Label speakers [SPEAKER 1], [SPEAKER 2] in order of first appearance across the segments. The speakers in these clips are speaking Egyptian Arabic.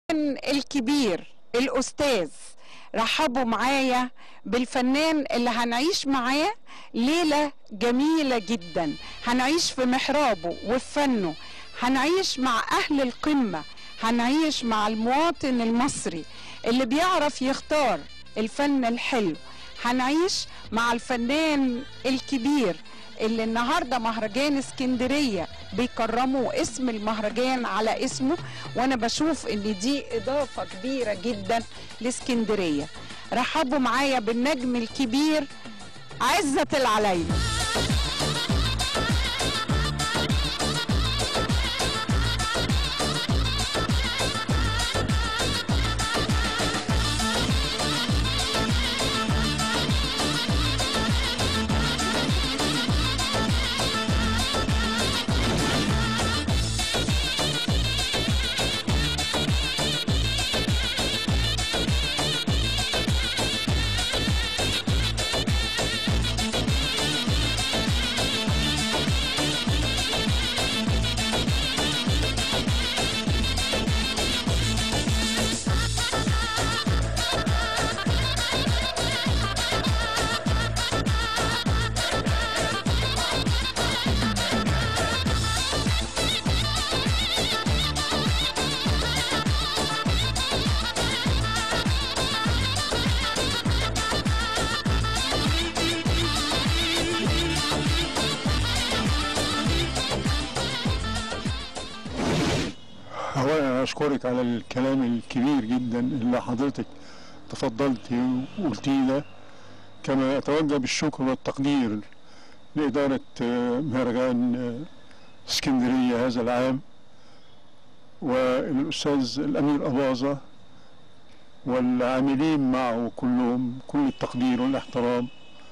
[SPEAKER 1] الكبير الأستاذ رحبوا معايا بالفنان اللي هنعيش معاه ليلة جميلة جدا هنعيش في محرابه وفي فنه هنعيش مع أهل القمة هنعيش مع المواطن المصري اللي بيعرف يختار الفن الحلو هنعيش مع الفنان الكبير اللي النهارده مهرجان اسكندريه بيكرموا اسم المهرجان على اسمه وانا بشوف ان دي اضافه كبيره جدا لاسكندريه رحبوا معايا بالنجم الكبير عزت العلايلي
[SPEAKER 2] أولا أشكرك على الكلام الكبير جدا اللي حضرتك تفضلتي وقلتيه ده كما أتوجه بالشكر والتقدير لإدارة آه، مهرجان آه، اسكندرية هذا العام والأستاذ الأمير أباظة والعاملين معه كلهم كل التقدير والاحترام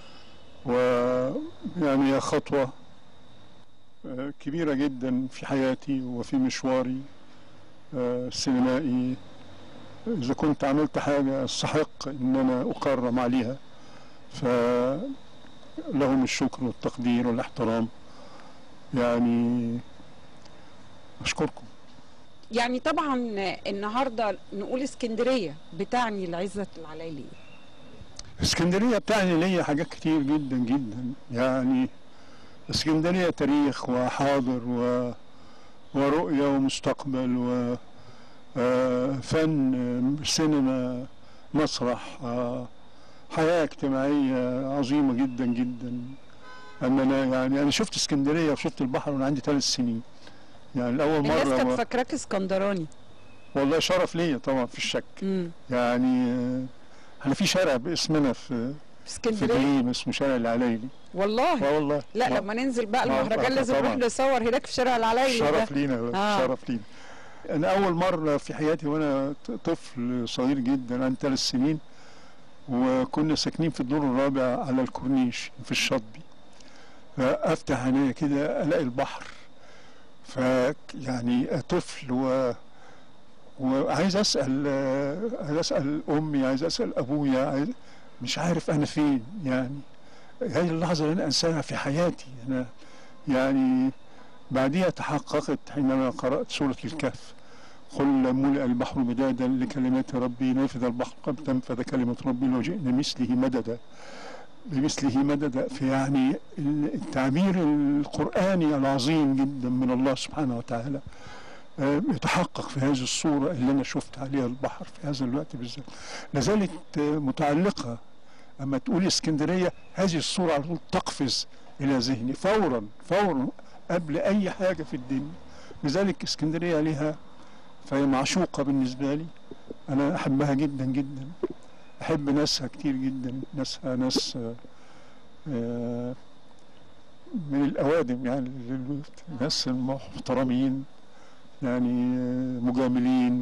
[SPEAKER 2] ويعني هي خطوة آه، كبيرة جدا في حياتي وفي مشواري آه، سينمائي إذا كنت عملت حاجة أستحق إن أنا أكرم عليها فلهم الشكر والتقدير والاحترام يعني أشكركم
[SPEAKER 1] يعني طبعا النهارده نقول اسكندريه بتعني العزت العلايلي
[SPEAKER 2] اسكندرية بتعني ليا حاجات كتير جدا جدا يعني اسكندرية تاريخ وحاضر و... ورؤية ومستقبل و آه، فن آه، سينما مسرح آه، حياة اجتماعية عظيمة جدا جدا أن أنا يعني أنا شفت اسكندرية وشفت البحر وأنا عندي ثلاث سنين يعني لأول
[SPEAKER 1] الناس
[SPEAKER 2] مرة
[SPEAKER 1] كانت
[SPEAKER 2] و...
[SPEAKER 1] فاكراك اسكندراني
[SPEAKER 2] والله شرف ليا طبعا في الشك
[SPEAKER 1] امم
[SPEAKER 2] يعني آه، احنا في شارع باسمنا في
[SPEAKER 1] في
[SPEAKER 2] في
[SPEAKER 1] اسكندريه
[SPEAKER 2] دريم اسمه شارع العلايلي
[SPEAKER 1] والله
[SPEAKER 2] اه والله
[SPEAKER 1] لا
[SPEAKER 2] آه.
[SPEAKER 1] لما ننزل بقى
[SPEAKER 2] آه،
[SPEAKER 1] المهرجان
[SPEAKER 2] آه،
[SPEAKER 1] لازم نروح
[SPEAKER 2] طبعاً.
[SPEAKER 1] نصور هناك في شارع العلايلي ده
[SPEAKER 2] شرف لينا
[SPEAKER 1] آه.
[SPEAKER 2] شرف لينا انا اول مره في حياتي وانا ط- طفل صغير جدا عندي ثلاث سنين وكنا ساكنين في الدور الرابع على الكورنيش في الشاطبي فافتح عينيا كده الاقي البحر ف يعني طفل و وعايز اسال آه، عايز اسال امي عايز اسال ابويا عايز مش عارف انا فين يعني هذه اللحظه اللي انا انساها في حياتي انا يعني بعدها تحققت حينما قرأت سورة الكهف قل ملئ البحر مدادا لكلمات ربي نفذ البحر قد تنفذ كلمة ربي لو جئنا مثله مددا بمثله مددا في يعني التعبير القرآني العظيم جدا من الله سبحانه وتعالى آه، يتحقق في هذه الصورة اللي أنا شفت عليها البحر في هذا الوقت بالذات لازالت آه، متعلقة أما تقول اسكندرية هذه الصورة على طول تقفز إلى ذهني فورا فورا قبل أي حاجة في الدنيا لذلك اسكندرية لها فهي معشوقة بالنسبة لي أنا أحبها جدا جدا أحب ناسها كتير جدا ناسها ناس آه، آه، من الأوادم يعني ناس محترمين يعني آه، مجاملين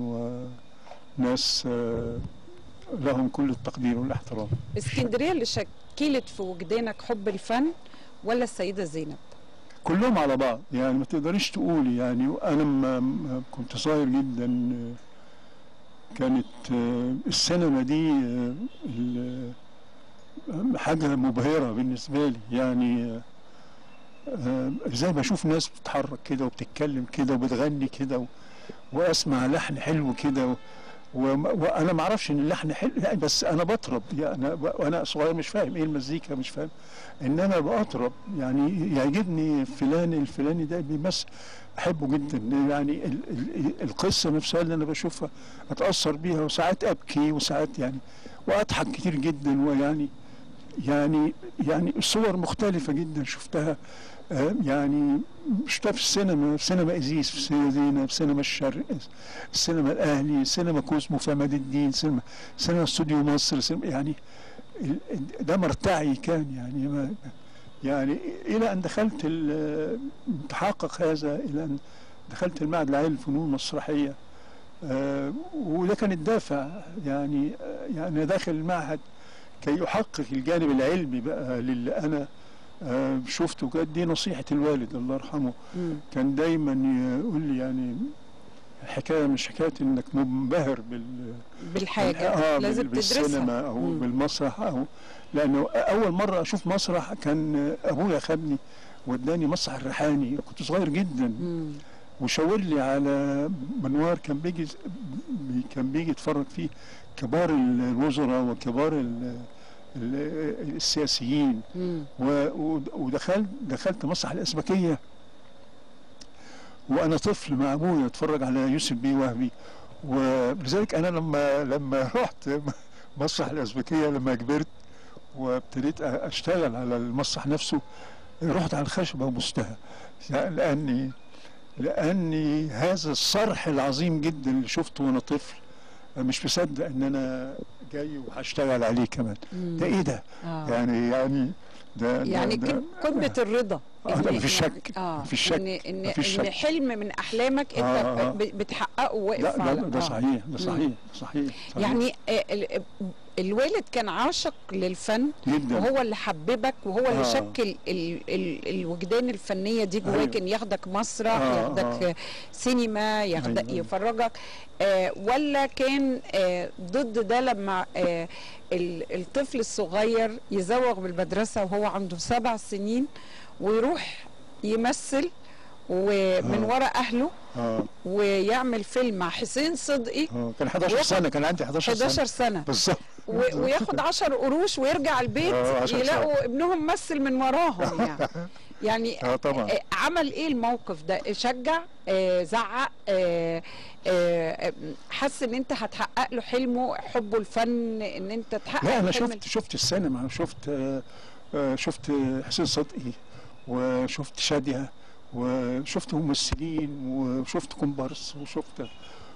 [SPEAKER 2] وناس آه، لهم كل التقدير والاحترام
[SPEAKER 1] اسكندريه اللي شكلت في وجدانك حب الفن ولا السيده زينب
[SPEAKER 2] كلهم على بعض يعني ما تقدريش تقولي يعني انا لما لما كنت صغير جدا آه، كانت آه، السينما دي آه، ال- آه، حاجة مبهرة بالنسبة لي يعني آه، آه، زي ما اشوف ناس بتتحرك كده وبتتكلم كده وبتغني كده و- واسمع لحن حلو كده و- وما- وانا ما اعرفش ان اللحن حلو لا بس انا بطرب يعني انا وانا صغير مش فاهم ايه المزيكا مش فاهم انما بطرب يعني يعجبني فلان الفلاني ده بيمثل احبه جدا يعني ال ال القصه نفسها اللي انا بشوفها اتاثر بيها وساعات ابكي وساعات يعني واضحك كتير جدا ويعني يعني يعني صور مختلفه جدا شفتها آه، يعني شفتها في السينما في سينما ازيس في سينما زينة في سينما الشرق السينما الاهلي سينما كوزمو في عماد الدين سينما سينما استوديو مصر سينما يعني ال- ده مرتعي كان يعني ما يعني الى ان دخلت ال- تحقق هذا الى ان دخلت المعهد العالي للفنون المسرحيه آه، وده كان الدافع يعني آه، يعني أنا داخل المعهد كي يحقق الجانب العلمي بقى للي انا آه، شفته كانت دي نصيحه الوالد الله يرحمه
[SPEAKER 1] مم.
[SPEAKER 2] كان دايما يقول لي يعني الحكايه مش حكايه انك منبهر بال
[SPEAKER 1] بالحاجه
[SPEAKER 2] آه
[SPEAKER 1] لازم
[SPEAKER 2] بال- بالسينما
[SPEAKER 1] تدرسها
[SPEAKER 2] او
[SPEAKER 1] مم.
[SPEAKER 2] بالمسرح او لانه اول مره اشوف مسرح كان ابويا خدني وداني مسرح الريحاني كنت صغير جدا
[SPEAKER 1] مم.
[SPEAKER 2] وشاور لي على منوار كان بيجي بي- كان بيجي يتفرج فيه كبار الوزراء وكبار ال- ال- السياسيين
[SPEAKER 1] مم.
[SPEAKER 2] و- و- ودخلت دخلت مسرح الأسبكية وأنا طفل مع أبويا أتفرج على يوسف بيه وهبي ولذلك أنا لما لما رحت مسرح الأسبكية لما كبرت وابتديت أ- أشتغل على المسرح نفسه رحت على الخشبة وبستها يعني لأني لأني هذا الصرح العظيم جدا اللي شفته وأنا طفل مش مصدق إن أنا جاي وهشتغل عليه كمان
[SPEAKER 1] مم.
[SPEAKER 2] ده إيه ده؟
[SPEAKER 1] آه.
[SPEAKER 2] يعني يعني ده ده-
[SPEAKER 1] يعني
[SPEAKER 2] ده
[SPEAKER 1] كم- قمة الرضا
[SPEAKER 2] آه، ده
[SPEAKER 1] إن-
[SPEAKER 2] مفيش
[SPEAKER 1] يعني-
[SPEAKER 2] شك،
[SPEAKER 1] اه
[SPEAKER 2] مفيش شك،
[SPEAKER 1] ان ان
[SPEAKER 2] مفيش
[SPEAKER 1] ان
[SPEAKER 2] شك.
[SPEAKER 1] حلم من احلامك انت
[SPEAKER 2] آه، آه.
[SPEAKER 1] ب- بتحققه واقف
[SPEAKER 2] لا لا
[SPEAKER 1] على
[SPEAKER 2] ده
[SPEAKER 1] آه.
[SPEAKER 2] صحيح ده صحيح صحيح, صحيح
[SPEAKER 1] يعني آه، ال- الوالد كان عاشق للفن
[SPEAKER 2] جدا
[SPEAKER 1] وهو اللي حببك وهو اللي
[SPEAKER 2] آه.
[SPEAKER 1] شكل ال ال الوجدان الفنيه دي جواك
[SPEAKER 2] أيوة.
[SPEAKER 1] ان ياخدك مسرح
[SPEAKER 2] آه،
[SPEAKER 1] ياخدك
[SPEAKER 2] آه.
[SPEAKER 1] سينما ياخدك
[SPEAKER 2] أيوة.
[SPEAKER 1] يفرجك آه ولا كان آه ضد ده لما آه ال- الطفل الصغير يزوغ بالمدرسه وهو عنده سبع سنين ويروح يمثل ومن
[SPEAKER 2] آه.
[SPEAKER 1] ورا اهله
[SPEAKER 2] اه
[SPEAKER 1] ويعمل فيلم مع حسين صدقي
[SPEAKER 2] اه كان 11
[SPEAKER 1] وياخد
[SPEAKER 2] سنه كان عندي 11 سنه
[SPEAKER 1] 11 سنه
[SPEAKER 2] بالظبط
[SPEAKER 1] و- وياخد 10 قروش ويرجع البيت
[SPEAKER 2] آه، 10
[SPEAKER 1] يلاقوا ابنهم مثل من وراهم يعني يعني
[SPEAKER 2] اه طبعا
[SPEAKER 1] آه، عمل ايه الموقف ده شجع آه، زعق آه، آه، حس ان انت هتحقق له حلمه حبه الفن ان انت تحقق
[SPEAKER 2] لا انا
[SPEAKER 1] الحلم
[SPEAKER 2] شفت شفت السينما شفت آه، آه، شفت حسين صدقي وشفت شاديه وشفت ممثلين وشفت كومبارس وشفت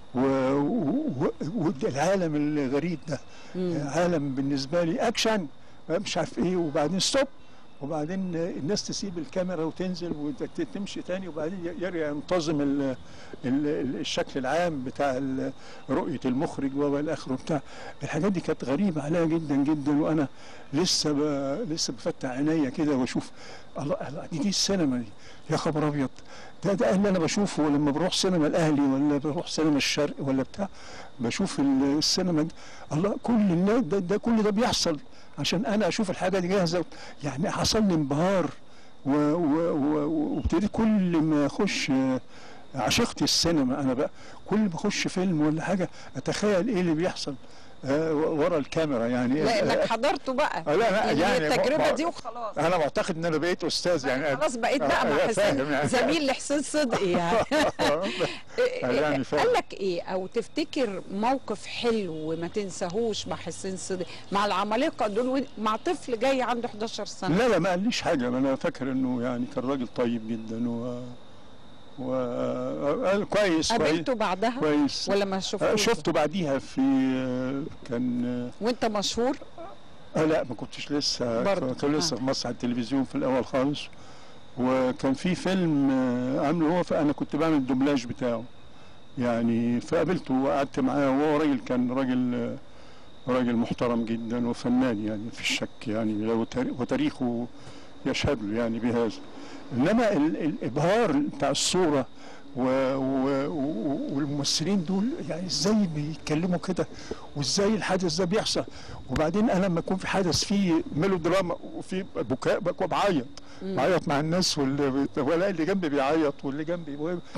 [SPEAKER 2] والعالم الغريب ده
[SPEAKER 1] مم.
[SPEAKER 2] عالم بالنسبه لي اكشن مش عارف ايه وبعدين ستوب وبعدين الناس تسيب الكاميرا وتنزل وتمشي تاني وبعدين يرجع ينتظم ال ال الشكل العام بتاع ال- رؤيه المخرج والى اخره بتاع الحاجات دي كانت غريبه عليا جدا جدا وانا لسه ب... لسه بفتح عينيا كده واشوف الله الله دي, دي السينما دي يا خبر ابيض ده ده اللي انا بشوفه لما بروح سينما الاهلي ولا بروح سينما الشرق ولا بتاع بشوف ال- السينما دي الله كل الناس ده, ده كل ده بيحصل عشان انا اشوف الحاجه دي جاهزه يعني حصل لي انبهار و- و- و- وابتديت كل ما اخش آه، عشقت السينما انا بقى كل ما اخش فيلم ولا حاجه اتخيل ايه اللي بيحصل آه، ورا الكاميرا يعني
[SPEAKER 1] لانك حضرته بقى
[SPEAKER 2] آه، لا لا
[SPEAKER 1] يعني,
[SPEAKER 2] يعني
[SPEAKER 1] التجربه
[SPEAKER 2] ما-
[SPEAKER 1] دي وخلاص
[SPEAKER 2] انا معتقد ان انا بقيت استاذ يعني
[SPEAKER 1] خلاص بقيت بقى
[SPEAKER 2] آه،
[SPEAKER 1] مع
[SPEAKER 2] آه، فاهم
[SPEAKER 1] حسين
[SPEAKER 2] يعني.
[SPEAKER 1] زميل لحسين صدقي يعني
[SPEAKER 2] يعني فاهم.
[SPEAKER 1] قال لك ايه او تفتكر موقف حلو وما تنساهوش مع حسين صدقي مع العمالقه دول وإن- مع طفل جاي عنده 11 سنه
[SPEAKER 2] لا لا ما قاليش حاجه انا فاكر انه يعني كان راجل طيب جدا و و قال كويس كويس
[SPEAKER 1] قابلته بعدها
[SPEAKER 2] كويس
[SPEAKER 1] ولا ما
[SPEAKER 2] آه،
[SPEAKER 1] شفتوش
[SPEAKER 2] شفته بعديها في آه، كان
[SPEAKER 1] وانت مشهور
[SPEAKER 2] آه لا ما كنتش لسه
[SPEAKER 1] برضه،
[SPEAKER 2] كان لسه
[SPEAKER 1] آه.
[SPEAKER 2] في مسرح التلفزيون في الاول خالص وكان في فيلم آه، عامله هو فانا كنت بعمل الدوبلاج بتاعه يعني فقابلته وقعدت معاه وهو راجل كان راجل آه، راجل محترم جدا وفنان يعني في الشك يعني لو تاري- وتاريخه يشهد له يعني بهذا انما ال- الابهار بتاع الصوره و و و والممثلين دول يعني ازاي بيتكلموا كده وازاي الحدث ده بيحصل وبعدين انا لما يكون في حدث فيه ميلودراما وفي بكاء بكاء بعيط
[SPEAKER 1] مم.
[SPEAKER 2] بعيط مع الناس واللي ولا اللي جنبي بيعيط واللي جنبي و-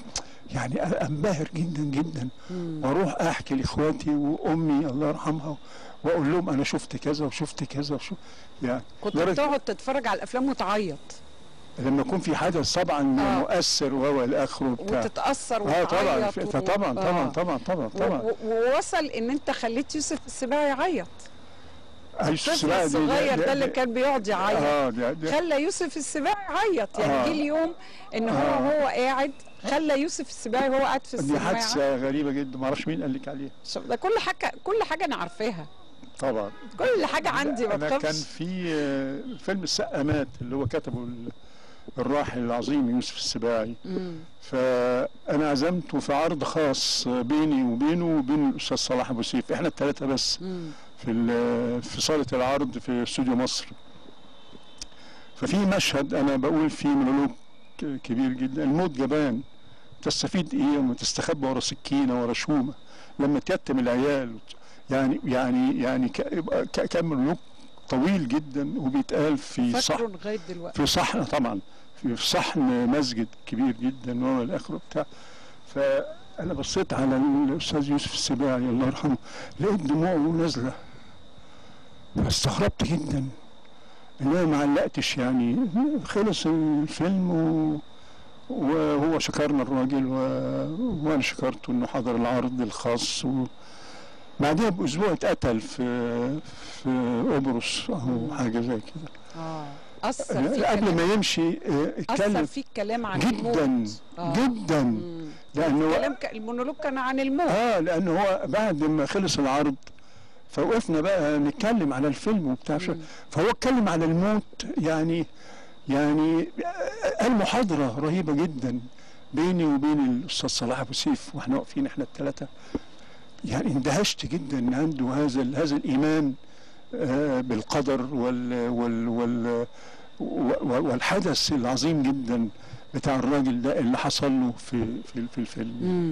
[SPEAKER 2] يعني انبهر جدا جدا
[SPEAKER 1] مم.
[SPEAKER 2] واروح احكي لاخواتي وامي الله يرحمها واقول لهم انا شفت كذا وشفت كذا وشفت يعني
[SPEAKER 1] كنت
[SPEAKER 2] درجة-
[SPEAKER 1] بتقعد تتفرج على الافلام وتعيط
[SPEAKER 2] لما يكون في حدث طبعا
[SPEAKER 1] آه.
[SPEAKER 2] مؤثر وهو الى اخره وبتاع
[SPEAKER 1] وتتاثر
[SPEAKER 2] اه طبعا
[SPEAKER 1] وتعيط
[SPEAKER 2] في-
[SPEAKER 1] و-
[SPEAKER 2] طبعا طبعا
[SPEAKER 1] آه.
[SPEAKER 2] طبعا طبعا
[SPEAKER 1] و-
[SPEAKER 2] طبعا
[SPEAKER 1] و- ووصل ان انت خليت يوسف السباعي يعيط
[SPEAKER 2] عايش
[SPEAKER 1] الطفل
[SPEAKER 2] السباعي دي-
[SPEAKER 1] الصغير
[SPEAKER 2] دي-
[SPEAKER 1] ده اللي
[SPEAKER 2] دي-
[SPEAKER 1] كان بيقعد يعيط
[SPEAKER 2] اه ده ده
[SPEAKER 1] خلى يوسف السباعي يعيط يعني
[SPEAKER 2] آه.
[SPEAKER 1] جه اليوم ان هو
[SPEAKER 2] آه.
[SPEAKER 1] هو قاعد خلى يوسف السباعي وهو قاعد في
[SPEAKER 2] دي
[SPEAKER 1] السينما يعيط.
[SPEAKER 2] حادثه غريبه جدا ما اعرفش مين قال لك عليها
[SPEAKER 1] شوف ده كل حاجه كل حاجه انا عارفاها
[SPEAKER 2] طبعا
[SPEAKER 1] كل حاجه عندي ما
[SPEAKER 2] انا كان
[SPEAKER 1] تخافش
[SPEAKER 2] في آه، فيلم السقامات اللي هو كتبه ال- الراحل العظيم يوسف السباعي
[SPEAKER 1] مم.
[SPEAKER 2] فانا عزمته في عرض خاص بيني وبينه وبين الاستاذ صلاح ابو سيف احنا الثلاثه بس
[SPEAKER 1] مم.
[SPEAKER 2] في ال- في صاله العرض في استوديو مصر ففي مشهد انا بقول فيه مونولوج ك- كبير جدا الموت جبان تستفيد ايه لما تستخبى ورا سكينه ورا شومه لما تيتم العيال وت- يعني يعني يعني ك- يبقى ك- كان مونولوج طويل جدا وبيتقال في صح
[SPEAKER 1] فاكره لغايه دلوقتي
[SPEAKER 2] في صحن طبعا في صحن مسجد كبير جدا وهو الاخر بتاع فانا بصيت على الاستاذ يوسف السباعي الله يرحمه لقيت دموعه نازله فاستغربت جدا ان انا ما علقتش يعني خلص الفيلم و... وهو شكرنا الراجل و... وانا شكرته انه حضر العرض الخاص و... بعدها باسبوع اتقتل في في قبرص او حاجه زي كده
[SPEAKER 1] اه اثر فيك
[SPEAKER 2] قبل
[SPEAKER 1] كلام-
[SPEAKER 2] ما يمشي آه،
[SPEAKER 1] اثر
[SPEAKER 2] اتكلم
[SPEAKER 1] فيك كلام عن
[SPEAKER 2] جدا
[SPEAKER 1] الموت آه.
[SPEAKER 2] جدا
[SPEAKER 1] مم.
[SPEAKER 2] لانه
[SPEAKER 1] كلام ك... المونولوج كان عن الموت
[SPEAKER 2] اه لانه هو بعد ما خلص العرض فوقفنا بقى نتكلم على الفيلم وبتاع شو-
[SPEAKER 1] مم.
[SPEAKER 2] فهو اتكلم على الموت يعني يعني آه، قال محاضره رهيبه جدا بيني وبين الاستاذ صلاح ابو سيف واحنا واقفين احنا الثلاثه يعني اندهشت جدا ان عنده هذا ال- هذا الايمان آه، بالقدر وال وال وال و- والحدث العظيم جدا بتاع الراجل ده اللي حصل له في في, في الفيلم
[SPEAKER 1] مم.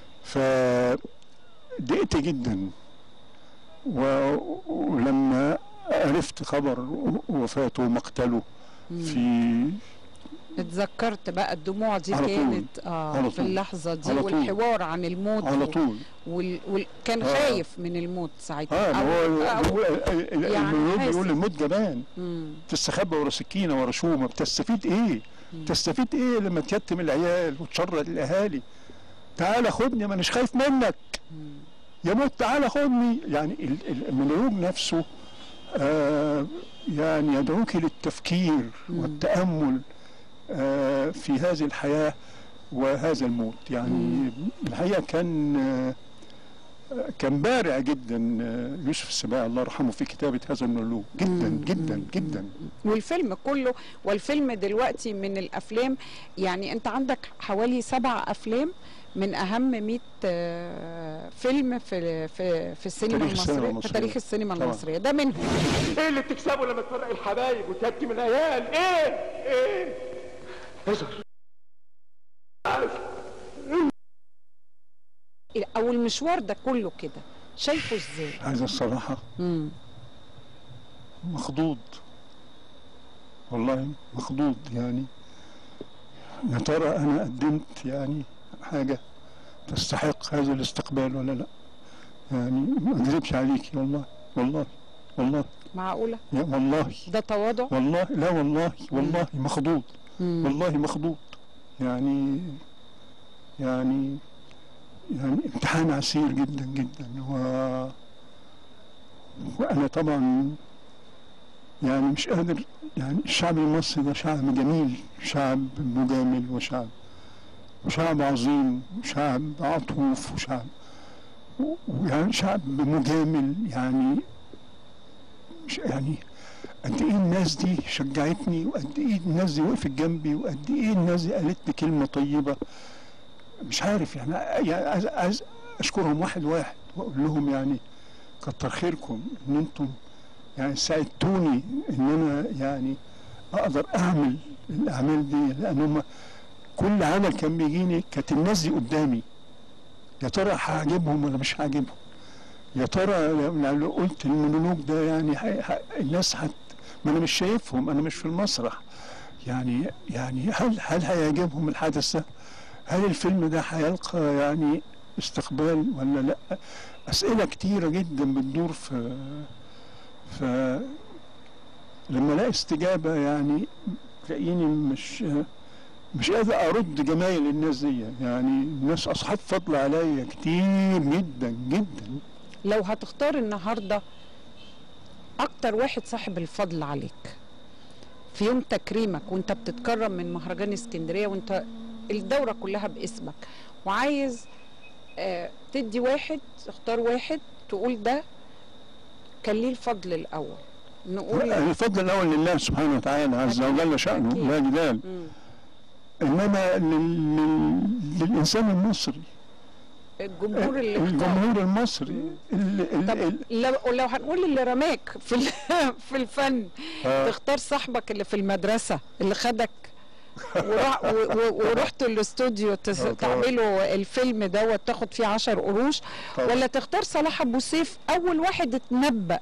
[SPEAKER 2] فضقت جدا و... ولما عرفت خبر وفاته ومقتله
[SPEAKER 1] مم.
[SPEAKER 2] في
[SPEAKER 1] اتذكرت بقى الدموع دي
[SPEAKER 2] على طول.
[SPEAKER 1] كانت اه
[SPEAKER 2] على
[SPEAKER 1] في
[SPEAKER 2] طول.
[SPEAKER 1] اللحظه دي
[SPEAKER 2] على طول.
[SPEAKER 1] والحوار عن الموت
[SPEAKER 2] على
[SPEAKER 1] و-
[SPEAKER 2] طول
[SPEAKER 1] وال... وال... كان
[SPEAKER 2] آه.
[SPEAKER 1] خايف من الموت ساعتها
[SPEAKER 2] اه ما هو
[SPEAKER 1] أو...
[SPEAKER 2] هو
[SPEAKER 1] يعني
[SPEAKER 2] المولود
[SPEAKER 1] حاسس.
[SPEAKER 2] بيقول الموت جبان
[SPEAKER 1] مم.
[SPEAKER 2] تستخبى ورا سكينه ورا شومه بتستفيد ايه؟
[SPEAKER 1] مم.
[SPEAKER 2] تستفيد ايه لما تيتم العيال وتشرد الاهالي؟ تعالى خدني ما اناش خايف منك
[SPEAKER 1] مم.
[SPEAKER 2] يا موت تعالى خدني يعني ال- ال- المونولوج نفسه آه يعني يدعوك للتفكير
[SPEAKER 1] مم.
[SPEAKER 2] والتأمل آه في هذه الحياة وهذا الموت يعني
[SPEAKER 1] مم.
[SPEAKER 2] الحقيقة كان آه كان بارع جدا آه، يوسف السباعي الله يرحمه في كتابة هذا المونولوج جدا
[SPEAKER 1] مم.
[SPEAKER 2] جدا
[SPEAKER 1] مم.
[SPEAKER 2] جدا
[SPEAKER 1] والفيلم كله والفيلم دلوقتي من الافلام يعني انت عندك حوالي سبع افلام من اهم 100 آه، فيلم في في في السينما
[SPEAKER 2] تاريخ السينما
[SPEAKER 1] المصريه في
[SPEAKER 2] المصرية.
[SPEAKER 1] تاريخ السينما
[SPEAKER 2] طبعا.
[SPEAKER 1] المصريه ده منهم
[SPEAKER 3] ايه اللي بتكسبه لما تفرق الحبايب وتهتم العيال ايه ايه اظهر
[SPEAKER 1] او المشوار ده كله كده شايفه ازاي
[SPEAKER 2] هذا الصراحة
[SPEAKER 1] مم.
[SPEAKER 2] مخضوض والله مخضوض يعني يا ترى انا قدمت يعني حاجه تستحق هذا الاستقبال ولا لا يعني ما اكذبش عليك والله والله والله
[SPEAKER 1] معقوله
[SPEAKER 2] يا والله
[SPEAKER 1] ده تواضع
[SPEAKER 2] والله لا والله والله مخضوض
[SPEAKER 1] مم.
[SPEAKER 2] والله مخضوض يعني يعني يعني امتحان عسير جدا جدا و وانا طبعا يعني مش قادر يعني الشعب المصري ده شعب جميل شعب مجامل وشعب وشعب عظيم وشعب عطوف وشعب ويعني شعب مجامل يعني مش يعني قد ايه الناس دي شجعتني وقد ايه الناس دي وقفت جنبي وقد ايه الناس دي قالت لي كلمه طيبه مش عارف يعني يعني عايز, عايز اشكرهم واحد واحد واقول لهم يعني كتر خيركم ان انتم يعني ساعدتوني ان انا يعني اقدر اعمل الاعمال دي لان هم كل عمل كان بيجيني كانت الناس دي قدامي يا ترى هعجبهم ولا مش هعجبهم يا ترى لو لو قلت المونولوج ده يعني حي... حي... الناس هت ما انا مش شايفهم انا مش في المسرح يعني يعني هل هل هيعجبهم الحدث ده؟ هل الفيلم ده هيلقى يعني استقبال ولا لا اسئله كتيره جدا بتدور في ف لما الاقي استجابه يعني تلاقيني مش مش قادر ارد جمايل الناس دي يعني الناس اصحاب فضل عليا كتير جدا جدا
[SPEAKER 1] لو هتختار النهارده اكتر واحد صاحب الفضل عليك في يوم تكريمك وانت بتتكرم من مهرجان اسكندريه وانت الدوره كلها باسمك وعايز آه تدي واحد اختار واحد تقول ده كان ليه الفضل الاول نقول
[SPEAKER 2] الفضل الاول لله سبحانه وتعالى عز
[SPEAKER 1] أكيد.
[SPEAKER 2] وجل شانه
[SPEAKER 1] أكيد.
[SPEAKER 2] لا جدال
[SPEAKER 1] مم.
[SPEAKER 2] انما لل... لل... للانسان المصري
[SPEAKER 1] الجمهور اللي اختار
[SPEAKER 2] الجمهور المصري ال... ال...
[SPEAKER 1] طب
[SPEAKER 2] ال...
[SPEAKER 1] لو لو هنقول اللي رماك في ال- في الفن
[SPEAKER 2] آه.
[SPEAKER 1] تختار صاحبك اللي في المدرسه اللي خدك وراح و- و- ورحتوا الاستوديو تس-
[SPEAKER 2] آه، طبعا.
[SPEAKER 1] تعملوا الفيلم دوت تاخد فيه عشر قروش
[SPEAKER 2] طبعا.
[SPEAKER 1] ولا تختار صلاح ابو سيف اول واحد اتنبأ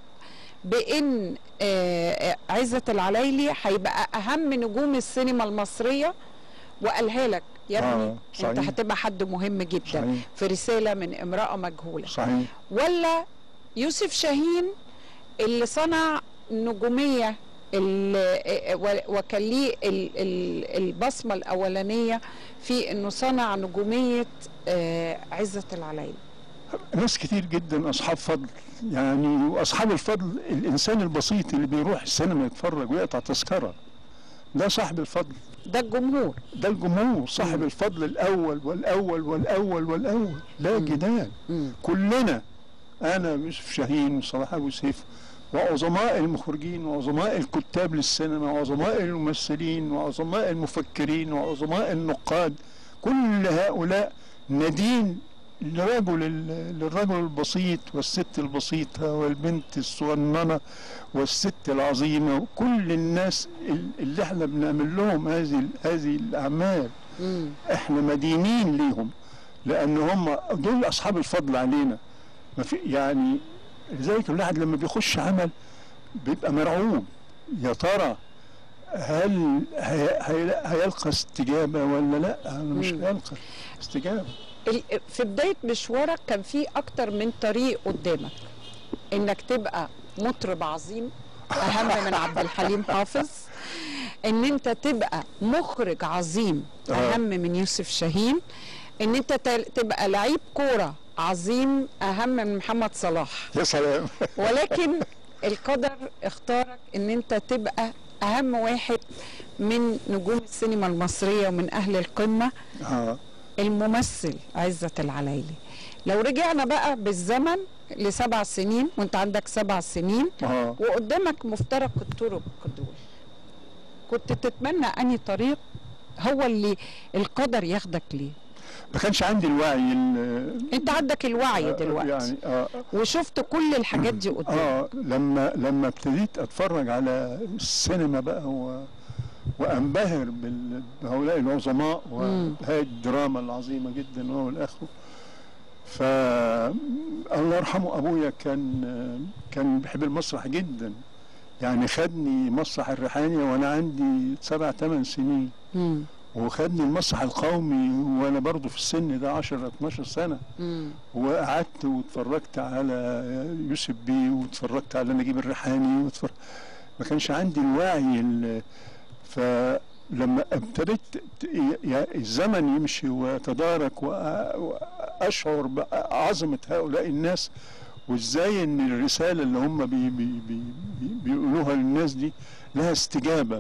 [SPEAKER 1] بان آه، آه، عزت العلايلي هيبقى اهم نجوم السينما المصريه وقالها لك يا ابني
[SPEAKER 2] آه،
[SPEAKER 1] انت
[SPEAKER 2] صحيح.
[SPEAKER 1] هتبقى حد مهم جدا
[SPEAKER 2] صحيح.
[SPEAKER 1] في رساله من امراه مجهوله
[SPEAKER 2] صحيح
[SPEAKER 1] ولا يوسف شاهين اللي صنع نجومية ال- و- وكان ليه ال- ال- البصمة الأولانية في إنه صنع نجومية آه، عزة العلايلي
[SPEAKER 2] ناس كتير جدا اصحاب فضل يعني واصحاب الفضل الانسان البسيط اللي بيروح السينما يتفرج ويقطع تذكره ده صاحب الفضل
[SPEAKER 1] ده الجمهور
[SPEAKER 2] ده الجمهور صاحب الفضل الاول والاول والاول والاول لا جدال كلنا انا يوسف شاهين وصلاح ابو سيف وعظماء المخرجين وعظماء الكتاب للسينما وعظماء الممثلين وعظماء المفكرين وعظماء النقاد كل هؤلاء ندين لرجل ال- للرجل البسيط والست البسيطة والبنت الصغننة والست العظيمة وكل الناس ال- اللي احنا بنعمل لهم هذه ال- هذه الأعمال
[SPEAKER 1] مم.
[SPEAKER 2] احنا مدينين ليهم لان هم دول اصحاب الفضل علينا ما في يعني لذلك الواحد لما بيخش عمل بيبقى مرعوب يا ترى هل هي هي هيلقى استجابه ولا لا انا مش
[SPEAKER 1] مم.
[SPEAKER 2] هيلقى استجابه
[SPEAKER 1] ال- في بداية مشوارك كان في أكتر من طريق قدامك إنك تبقى مطرب عظيم أهم من عبد الحليم حافظ إن أنت تبقى مخرج عظيم
[SPEAKER 2] آه.
[SPEAKER 1] أهم من يوسف شاهين إن أنت تل- تبقى لعيب كورة عظيم أهم من محمد صلاح
[SPEAKER 2] يا سلام
[SPEAKER 1] ولكن القدر اختارك ان انت تبقى اهم واحد من نجوم السينما المصرية ومن اهل القمة
[SPEAKER 2] اه
[SPEAKER 1] الممثل عزت العلايلي لو رجعنا بقى بالزمن لسبع سنين وانت عندك سبع سنين
[SPEAKER 2] اه
[SPEAKER 1] وقدامك مفترق الطرق دول كنت تتمنى انهي طريق هو اللي القدر ياخدك ليه
[SPEAKER 2] ما كانش عندي الوعي ال-
[SPEAKER 1] انت عندك الوعي دلوقتي
[SPEAKER 2] يعني اه
[SPEAKER 1] وشفت كل الحاجات دي قدامك
[SPEAKER 2] اه لما لما ابتديت اتفرج على السينما بقى و وانبهر بال- بهؤلاء العظماء
[SPEAKER 1] مم.
[SPEAKER 2] وهذه الدراما العظيمه جدا والى اخره ف الله يرحمه ابويا كان كان بيحب المسرح جدا يعني خدني مسرح الريحاني وانا عندي سبع ثمان سنين
[SPEAKER 1] مم.
[SPEAKER 2] وخدني المسرح القومي وانا برضه في السن ده 10 12 سنه
[SPEAKER 1] مم.
[SPEAKER 2] وقعدت واتفرجت على يوسف بيه واتفرجت على نجيب الريحاني واتفرج... ما كانش عندي الوعي ال... فلما ابتديت ت- ي- الزمن يمشي ويتدارك وأ- واشعر بعظمه هؤلاء الناس وازاي ان الرساله اللي هم بي بي بي بي بيقولوها للناس دي لها استجابه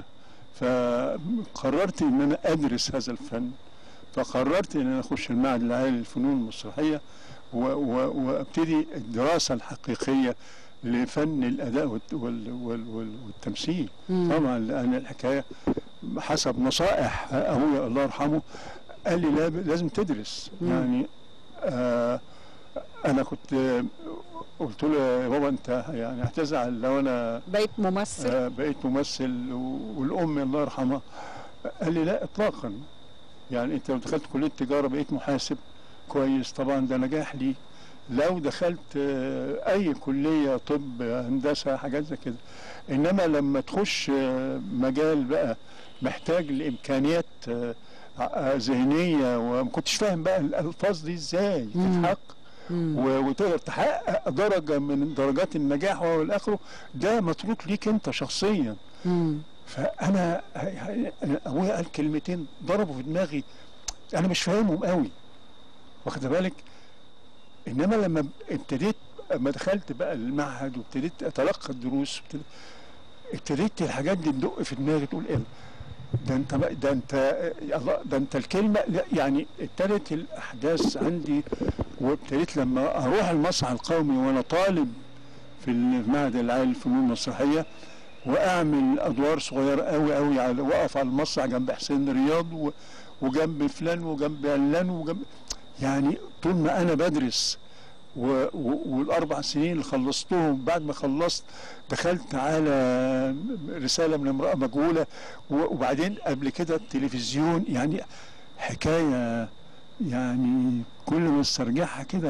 [SPEAKER 2] فقررت ان انا ادرس هذا الفن فقررت ان انا اخش المعهد العالي للفنون المسرحيه و- و- وابتدي الدراسه الحقيقيه لفن الاداء والت- وال- وال- وال- والتمثيل
[SPEAKER 1] مم.
[SPEAKER 2] طبعا لان الحكايه حسب نصائح ابويا الله يرحمه قال لي لا لازم تدرس
[SPEAKER 1] مم.
[SPEAKER 2] يعني آه انا كنت آه، قلت له يا بابا انت يعني هتزعل لو انا
[SPEAKER 1] بقيت ممثل
[SPEAKER 2] آه، بقيت ممثل و- والام الله يرحمها قال لي لا اطلاقا يعني انت لو دخلت كليه تجاره بقيت محاسب كويس طبعا ده نجاح لي لو دخلت آه، اي كليه طب هندسه حاجات زي كده انما لما تخش آه، مجال بقى محتاج لامكانيات آه، ع- ذهنيه وما كنتش فاهم بقى الالفاظ دي ازاي تتحقق
[SPEAKER 1] مم.
[SPEAKER 2] و- وتقدر تحقق درجه من درجات النجاح والى اخره ده متروك ليك انت شخصيا
[SPEAKER 1] مم.
[SPEAKER 2] فانا ابويا قال كلمتين ضربوا في دماغي انا مش فاهمهم قوي واخد بالك انما لما ب- ابتديت لما دخلت بقى المعهد وابتديت اتلقى الدروس وابتديت, ابتديت الحاجات دي تدق في دماغي تقول ايه ده انت بقى- ده انت يا الله ده انت الكلمه لا يعني ابتدت الاحداث عندي وابتديت لما اروح المسرح القومي وانا طالب في المعهد العالي للفنون المسرحيه واعمل ادوار صغيره قوي قوي على واقف على المسرح جنب حسين رياض و- وجنب فلان وجنب علان وجنب يعني طول ما انا بدرس و... و... والاربع سنين اللي خلصتهم بعد ما خلصت دخلت على رساله من امراه مجهوله و... وبعدين قبل كده التلفزيون يعني حكايه يعني كل ما استرجعها كده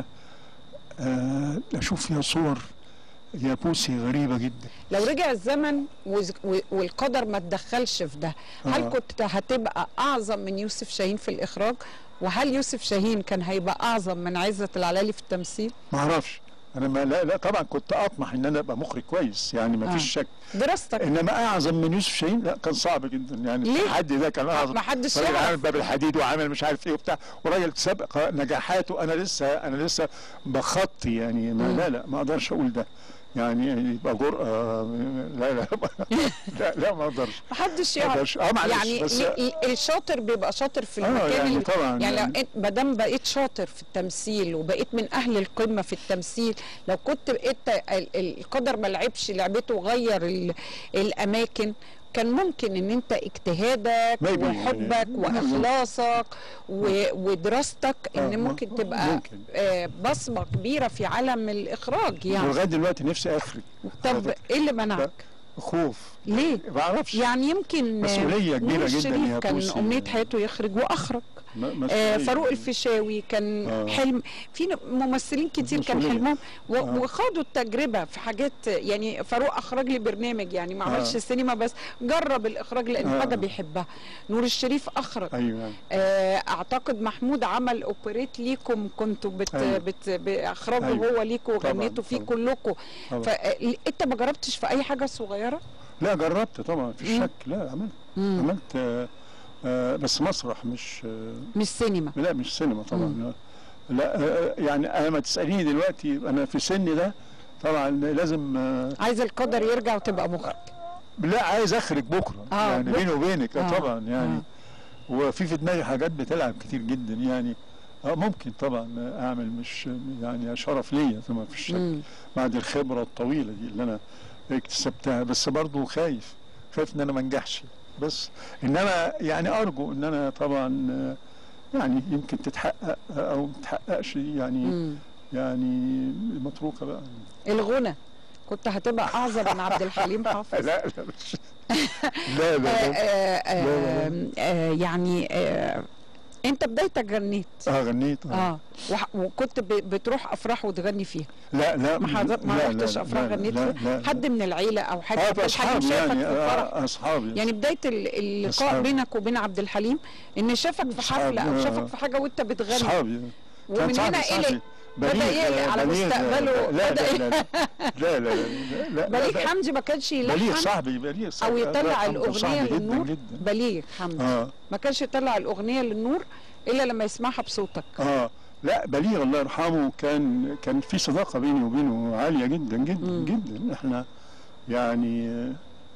[SPEAKER 2] آه، اشوف فيها صور يا بوسي غريبه جدا
[SPEAKER 1] لو رجع الزمن وز- و- والقدر ما تدخلش في ده هل
[SPEAKER 2] آه.
[SPEAKER 1] كنت هتبقى اعظم من يوسف شاهين في الاخراج وهل يوسف شاهين كان هيبقى اعظم من عزت العلالي في التمثيل
[SPEAKER 2] ما اعرفش انا ما لا, لا طبعا كنت اطمح ان انا ابقى مخرج كويس يعني ما فيش
[SPEAKER 1] آه.
[SPEAKER 2] شك
[SPEAKER 1] دراستك
[SPEAKER 2] انما اعظم من يوسف شاهين لا كان صعب جدا يعني
[SPEAKER 1] ليه؟
[SPEAKER 2] التحدي ده كان اعظم
[SPEAKER 1] ما حدش
[SPEAKER 2] راجل
[SPEAKER 1] يعرف.
[SPEAKER 2] عامل باب الحديد وعامل مش عارف ايه وبتاع وراجل سابق نجاحاته انا لسه انا لسه بخطي يعني ما
[SPEAKER 1] مم.
[SPEAKER 2] لا لا ما اقدرش اقول ده يعني يبقى جرأة لا لا لا لا ما اقدرش
[SPEAKER 1] ما حدش
[SPEAKER 2] ما
[SPEAKER 1] يعرف
[SPEAKER 2] اقدرش اه معلش
[SPEAKER 1] يعني
[SPEAKER 2] بس
[SPEAKER 1] ال- ال- الشاطر بيبقى شاطر في
[SPEAKER 2] اه
[SPEAKER 1] المكان
[SPEAKER 2] يعني
[SPEAKER 1] اللي
[SPEAKER 2] طبعا
[SPEAKER 1] يعني لو انت ما دام بقيت شاطر في التمثيل وبقيت من اهل القمه في التمثيل لو كنت بقيت ال- ال- القدر ما لعبش لعبته وغير ال- الاماكن كان ممكن ان انت اجتهادك
[SPEAKER 2] Maybe
[SPEAKER 1] وحبك
[SPEAKER 2] يعني.
[SPEAKER 1] واخلاصك و- ودراستك
[SPEAKER 2] آه،
[SPEAKER 1] ان ممكن
[SPEAKER 2] م-
[SPEAKER 1] تبقى
[SPEAKER 2] ممكن.
[SPEAKER 1] آه، بصمه كبيره في عالم الاخراج يعني
[SPEAKER 2] ولغايه دلوقتي نفسي اخرج
[SPEAKER 1] طب ايه اللي منعك؟
[SPEAKER 2] خوف
[SPEAKER 1] ليه؟
[SPEAKER 2] ما اعرفش
[SPEAKER 1] يعني يمكن آه،
[SPEAKER 2] مسؤولية كبيرة
[SPEAKER 1] نور
[SPEAKER 2] جدا
[SPEAKER 1] الشريف
[SPEAKER 2] يا
[SPEAKER 1] كان
[SPEAKER 2] بوسي.
[SPEAKER 1] امنيه حياته يخرج واخرج
[SPEAKER 2] م-
[SPEAKER 1] آه
[SPEAKER 2] مسؤولية.
[SPEAKER 1] فاروق الفيشاوي كان
[SPEAKER 2] آه.
[SPEAKER 1] حلم في ن- ممثلين كتير كان
[SPEAKER 2] مسؤولية.
[SPEAKER 1] حلمهم و-
[SPEAKER 2] آه.
[SPEAKER 1] وخاضوا التجربه في حاجات يعني فاروق اخرج لي برنامج يعني ما عملش
[SPEAKER 2] آه.
[SPEAKER 1] سينما بس جرب الاخراج لان
[SPEAKER 2] آه.
[SPEAKER 1] حاجه بيحبها نور الشريف اخرج
[SPEAKER 2] ايوه
[SPEAKER 1] آه اعتقد محمود عمل اوبريت ليكم كنتوا بت
[SPEAKER 2] أيوة.
[SPEAKER 1] بت باخراجه
[SPEAKER 2] أيوة.
[SPEAKER 1] هو ليكوا
[SPEAKER 2] طبعاً،
[SPEAKER 1] وغنيتوا فيه
[SPEAKER 2] طبعاً.
[SPEAKER 1] كلكم
[SPEAKER 2] طبعاً.
[SPEAKER 1] فانت ما جربتش في اي حاجه صغيره
[SPEAKER 2] لا جربت طبعا في
[SPEAKER 1] مم.
[SPEAKER 2] شك لا عملت
[SPEAKER 1] مم.
[SPEAKER 2] عملت آه آه بس مسرح مش آه
[SPEAKER 1] مش سينما
[SPEAKER 2] لا مش سينما
[SPEAKER 1] مم.
[SPEAKER 2] طبعا لا آه يعني انا ما تساليني دلوقتي انا في سني ده طبعا لازم آه
[SPEAKER 1] عايز القدر يرجع وتبقى مخرج
[SPEAKER 2] لا عايز اخرج بكره
[SPEAKER 1] آه،
[SPEAKER 2] يعني
[SPEAKER 1] بكرة.
[SPEAKER 2] بيني وبينك
[SPEAKER 1] آه،
[SPEAKER 2] آه طبعا يعني
[SPEAKER 1] آه.
[SPEAKER 2] وفي في دماغي حاجات بتلعب كتير جدا يعني اه ممكن طبعا اعمل مش يعني شرف ليا طبعا في الشك
[SPEAKER 1] مم.
[SPEAKER 2] بعد الخبره الطويله دي اللي انا اكتسبتها بس برضه خايف خايف ان انا ما انجحش بس انما يعني ارجو ان انا طبعا آه، يعني يمكن تتحقق او ما تتحققش يعني
[SPEAKER 1] مم.
[SPEAKER 2] يعني متروكه بقى
[SPEAKER 1] الغنى كنت هتبقى اعظم من عبد الحليم حافظ
[SPEAKER 2] لا لا مش لا
[SPEAKER 1] آه
[SPEAKER 2] لا, لا.
[SPEAKER 1] آه
[SPEAKER 2] لا، لا،
[SPEAKER 1] آه آه يعني آه انت بدايتك غنيت
[SPEAKER 2] اه غنيت آه.
[SPEAKER 1] اه وح- وكنت ب- بتروح افراح وتغني فيها
[SPEAKER 2] لا لا
[SPEAKER 1] ما حضر- ما
[SPEAKER 2] لا، لا،
[SPEAKER 1] رحتش
[SPEAKER 2] لا،
[SPEAKER 1] افراح
[SPEAKER 2] لا،
[SPEAKER 1] غنيت
[SPEAKER 2] لا،
[SPEAKER 1] فيها
[SPEAKER 2] لا،
[SPEAKER 1] حد من العيله او حاجه
[SPEAKER 2] اه
[SPEAKER 1] عبد الحليم
[SPEAKER 2] اصحابي
[SPEAKER 1] شافك
[SPEAKER 2] يعني
[SPEAKER 1] في فرح
[SPEAKER 2] آه اصحابي
[SPEAKER 1] يعني بدايه ال- اللقاء
[SPEAKER 2] أصحابي.
[SPEAKER 1] بينك وبين عبد الحليم ان شافك في حفله او
[SPEAKER 2] أصحابي،
[SPEAKER 1] شافك
[SPEAKER 2] آه.
[SPEAKER 1] في حاجه وانت بتغني
[SPEAKER 2] اصحابي
[SPEAKER 1] ومن
[SPEAKER 2] كان صاحبي-
[SPEAKER 1] هنا
[SPEAKER 2] صاحبي
[SPEAKER 1] الى
[SPEAKER 2] بليغ-
[SPEAKER 1] بدأ يقلق على
[SPEAKER 2] بليغ-
[SPEAKER 1] مستقبله،
[SPEAKER 2] لا
[SPEAKER 1] بدأ
[SPEAKER 2] لا لا لا لا لا لا لا
[SPEAKER 1] بليغ
[SPEAKER 2] لا
[SPEAKER 1] حمدي ما كانش
[SPEAKER 2] بليغ
[SPEAKER 1] يلحن
[SPEAKER 2] صاحبي بليغ
[SPEAKER 1] او
[SPEAKER 2] صاحبي الله
[SPEAKER 1] يطلع
[SPEAKER 2] يرحمه، كان
[SPEAKER 1] الاغنيه
[SPEAKER 2] صاحبي جدا
[SPEAKER 1] للنور
[SPEAKER 2] جدا
[SPEAKER 1] بليغ حمدي
[SPEAKER 2] اه
[SPEAKER 1] ما كانش يطلع الاغنيه للنور الا لما يسمعها بصوتك
[SPEAKER 2] اه لا بليغ الله يرحمه كان كان في صداقه بيني وبينه عاليه جدا جدا
[SPEAKER 1] مم.
[SPEAKER 2] جدا احنا يعني آه،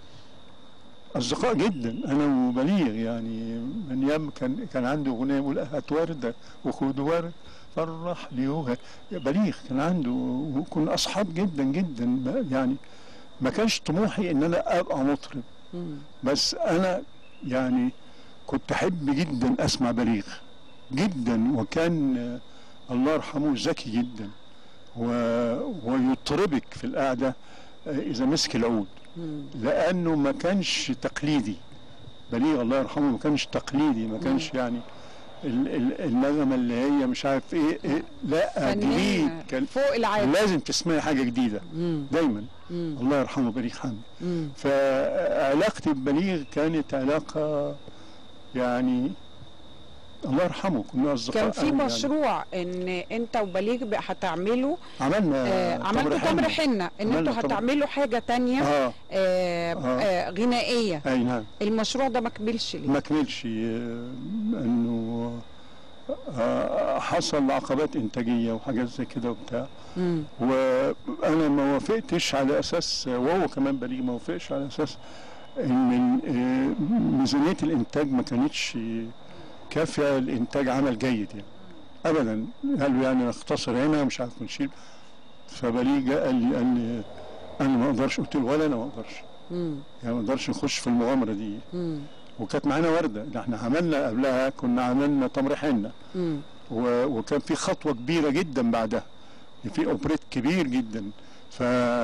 [SPEAKER 2] اصدقاء جدا انا وبليغ يعني من يوم كان كان عنده اغنيه يقول هات ورده وخد ورد فرح لي وه- بليغ كان عنده وكنا اصحاب جدا جدا ما- يعني ما كانش طموحي ان انا ابقى مطرب
[SPEAKER 1] مم.
[SPEAKER 2] بس انا يعني كنت احب جدا اسمع بليغ جدا وكان آه، الله يرحمه ذكي جدا و... ويطربك في القعده آه، اذا مسك العود
[SPEAKER 1] مم.
[SPEAKER 2] لانه ما كانش تقليدي بليغ الله يرحمه ما كانش تقليدي ما كانش يعني ال- ال- النغمه اللي هي مش عارف ايه, إيه لا جديد
[SPEAKER 1] فنان
[SPEAKER 2] كان
[SPEAKER 1] فوق العادة
[SPEAKER 2] لازم تسمعي حاجه جديده
[SPEAKER 1] مم.
[SPEAKER 2] دايما
[SPEAKER 1] مم.
[SPEAKER 2] الله يرحمه بليغ حمدي
[SPEAKER 1] مم.
[SPEAKER 2] فعلاقتي ببليغ كانت علاقة يعني الله يرحمه كنا اصدقاء
[SPEAKER 1] كان في
[SPEAKER 2] أوي يعني.
[SPEAKER 1] مشروع ان انت وبليغ بقى هتعملوا
[SPEAKER 2] عملنا
[SPEAKER 1] آه عملتوا تمر حنه ان
[SPEAKER 2] عملنا
[SPEAKER 1] انتوا
[SPEAKER 2] تمر-
[SPEAKER 1] هتعملوا حاجه تانية
[SPEAKER 2] اه
[SPEAKER 1] آه
[SPEAKER 2] آه.
[SPEAKER 1] آه غنائيه
[SPEAKER 2] اي نعم
[SPEAKER 1] المشروع ده ما كملش ليه
[SPEAKER 2] ما كملش آه، انه آه، حصل عقبات انتاجيه وحاجات زي كده وبتاع
[SPEAKER 1] مم.
[SPEAKER 2] وانا ما وافقتش على اساس وهو كمان بليغ ما وافقش على اساس ان آه، ميزانيه الانتاج ما كانتش كافيه لانتاج عمل جيد يعني ابدا قالوا يعني نختصر هنا مش عارف نشيل فبليغ جه قال لي قال لي انا ما اقدرش قلت له ولا انا ما اقدرش
[SPEAKER 1] مم.
[SPEAKER 2] يعني ما اقدرش نخش في المغامره دي
[SPEAKER 1] مم.
[SPEAKER 2] وكانت معانا ورده ده احنا عملنا قبلها كنا عملنا تمر حنه
[SPEAKER 1] مم.
[SPEAKER 2] و- وكان في خطوه كبيره جدا بعدها في اوبريت كبير جدا ف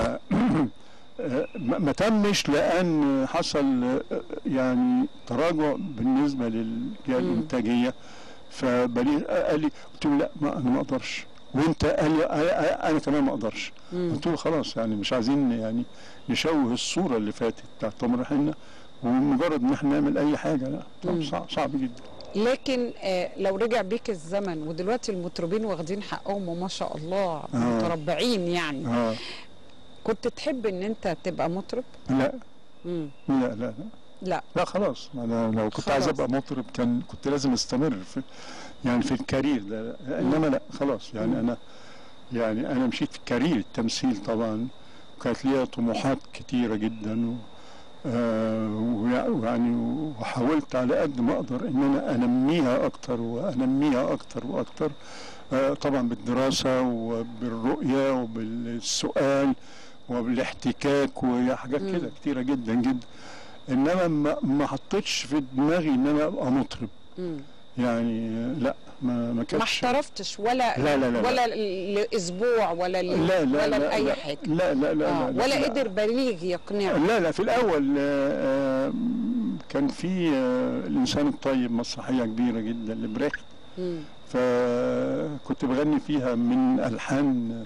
[SPEAKER 2] ما ما تمش لان حصل آه، يعني تراجع بالنسبه للجهه
[SPEAKER 1] مم.
[SPEAKER 2] الانتاجيه فبليغ قال لي قلت له لا ما انا ما اقدرش وانت قال لي انا أنا كمان ما اقدرش
[SPEAKER 1] مم.
[SPEAKER 2] قلت له خلاص يعني مش عايزين يعني نشوه الصوره اللي فاتت بتاعت تمر حنه ومجرد ان احنا نعمل اي حاجه لا طب
[SPEAKER 1] مم.
[SPEAKER 2] صعب, صعب جدا
[SPEAKER 1] لكن آه لو رجع بيك الزمن ودلوقتي المطربين واخدين حقهم وما شاء الله
[SPEAKER 2] آه.
[SPEAKER 1] متربعين يعني
[SPEAKER 2] اه
[SPEAKER 1] كنت تحب ان انت تبقى مطرب
[SPEAKER 2] لا
[SPEAKER 1] مم.
[SPEAKER 2] لا لا لا
[SPEAKER 1] لا
[SPEAKER 2] لا خلاص انا لو كنت عايز
[SPEAKER 1] خلاص.
[SPEAKER 2] ابقى مطرب كان كنت لازم استمر في يعني في الكارير ده انما لا خلاص يعني
[SPEAKER 1] مم.
[SPEAKER 2] انا يعني انا مشيت في كارير التمثيل طبعا وكانت ليا طموحات كتيره جدا و آه، ويع- ويعني وحاولت على قد ما اقدر ان انا انميها اكتر وانميها اكتر واكتر آه، طبعا بالدراسه وبالرؤيه وبالسؤال وبالاحتكاك وحاجات
[SPEAKER 1] مم.
[SPEAKER 2] كده كتيره جدا جدا انما ما ما حطيتش في دماغي ان انا ابقى مطرب
[SPEAKER 1] مم.
[SPEAKER 2] يعني آه، لا ما ما
[SPEAKER 1] ما
[SPEAKER 2] كانتش
[SPEAKER 1] احترفتش ولا
[SPEAKER 2] لا، لا، لا، لا.
[SPEAKER 1] ولا لاسبوع ولا ل...
[SPEAKER 2] لا لا
[SPEAKER 1] ولا
[SPEAKER 2] لا
[SPEAKER 1] لاي
[SPEAKER 2] لا
[SPEAKER 1] حاجه
[SPEAKER 2] لا لا لا,
[SPEAKER 1] آه.
[SPEAKER 2] لا, لا
[SPEAKER 1] ولا
[SPEAKER 2] لا.
[SPEAKER 1] قدر بليغ يقنعك
[SPEAKER 2] لا لا في الاول آه، آه، كان في آه، الانسان الطيب مسرحيه كبيره جدا لبريخت
[SPEAKER 1] مم.
[SPEAKER 2] فكنت بغني فيها من الحان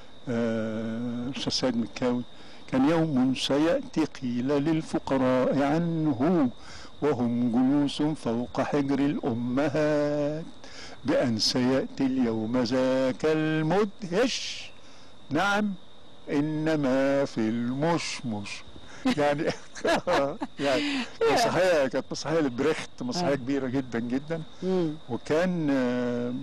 [SPEAKER 2] آه، الاستاذ سيد مكاوي كان يوم سياتي قيل للفقراء عنه وهم جلوس فوق حجر الامهات بان سياتي اليوم ذاك المدهش نعم انما في المشمش يعني يعني مسرحيه كانت مسرحيه لبريخت مسرحيه
[SPEAKER 1] آه.
[SPEAKER 2] كبيره جدا جدا
[SPEAKER 1] مم.
[SPEAKER 2] وكان آه،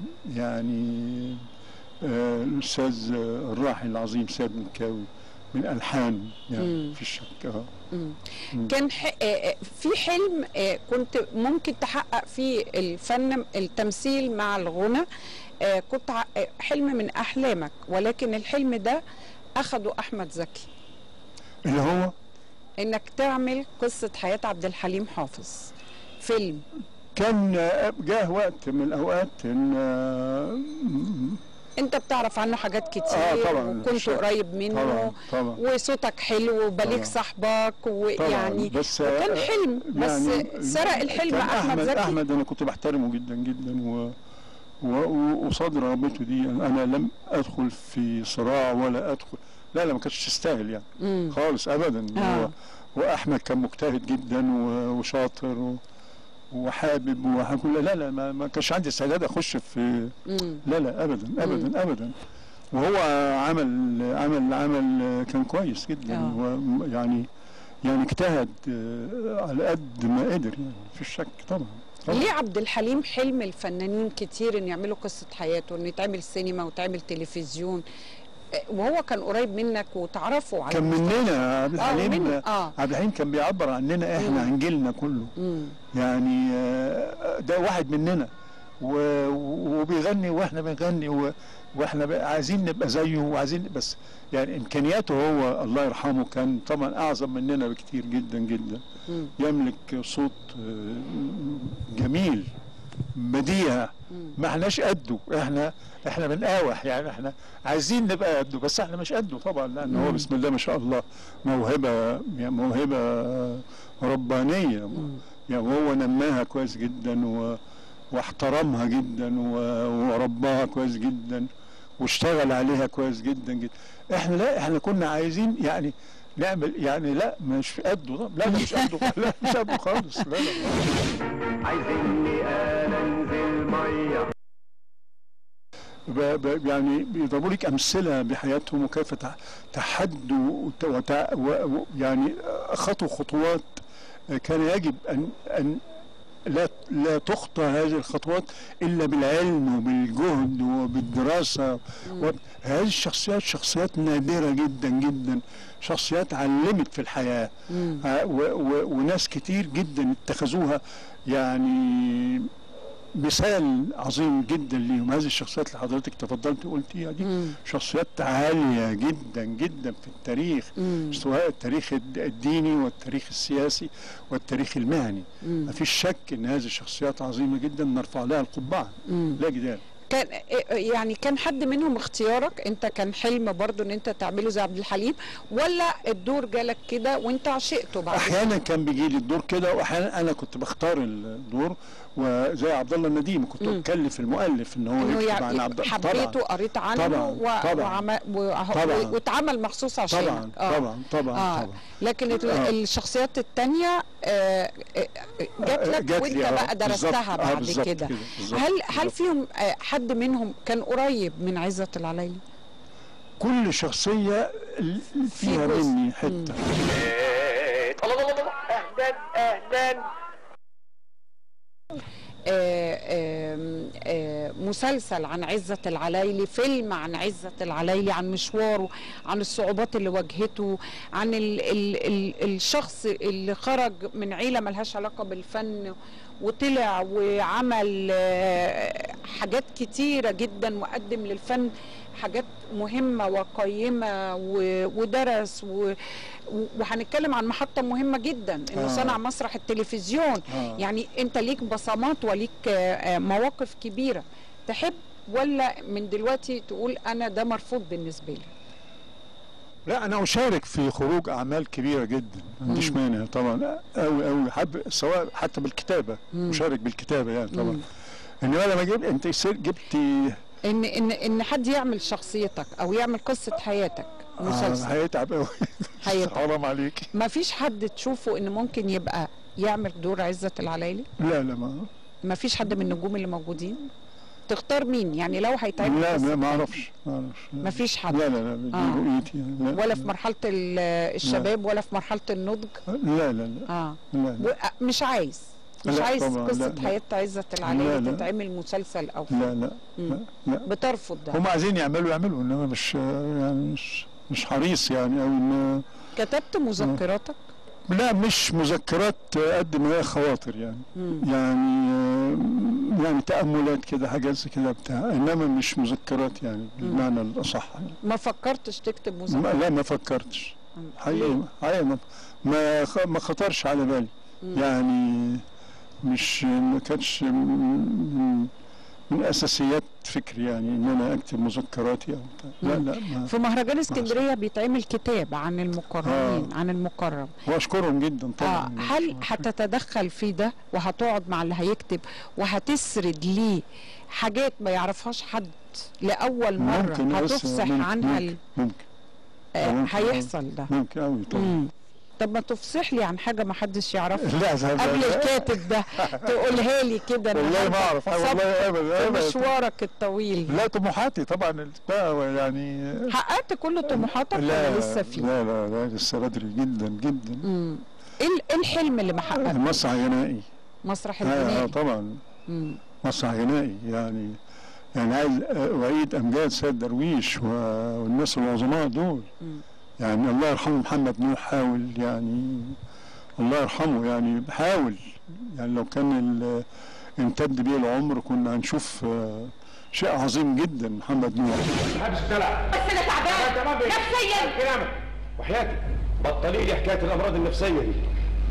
[SPEAKER 2] يعني آه، الاستاذ آه، الراحل العظيم سيد مكاوي من الحان يعني
[SPEAKER 1] مم.
[SPEAKER 2] في الشك اه
[SPEAKER 1] مم.
[SPEAKER 2] مم.
[SPEAKER 1] كان ح... آه، آه، في حلم آه، كنت ممكن تحقق فيه الفن التمثيل مع الغنى آه، كنت ع- آه، حلم من احلامك ولكن الحلم ده اخده احمد زكي
[SPEAKER 2] اللي هو
[SPEAKER 1] انك تعمل قصه حياه عبد الحليم حافظ فيلم
[SPEAKER 2] كان آه، جاه وقت من الاوقات ان آه،
[SPEAKER 1] انت بتعرف عنه حاجات كتير
[SPEAKER 2] آه، طبعاً.
[SPEAKER 1] وكنت
[SPEAKER 2] شا-
[SPEAKER 1] قريب منه
[SPEAKER 2] طبعا طبعا
[SPEAKER 1] وصوتك حلو وبليغ
[SPEAKER 2] طبعاً.
[SPEAKER 1] صاحبك
[SPEAKER 2] طبعا
[SPEAKER 1] ويعني
[SPEAKER 2] بس
[SPEAKER 1] وكان
[SPEAKER 2] آه،
[SPEAKER 1] حلم بس
[SPEAKER 2] يعني
[SPEAKER 1] سرق الحلم
[SPEAKER 2] كان
[SPEAKER 1] احمد زكي
[SPEAKER 2] احمد انا كنت بحترمه جدا جدا و و- وقصاد رغبته دي انا لم ادخل في صراع ولا ادخل لا لا ما كانش تستاهل يعني
[SPEAKER 1] مم.
[SPEAKER 2] خالص ابدا
[SPEAKER 1] آه.
[SPEAKER 2] هو واحمد كان مجتهد جدا و- وشاطر و- وحابب وكل لا لا ما, ما كانش عندي استعداد اخش في
[SPEAKER 1] مم.
[SPEAKER 2] لا لا ابدا ابدا ابدا وهو عمل عمل عمل كان كويس جدا
[SPEAKER 1] آه.
[SPEAKER 2] ويعني يعني اجتهد آه، على قد ما قدر يعني في الشك طبعا طبعا
[SPEAKER 1] ليه عبد الحليم حلم الفنانين كتير ان يعملوا قصه حياته ان يتعمل سينما وتعمل تلفزيون آه، وهو كان قريب منك وتعرفوا على
[SPEAKER 2] كان
[SPEAKER 1] المستوى.
[SPEAKER 2] مننا عبد
[SPEAKER 1] اه
[SPEAKER 2] الحليم
[SPEAKER 1] منه اه
[SPEAKER 2] عبد الحليم كان بيعبر عننا احنا
[SPEAKER 1] مم.
[SPEAKER 2] عن جيلنا كله
[SPEAKER 1] مم.
[SPEAKER 2] يعني آه، ده واحد مننا و- وبيغني واحنا بنغني و- واحنا بقى عايزين نبقى زيه وعايزين بس يعني امكانياته هو الله يرحمه كان طبعا اعظم مننا بكتير جدا جدا
[SPEAKER 1] مم.
[SPEAKER 2] يملك صوت آه، جميل بديع
[SPEAKER 1] مم.
[SPEAKER 2] ما احناش قده احنا احنا بنقاوح يعني احنا عايزين نبقى قده بس احنا مش قده طبعا لان هو
[SPEAKER 1] مم.
[SPEAKER 2] بسم الله ما شاء الله موهبه يعني موهبه ربانيه
[SPEAKER 1] مم.
[SPEAKER 2] يعني هو نماها كويس جدا و... واحترمها جدا و... ورباها كويس جدا واشتغل عليها كويس جدا جدا احنا لا احنا كنا عايزين يعني نعمل يعني لا مش في قده طب لا لا مش قده لا مش قده خالص لا لا
[SPEAKER 4] عايزيني انا انزل
[SPEAKER 2] ب- ب- يعني بيضربوا لك امثله بحياتهم وكيف تع- تحدوا وت- وتع- و- و- يعني خطوا خطوات كان يجب ان ان لا لا تخطى هذه الخطوات الا بالعلم وبالجهد وبالدراسه و- هذه الشخصيات شخصيات نادره جدا جدا شخصيات علمت في الحياه آه، و- و- وناس كتير جدا اتخذوها يعني مثال عظيم جدا ليهم هذه الشخصيات اللي حضرتك تفضلت قلتيها دي
[SPEAKER 1] مم.
[SPEAKER 2] شخصيات عالية جدا جدا في التاريخ
[SPEAKER 1] مم.
[SPEAKER 2] سواء التاريخ الد- الديني والتاريخ السياسي والتاريخ المهني
[SPEAKER 1] مم.
[SPEAKER 2] ما فيش شك ان هذه الشخصيات عظيمة جدا نرفع لها القبعة
[SPEAKER 1] مم.
[SPEAKER 2] لا جدال
[SPEAKER 1] كان يعني كان حد منهم اختيارك انت كان حلم برضو ان انت تعمله زي عبد الحليم ولا الدور جالك كده وانت عشقته بعد
[SPEAKER 2] احيانا كان بيجي لي الدور كده واحيانا انا كنت بختار الدور وزي عبد الله النديم كنت
[SPEAKER 1] مم.
[SPEAKER 2] بكلف المؤلف ان هو
[SPEAKER 1] انه
[SPEAKER 2] يكتب عن
[SPEAKER 1] يعني
[SPEAKER 2] عبد
[SPEAKER 1] حبيته قريت عنه
[SPEAKER 2] طبعاً،
[SPEAKER 1] و...
[SPEAKER 2] طبعاً.
[SPEAKER 1] وعم... و...
[SPEAKER 2] طبعاً.
[SPEAKER 1] واتعمل مخصوص عشانك
[SPEAKER 2] طبعا
[SPEAKER 1] آه.
[SPEAKER 2] طبعا طبعا
[SPEAKER 1] آه.
[SPEAKER 2] طبعا
[SPEAKER 1] لكن ال-
[SPEAKER 2] آه.
[SPEAKER 1] الشخصيات التانية آه، آه، جات لك
[SPEAKER 2] جات
[SPEAKER 1] وانت
[SPEAKER 2] لي، آه،
[SPEAKER 1] بقى درستها
[SPEAKER 2] بالظبط، آه،
[SPEAKER 1] بعد
[SPEAKER 2] بالظبط
[SPEAKER 1] كده
[SPEAKER 2] بالظبط،
[SPEAKER 1] هل هل
[SPEAKER 2] بالظبط.
[SPEAKER 1] فيهم آه، حد منهم كان قريب من عزت العلايلي؟
[SPEAKER 2] كل شخصية ال- فيها
[SPEAKER 1] جزء.
[SPEAKER 2] مني حتة
[SPEAKER 3] الله الله الله اهلا اهلا
[SPEAKER 1] آه، آم، آه، مسلسل عن عزة العلايلي فيلم عن عزة العلايلي عن مشواره عن الصعوبات اللي واجهته عن ال ال ال الشخص اللي خرج من عيلة ملهاش علاقة بالفن وطلع وعمل آه، حاجات كتيرة جدا وقدم للفن حاجات مهمة وقيمة و- ودرس و- و- وهنتكلم عن محطة مهمة جدا انه
[SPEAKER 2] آه.
[SPEAKER 1] صنع مسرح التلفزيون
[SPEAKER 2] آه.
[SPEAKER 1] يعني انت ليك بصمات وليك آه، آه، مواقف كبيره تحب ولا من دلوقتي تقول انا ده مرفوض بالنسبه لي
[SPEAKER 2] لا انا اشارك في خروج اعمال كبيره جدا ما عنديش مانع طبعا قوي قوي حب سواء حتى بالكتابه
[SPEAKER 1] مم.
[SPEAKER 2] اشارك بالكتابه يعني
[SPEAKER 1] مم.
[SPEAKER 2] طبعا انما لما جبت انت يصير جبتي
[SPEAKER 1] ان ان ان حد يعمل شخصيتك او يعمل قصه حياتك
[SPEAKER 2] آه
[SPEAKER 1] مسلسل
[SPEAKER 2] هيتعب قوي
[SPEAKER 1] هيتعب.
[SPEAKER 2] حرام عليك
[SPEAKER 1] ما فيش حد تشوفه ان ممكن يبقى يعمل دور عزة العلايلي
[SPEAKER 2] لا لا ما
[SPEAKER 1] ما فيش حد من النجوم اللي موجودين تختار مين يعني لو هيتعمل
[SPEAKER 2] لا
[SPEAKER 1] قصة
[SPEAKER 2] لا ما
[SPEAKER 1] حياتك.
[SPEAKER 2] اعرفش ما اعرفش
[SPEAKER 1] ما فيش حد
[SPEAKER 2] لا لا لا دي
[SPEAKER 1] آه.
[SPEAKER 2] رؤيتي يعني. لا
[SPEAKER 1] ولا في مرحله ال- الشباب ولا في مرحله النضج
[SPEAKER 2] لا لا لا
[SPEAKER 1] اه
[SPEAKER 2] لا, لا.
[SPEAKER 1] و- مش عايز مش
[SPEAKER 2] لا
[SPEAKER 1] عايز
[SPEAKER 2] طبعاً،
[SPEAKER 1] قصة
[SPEAKER 2] لا، لا.
[SPEAKER 1] حياة عزة
[SPEAKER 2] لا،
[SPEAKER 1] العلايلي
[SPEAKER 2] لا.
[SPEAKER 1] تتعمل مسلسل أو
[SPEAKER 2] لا
[SPEAKER 1] فيلم
[SPEAKER 2] لا
[SPEAKER 1] مم.
[SPEAKER 2] لا
[SPEAKER 1] بترفض ده
[SPEAKER 2] هم عايزين يعملوا يعملوا انما مش يعني مش مش حريص يعني او ان
[SPEAKER 1] كتبت مذكراتك
[SPEAKER 2] لا مش مذكرات قد ما هي خواطر يعني
[SPEAKER 1] مم.
[SPEAKER 2] يعني آه، يعني تأملات كده حاجات زي كده بتاع انما مش مذكرات يعني بالمعنى الاصح يعني.
[SPEAKER 1] ما فكرتش تكتب
[SPEAKER 2] ما
[SPEAKER 1] مذكرات
[SPEAKER 2] لا ما فكرتش
[SPEAKER 1] مم.
[SPEAKER 2] حقيقي
[SPEAKER 1] ليه؟
[SPEAKER 2] حقيقي ما ما خ- ما خطرش على بالي
[SPEAKER 1] مم.
[SPEAKER 2] يعني مش ما كانتش من, من اساسيات فكري يعني ان انا اكتب مذكراتي او بتاع لا
[SPEAKER 1] مم.
[SPEAKER 2] لا ما
[SPEAKER 1] في مهرجان اسكندرية بيتعمل كتاب عن المكرمين
[SPEAKER 2] آه.
[SPEAKER 1] عن المكرم
[SPEAKER 2] واشكرهم جدا
[SPEAKER 1] آه
[SPEAKER 2] طبعا
[SPEAKER 1] هل هتتدخل في ده وهتقعد مع اللي هيكتب وهتسرد ليه حاجات ما يعرفهاش حد لأول مرة
[SPEAKER 2] ممكن بس
[SPEAKER 1] هتفصح
[SPEAKER 2] ممكن
[SPEAKER 1] عنها ال-
[SPEAKER 2] ممكن
[SPEAKER 1] آه
[SPEAKER 2] ممكن.
[SPEAKER 1] هيحصل ده
[SPEAKER 2] ممكن قوي طبعا
[SPEAKER 1] مم. طب ما تفصح لي عن حاجة ما حدش يعرفها
[SPEAKER 2] لا لا لا
[SPEAKER 1] قبل
[SPEAKER 2] لا.
[SPEAKER 1] الكاتب ده تقولها لي كده
[SPEAKER 2] والله ما
[SPEAKER 1] النهاردة
[SPEAKER 2] اعرف
[SPEAKER 1] صب
[SPEAKER 2] والله ابدا
[SPEAKER 1] في
[SPEAKER 2] ابدا
[SPEAKER 1] مشوارك الطويل
[SPEAKER 2] لا طموحاتي طبعا بقى يعني
[SPEAKER 1] حققت كل طموحاتك
[SPEAKER 2] لا
[SPEAKER 1] ولا لسه في؟
[SPEAKER 2] لا لا لا لسه بدري جدا جدا
[SPEAKER 1] مم. ايه ال- إيه الحلم اللي ما حققته؟
[SPEAKER 2] مسرح غنائي
[SPEAKER 1] مسرح
[SPEAKER 2] آه آه،
[SPEAKER 1] الجنائي
[SPEAKER 2] طبعا
[SPEAKER 1] مم.
[SPEAKER 2] مسرح غنائي يعني يعني عايز أعيد أمجاد سيد درويش و- والناس العظماء دول
[SPEAKER 1] مم.
[SPEAKER 2] يعني الله يرحمه محمد نوح حاول يعني الله يرحمه يعني حاول يعني لو كان ال- امتد بيه العمر كنا هنشوف آه، شيء عظيم جدا محمد نوح
[SPEAKER 3] محدش طلع
[SPEAKER 4] بس انا تعبان
[SPEAKER 3] تمام
[SPEAKER 4] نفسيا
[SPEAKER 3] كلامك وحياتك بطلي لي حكايه الامراض النفسيه دي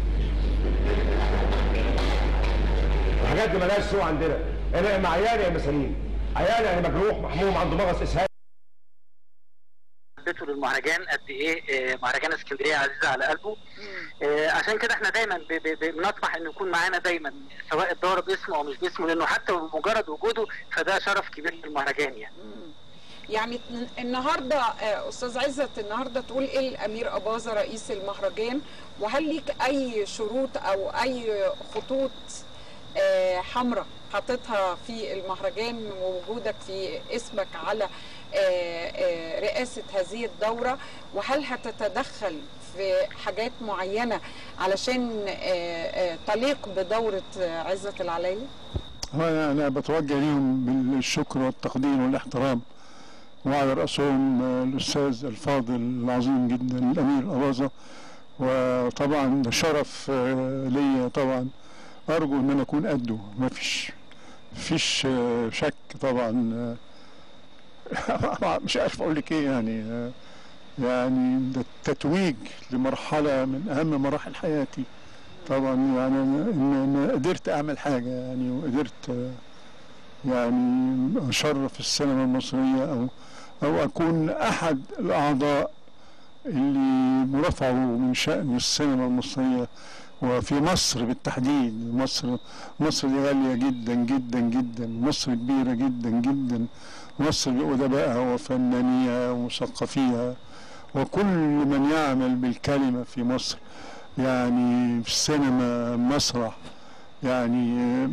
[SPEAKER 3] الحاجات دي مالهاش سوء عندنا انا مع عيالي يا مسالين عيالي يعني مجروح محموم عنده مغص اسهال
[SPEAKER 5] حبيته للمهرجان قد ايه آه، مهرجان اسكندريه عزيزه على قلبه آه، عشان كده احنا دايما ب- ب- ب- بنطمح انه يكون معانا دايما سواء الدوره باسمه او مش باسمه لانه حتى بمجرد وجوده فده شرف كبير للمهرجان يعني
[SPEAKER 1] يعني النهارده آه، استاذ عزت النهارده تقول ايه الامير اباظه رئيس المهرجان وهل ليك اي شروط او اي خطوط آه، حمراء حاططها في المهرجان ووجودك في اسمك على آه، آه، رئاسة هذه الدورة وهل هتتدخل في حاجات معينة علشان آه، آه، تليق بدورة آه، عزة العلايلي؟
[SPEAKER 2] هو أنا أنا بتوجه ليهم بالشكر والتقدير والاحترام وعلى رأسهم آه، الأستاذ الفاضل العظيم جدا الأمير أباظة وطبعا ده شرف آه، ليا طبعا أرجو إن أنا أكون قده ما فيش فيش آه، شك طبعا آه، مش عارف أقول لك إيه يعني آه، يعني ده التتويج لمرحلة من أهم مراحل حياتي طبعا يعني أنا- إن أنا قدرت أعمل حاجة يعني وقدرت آه، يعني أشرف السينما المصرية أو أو أكون أحد الأعضاء اللي مرفعوا من شأن السينما المصرية وفي مصر بالتحديد مصر مصر دي غالية جدا جدا جدا مصر كبيرة جدا جدا مصر بأدبائها وفنانيها ومثقفيها وكل من يعمل بالكلمة في مصر يعني في السينما مسرح يعني آه،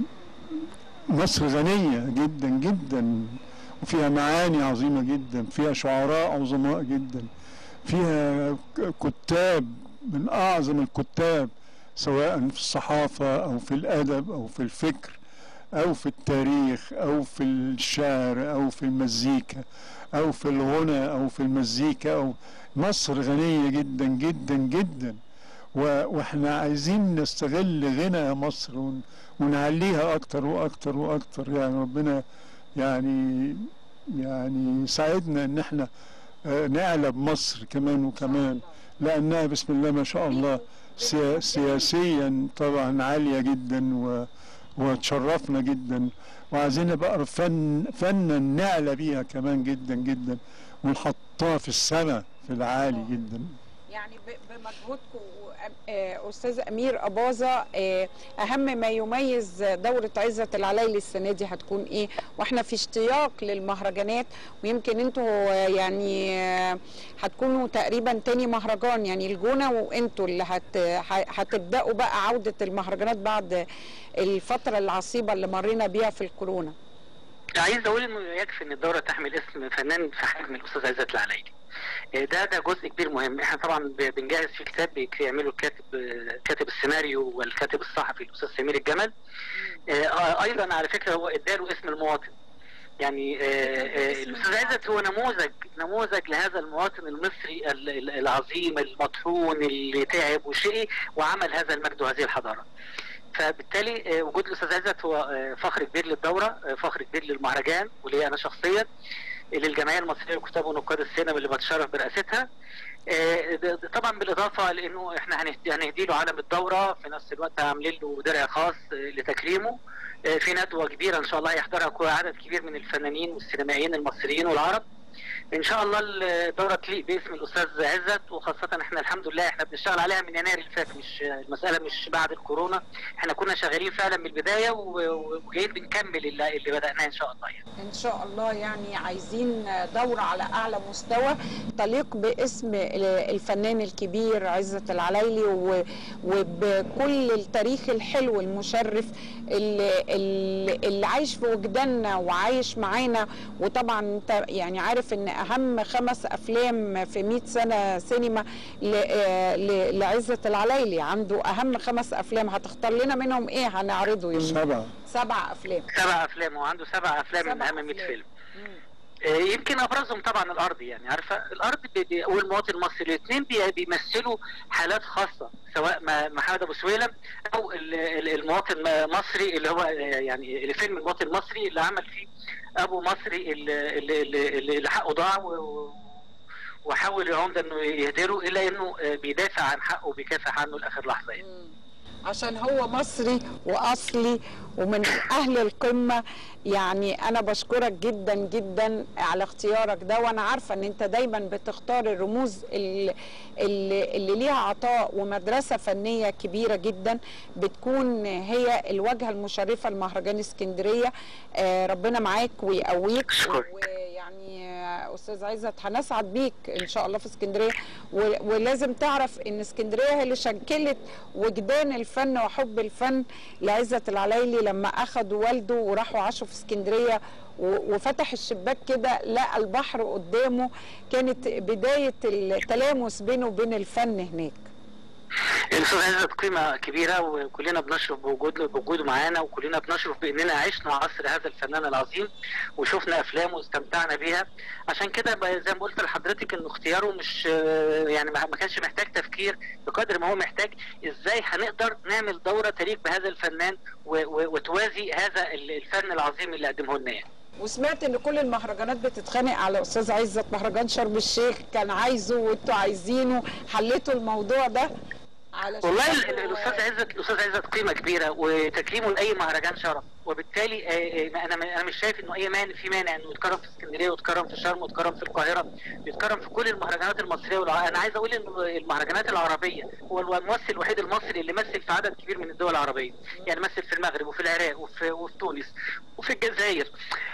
[SPEAKER 2] مصر غنية جدا جدا وفيها معاني عظيمة جدا فيها شعراء عظماء جدا فيها ك- كتاب من أعظم الكتاب سواء في الصحافة أو في الأدب أو في الفكر أو في التاريخ أو في الشعر أو في المزيكا أو في الغنى أو في المزيكا أو مصر غنية جدا جدا جدا و- واحنا عايزين نستغل غنى مصر ون- ونعليها اكتر واكتر واكتر يعني ربنا يعني يعني يساعدنا ان احنا آه، نعلى بمصر كمان وكمان لانها بسم الله ما شاء الله سيا- سياسيا طبعا عاليه جدا و وتشرفنا جدا وعايزين نبقى فن فنا نعلى بيها كمان جدا جدا ونحطها في السماء في العالي جدا
[SPEAKER 1] يعني ب- بمجهودكم آه، استاذ امير اباظه آه، اهم ما يميز دوره عزه العلايلي السنه دي هتكون ايه واحنا في اشتياق للمهرجانات ويمكن انتوا آه، يعني آه، هتكونوا تقريبا تاني مهرجان يعني الجونه وانتوا اللي هت ه- هتبداوا بقى عوده المهرجانات بعد الفتره العصيبه اللي مرينا بيها في الكورونا
[SPEAKER 5] عايز اقول انه يكفي ان الدوره تحمل اسم فنان في حجم الاستاذ عزت العلايلي آه، ده ده جزء كبير مهم احنا طبعا ب- بنجهز في كتاب بيعملوا الكاتب آه، كاتب السيناريو والكاتب الصحفي الاستاذ سمير الجمل آه، آه، ايضا على فكره هو اداله اسم المواطن يعني آه، آه، الاستاذ عزت هو نموذج نموذج لهذا المواطن المصري ال- ال- العظيم المطحون اللي تعب وشقي وعمل هذا المجد وهذه الحضاره فبالتالي آه، وجود الاستاذ عزت هو آه، فخر كبير للدوره آه، فخر كبير للمهرجان ولي انا شخصيا للجمعيه المصريه للكتاب ونقاد السينما اللي بتشرف برئاستها آه، ده- ده طبعا بالاضافه لانه احنا هنهدي, هنهدي له علم الدوره في نفس الوقت عاملين له درع خاص آه، لتكريمه آه، في ندوه كبيره ان شاء الله هيحضرها كو- عدد كبير من الفنانين والسينمائيين المصريين والعرب ان شاء الله الدوره تليق باسم الاستاذ عزت وخاصه احنا الحمد لله احنا بنشتغل عليها من يناير اللي فات مش المساله مش بعد الكورونا احنا كنا شغالين فعلا من البدايه و- و- وجايين بنكمل اللي, اللي بداناه ان شاء الله يعني.
[SPEAKER 1] ان شاء الله يعني عايزين دورة على اعلى مستوى تليق باسم الفنان الكبير عزة العلايلي و- وبكل التاريخ الحلو المشرف اللي, اللي اللي عايش في وجداننا وعايش معانا وطبعا انت يعني عارف ان اهم خمس افلام في 100 سنة سينما ل- آه، ل- لعزة العلايلي عنده اهم خمس افلام هتختار لنا منهم ايه هنعرضه يوم
[SPEAKER 2] سبعة
[SPEAKER 1] سبع افلام
[SPEAKER 5] سبع افلام وعنده سبع افلام من
[SPEAKER 1] سبع
[SPEAKER 5] اهم 100
[SPEAKER 1] أفلام.
[SPEAKER 5] فيلم
[SPEAKER 1] مم.
[SPEAKER 5] آه، يمكن ابرزهم طبعا الارض يعني عارفه الارض بي- بي- والمواطن المصري الاثنين بي- بيمثلوا حالات خاصه سواء ما- محمد ابو سويلم او ال- ال- المواطن المصري اللي هو آه، يعني الفيلم المواطن المصري اللي عمل فيه ابو مصري اللي, اللي, اللي, اللي حقه ضاع و- و- وحاول العمده انه يهدره الا انه آه، بيدافع عن حقه وبيكافح عنه لاخر لحظه يعني.
[SPEAKER 1] عشان هو مصري واصلي ومن اهل القمه يعني انا بشكرك جدا جدا على اختيارك ده وانا عارفه ان انت دايما بتختار الرموز اللي, اللي, اللي ليها عطاء ومدرسه فنيه كبيره جدا بتكون هي الواجهه المشرفه لمهرجان اسكندريه آه ربنا معاك ويقويك
[SPEAKER 5] أشكرك.
[SPEAKER 1] ويعني آه يا استاذ عزت هنسعد بيك ان شاء الله في اسكندريه و- ولازم تعرف ان اسكندريه هي اللي شكلت وجدان الفن وحب الفن لعزت العلايلي لما اخذوا والده وراحوا عاشوا في اسكندريه و- وفتح الشباك كده لقى البحر قدامه كانت بدايه التلامس بينه وبين الفن هناك
[SPEAKER 5] الاستاذ عزت قيمه كبيره وكلنا بنشرف بوجوده بوجوده معانا وكلنا بنشرف باننا عشنا عصر هذا الفنان العظيم وشفنا افلامه واستمتعنا بيها عشان كده ب- زي ما قلت لحضرتك ان اختياره مش آه، يعني ما ما كانش محتاج تفكير بقدر ما هو محتاج ازاي هنقدر نعمل دوره تليق بهذا الفنان و- و- وتوازي هذا ال- الفن العظيم اللي قدمه لنا يعني.
[SPEAKER 1] وسمعت ان كل المهرجانات بتتخانق على استاذ عزت مهرجان شرم الشيخ كان عايزه وانتوا عايزينه حليتوا الموضوع ده على
[SPEAKER 5] والله ال- ال- الاستاذ عزت الاستاذ عزت قيمه كبيره وتكريمه لاي مهرجان شرف وبالتالي آه، آه، انا انا مش شايف انه اي مانع في مانع انه يتكرم في اسكندريه ويتكرم في شرم ويتكرم في القاهره يتكرم في كل المهرجانات المصريه والع... انا عايز اقول ان المهرجانات العربيه هو الممثل الوحيد المصري اللي مثل في عدد كبير من الدول العربيه يعني مثل في المغرب وفي العراق وفي وفي تونس وفي الجزائر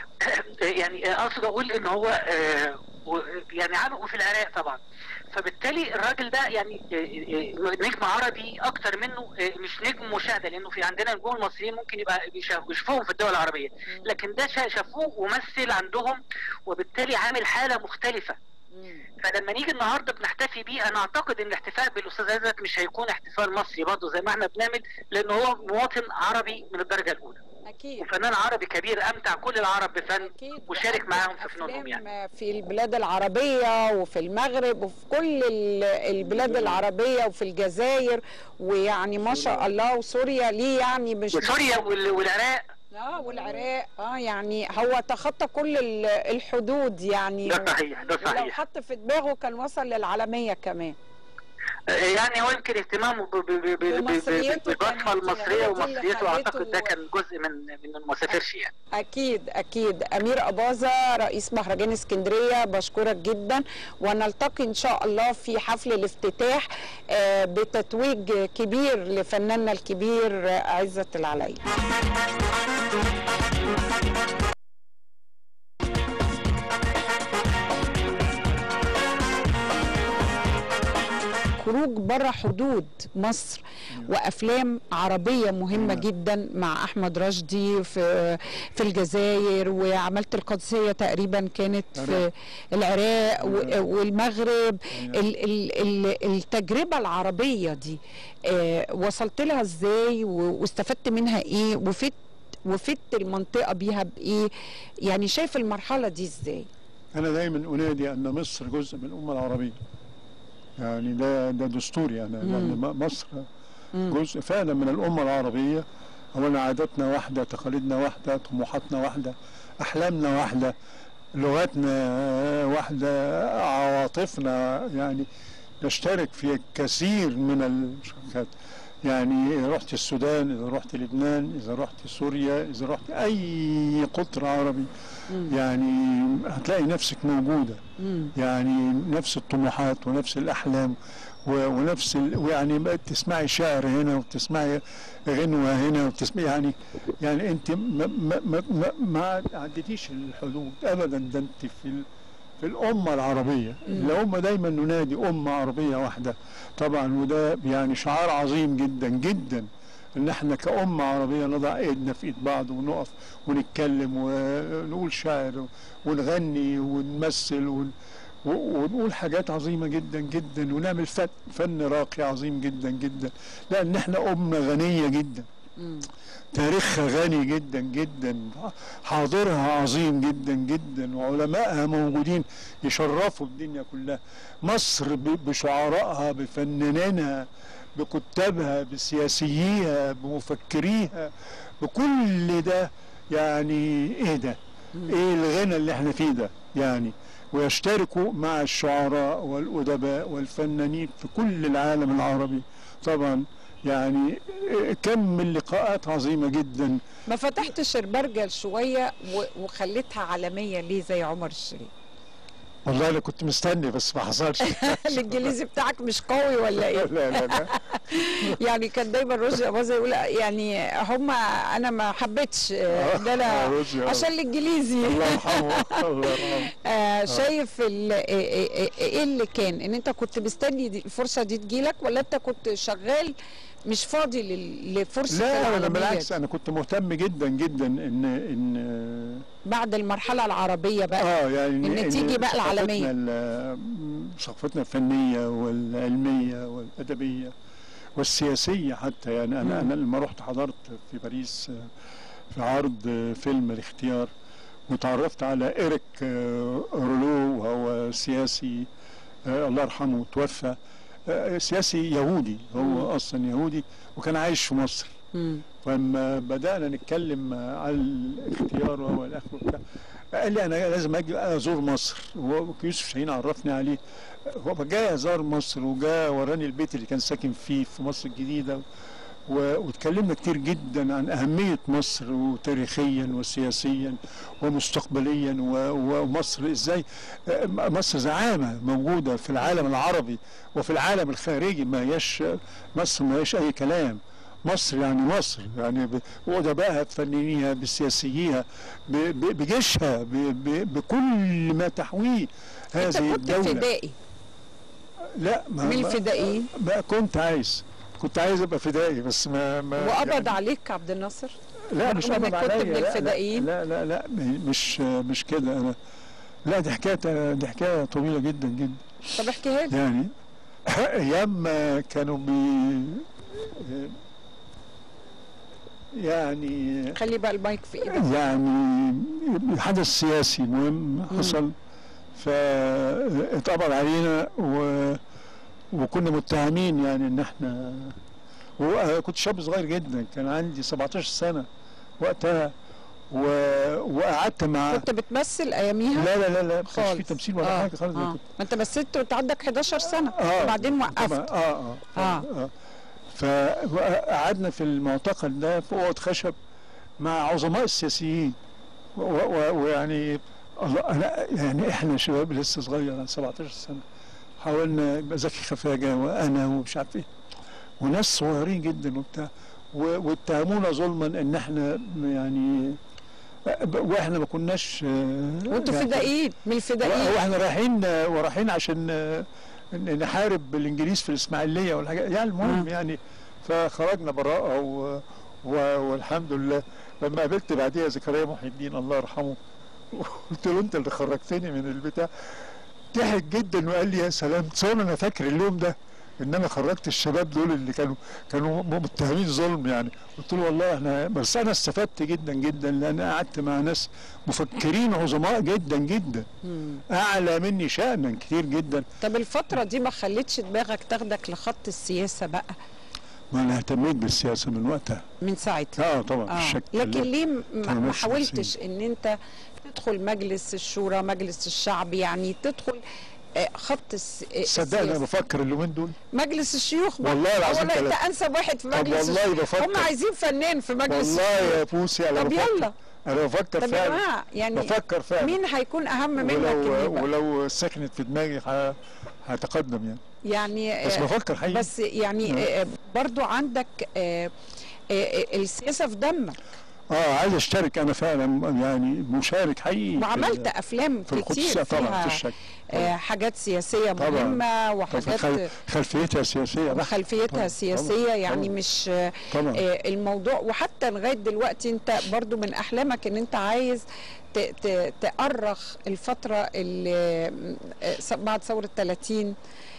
[SPEAKER 5] يعني اقصد اقول ان هو آه، و- يعني عمل وفي العراق طبعا فبالتالي الراجل ده يعني آه، آه، نجم عربي اكتر منه آه، مش نجم مشاهده لانه في عندنا نجوم مصريين ممكن يبقى بيشاف- بيشوفوهم في الدول العربيه لكن ده شا- شافوه ومثل عندهم وبالتالي عامل حاله مختلفه فلما نيجي النهارده بنحتفي بيه انا اعتقد ان الاحتفاء بالاستاذ عزت مش هيكون احتفال مصري برضه زي ما احنا بنعمل لان هو مواطن عربي من الدرجه الاولى
[SPEAKER 1] اكيد
[SPEAKER 5] وفنان عربي كبير امتع كل العرب بفن
[SPEAKER 1] أكيد.
[SPEAKER 5] وشارك معاهم في
[SPEAKER 1] أفلام
[SPEAKER 5] فنونهم يعني
[SPEAKER 1] في البلاد العربية وفي المغرب وفي كل ال- البلاد العربية وفي الجزائر ويعني ما شاء الله وسوريا ليه يعني مش
[SPEAKER 5] وسوريا وال- والعراق
[SPEAKER 1] اه والعراق اه يعني هو تخطى كل ال- الحدود يعني
[SPEAKER 5] ده صحيح ده
[SPEAKER 1] ولو
[SPEAKER 5] صحيح
[SPEAKER 1] حط في دماغه كان وصل للعالمية كمان
[SPEAKER 5] يعني هو يمكن اهتمامه ب- ب- ب- ب- ب-
[SPEAKER 1] بمصريته
[SPEAKER 5] بالبصمه
[SPEAKER 1] كانت-
[SPEAKER 5] المصريه
[SPEAKER 1] هي دي اللي
[SPEAKER 5] ومصريته اعتقد
[SPEAKER 1] خلته-
[SPEAKER 5] ده كان جزء من من إنه ما سافرش يعني
[SPEAKER 1] اكيد اكيد امير اباظه رئيس مهرجان اسكندريه بشكرك جدا ونلتقي ان شاء الله في حفل الافتتاح آه، بتتويج كبير لفناننا الكبير آه، عزت العلي خروج بره حدود مصر وافلام عربيه مهمه جدا مع احمد رشدي في في الجزائر وعملت القادسيه تقريبا كانت في العراق و- والمغرب ال- ال- ال- التجربه العربيه دي آه، وصلت لها ازاي و- واستفدت منها ايه وفدت وفدت المنطقه بيها بايه يعني شايف المرحله دي ازاي
[SPEAKER 2] أنا دايما أنادي أن مصر جزء من الأمة العربية يعني ده ده دستوري يعني لأن م- مصر جزء فعلا من الأمة العربية أولا عاداتنا واحدة تقاليدنا واحدة طموحاتنا واحدة أحلامنا واحدة لغتنا واحدة عواطفنا يعني نشترك في كثير من المشاركات يعني رحت السودان إذا رحت لبنان إذا رحت سوريا إذا رحت أي قطر عربي يعني هتلاقي نفسك موجودة يعني نفس الطموحات ونفس الأحلام و- ونفس ال... ويعني بقى تسمعي شعر هنا وتسمعي غنوة هنا وتسمعي يعني يعني أنت ما ما ما, ما, ما عدتيش الحدود أبدا ده أنت في ال... في الأمة العربية الأمة دايما ننادي أمة عربية واحدة طبعا وده يعني شعار عظيم جدا جدا ان احنا كأمة عربية نضع ايدنا في ايد بعض ونقف ونتكلم ونقول شعر ونغني ونمثل ون و- ونقول حاجات عظيمة جدا جدا ونعمل فن, فن راقي عظيم جدا جدا لأن احنا أمة غنية جدا تاريخها غني جدا جدا حاضرها عظيم جدا جدا وعلمائها موجودين يشرفوا الدنيا كلها مصر ب- بشعرائها بفنانينها بكتابها بسياسييها بمفكريها بكل ده يعني ايه ده ايه الغنى اللي احنا فيه ده يعني ويشتركوا مع الشعراء والأدباء والفنانين في كل العالم العربي طبعا يعني كم من لقاءات عظيمة جدا
[SPEAKER 1] ما فتحتش البرجل شويه و- وخليتها عالميه ليه زي عمر الشريف
[SPEAKER 2] والله انا كنت مستني بس ما حصلش
[SPEAKER 1] الانجليزي بتاعك مش قوي ولا ايه
[SPEAKER 2] لا لا لا
[SPEAKER 4] يعني كان دايما رشدي اباظه يقول يعني هم انا ما حبيتش آه، ده
[SPEAKER 2] آه،
[SPEAKER 4] انا
[SPEAKER 2] رشدي، آه.
[SPEAKER 4] عشان الانجليزي
[SPEAKER 2] الله يرحمه الله يرحمه
[SPEAKER 4] آه شايف ال- ايه إيه- إيه- إيه اللي كان ان انت كنت مستني دي الفرصه دي تجيلك ولا انت كنت شغال مش فاضي لل- لفرصه
[SPEAKER 2] لا انا
[SPEAKER 4] العربية
[SPEAKER 2] بالعكس
[SPEAKER 4] دي؟
[SPEAKER 2] انا كنت مهتم جدا جدا ان ان
[SPEAKER 4] بعد المرحله العربيه بقى
[SPEAKER 2] اه يعني
[SPEAKER 4] إن تيجي بقى
[SPEAKER 2] ثقافتنا
[SPEAKER 4] العالمية.
[SPEAKER 2] ال- ثقافتنا الفنيه والعلميه والادبيه والسياسيه حتى يعني انا انا لما رحت حضرت في باريس آه، في عرض آه، فيلم الاختيار وتعرفت على إيريك آه، رولو وهو سياسي آه، الله يرحمه توفى آه، سياسي يهودي هو أصلا يهودي وكان عايش في مصر
[SPEAKER 4] مم.
[SPEAKER 2] فلما بدأنا نتكلم على الاختيار وهو الأخ وبتاع قال لي أنا لازم أجي أزور مصر وهو يوسف شاهين عرفني عليه هو جاي زار مصر وجاء وراني البيت اللي كان ساكن فيه في مصر الجديدة و- واتكلمنا كتير جدا عن أهمية مصر وتاريخيا وسياسيا ومستقبليا و- ومصر إزاي آه، مصر زعامة موجودة في العالم العربي وفي العالم الخارجي ما هياش مصر ما هياش أي كلام مصر يعني مصر يعني ب- بأدبائها بفنانيها بسياسييها ب- ب- بجيشها ب- ب- بكل ما تحويه
[SPEAKER 4] انت
[SPEAKER 2] هذه
[SPEAKER 4] كنت
[SPEAKER 2] الدولة
[SPEAKER 4] فدائي
[SPEAKER 2] لا ما
[SPEAKER 4] من
[SPEAKER 2] ما-
[SPEAKER 4] الفدائيين
[SPEAKER 2] ما كنت عايز كنت عايز ابقى فدائي بس ما, ما
[SPEAKER 4] وقبض
[SPEAKER 2] يعني
[SPEAKER 4] عليك عبد الناصر
[SPEAKER 2] لا مش
[SPEAKER 4] رغم
[SPEAKER 2] قبض
[SPEAKER 4] إنك كنت
[SPEAKER 2] عليا
[SPEAKER 4] من
[SPEAKER 2] لا- لا-
[SPEAKER 4] الفدائيين؟
[SPEAKER 2] لا لا لا مش مش كده انا لا دي حكايه دي حكايه طويله جدا جدا
[SPEAKER 4] طب احكيها لي
[SPEAKER 2] يعني ايام ما كانوا بي يعني
[SPEAKER 4] خلي بقى المايك في ايدك
[SPEAKER 2] يعني حدث سياسي مهم حصل فاتقبض علينا و... وكنا متهمين يعني ان احنا وكنت شاب صغير جدا كان عندي 17 سنه وقتها و... وقعدت مع
[SPEAKER 4] كنت بتمثل اياميها
[SPEAKER 2] لا لا لا لا ما كانش في
[SPEAKER 4] خالص.
[SPEAKER 2] تمثيل ولا
[SPEAKER 4] آه،
[SPEAKER 2] حاجه خالص أنا
[SPEAKER 4] آه.
[SPEAKER 2] كنت
[SPEAKER 4] ما انت مثلت وانت عندك 11 سنه
[SPEAKER 2] آه،
[SPEAKER 4] وبعدين
[SPEAKER 2] طبعا
[SPEAKER 4] وقفت
[SPEAKER 2] اه اه
[SPEAKER 4] آه.
[SPEAKER 2] اه, آه. فقعدنا في المعتقل ده في اوضه خشب مع عظماء السياسيين و- و- ويعني الله انا يعني احنا شباب لسه صغير أنا 17 سنه حاولنا يبقى زكي خفاجه وانا ومش عارف ايه وناس صغيرين جدا وبتاع و- واتهمونا ظلما ان احنا يعني واحنا ما كناش
[SPEAKER 4] وانتوا
[SPEAKER 2] يعني-
[SPEAKER 4] فدائيين من الفدائيين
[SPEAKER 2] واحنا رايحين ورايحين عشان آه، ن- نحارب الانجليز في الاسماعيليه والحاجات يعني المهم
[SPEAKER 4] آه.
[SPEAKER 2] يعني فخرجنا براءه و... و... والحمد لله لما قابلت بعديها زكريا محي الدين الله يرحمه قلت له انت اللي خرجتني من البتاع ضحك جدا وقال لي يا سلام تصور انا فاكر اليوم ده ان انا خرجت الشباب دول اللي كانوا كانوا متهمين ظلم يعني قلت له والله احنا بس انا استفدت جدا جدا لان أنا قعدت مع ناس مفكرين عظماء جدا جدا
[SPEAKER 4] مم.
[SPEAKER 2] اعلى مني شأنا كتير جدا
[SPEAKER 4] طب الفتره دي ما خلتش دماغك تاخدك لخط السياسه بقى
[SPEAKER 2] ما انا اهتميت بالسياسه من وقتها
[SPEAKER 4] من ساعتها
[SPEAKER 2] اه طبعا
[SPEAKER 4] اه
[SPEAKER 2] بالشكل
[SPEAKER 4] لكن
[SPEAKER 2] ده.
[SPEAKER 4] ليه م-
[SPEAKER 2] كان
[SPEAKER 4] ما
[SPEAKER 2] نفس
[SPEAKER 4] حاولتش ان انت تدخل مجلس الشورى مجلس الشعب يعني تدخل آه، خط الس... آه،
[SPEAKER 2] صدقني انا
[SPEAKER 4] السياسة.
[SPEAKER 2] بفكر اليومين دول
[SPEAKER 4] مجلس الشيوخ بقى.
[SPEAKER 2] والله العظيم
[SPEAKER 4] أولا انت
[SPEAKER 2] كلام.
[SPEAKER 4] انسب واحد في
[SPEAKER 2] طب
[SPEAKER 4] مجلس
[SPEAKER 2] والله
[SPEAKER 4] الشيوخ.
[SPEAKER 2] بفكر.
[SPEAKER 4] هم عايزين فنان في مجلس
[SPEAKER 2] والله
[SPEAKER 4] الشيوخ.
[SPEAKER 2] يا بوسي انا
[SPEAKER 4] طب
[SPEAKER 2] بفكر
[SPEAKER 4] يلا
[SPEAKER 2] انا بفكر
[SPEAKER 4] طب يا
[SPEAKER 2] فعلا
[SPEAKER 4] جماعه يعني
[SPEAKER 2] بفكر فعلا
[SPEAKER 4] مين هيكون اهم منك
[SPEAKER 2] ولو
[SPEAKER 4] إن يبقى؟
[SPEAKER 2] ولو سكنت في دماغي ه- هتقدم يعني
[SPEAKER 4] يعني
[SPEAKER 2] بس
[SPEAKER 4] آه،
[SPEAKER 2] بفكر حقيقي
[SPEAKER 4] بس يعني آه، برضو عندك آه، آه، آه، السياسه في دمك
[SPEAKER 2] اه عايز اشترك انا فعلا يعني مشارك حقيقي في
[SPEAKER 4] وعملت
[SPEAKER 2] ال-
[SPEAKER 4] افلام
[SPEAKER 2] في
[SPEAKER 4] كتير
[SPEAKER 2] القدس طبعا
[SPEAKER 4] فيها
[SPEAKER 2] في الشك
[SPEAKER 4] آه، حاجات سياسيه
[SPEAKER 2] طبعاً.
[SPEAKER 4] مهمه
[SPEAKER 2] طبعا
[SPEAKER 4] وحاجات
[SPEAKER 2] خل- خلفيتها سياسيه بحت.
[SPEAKER 4] وخلفيتها
[SPEAKER 2] طبعاً،
[SPEAKER 4] سياسيه
[SPEAKER 2] طبعاً،
[SPEAKER 4] يعني
[SPEAKER 2] طبعاً.
[SPEAKER 4] مش آه،
[SPEAKER 2] طبعا
[SPEAKER 4] آه، الموضوع وحتى لغايه دلوقتي انت برضو من احلامك ان انت عايز ت- ت- تأرخ الفتره اللي آه، س- بعد ثوره 30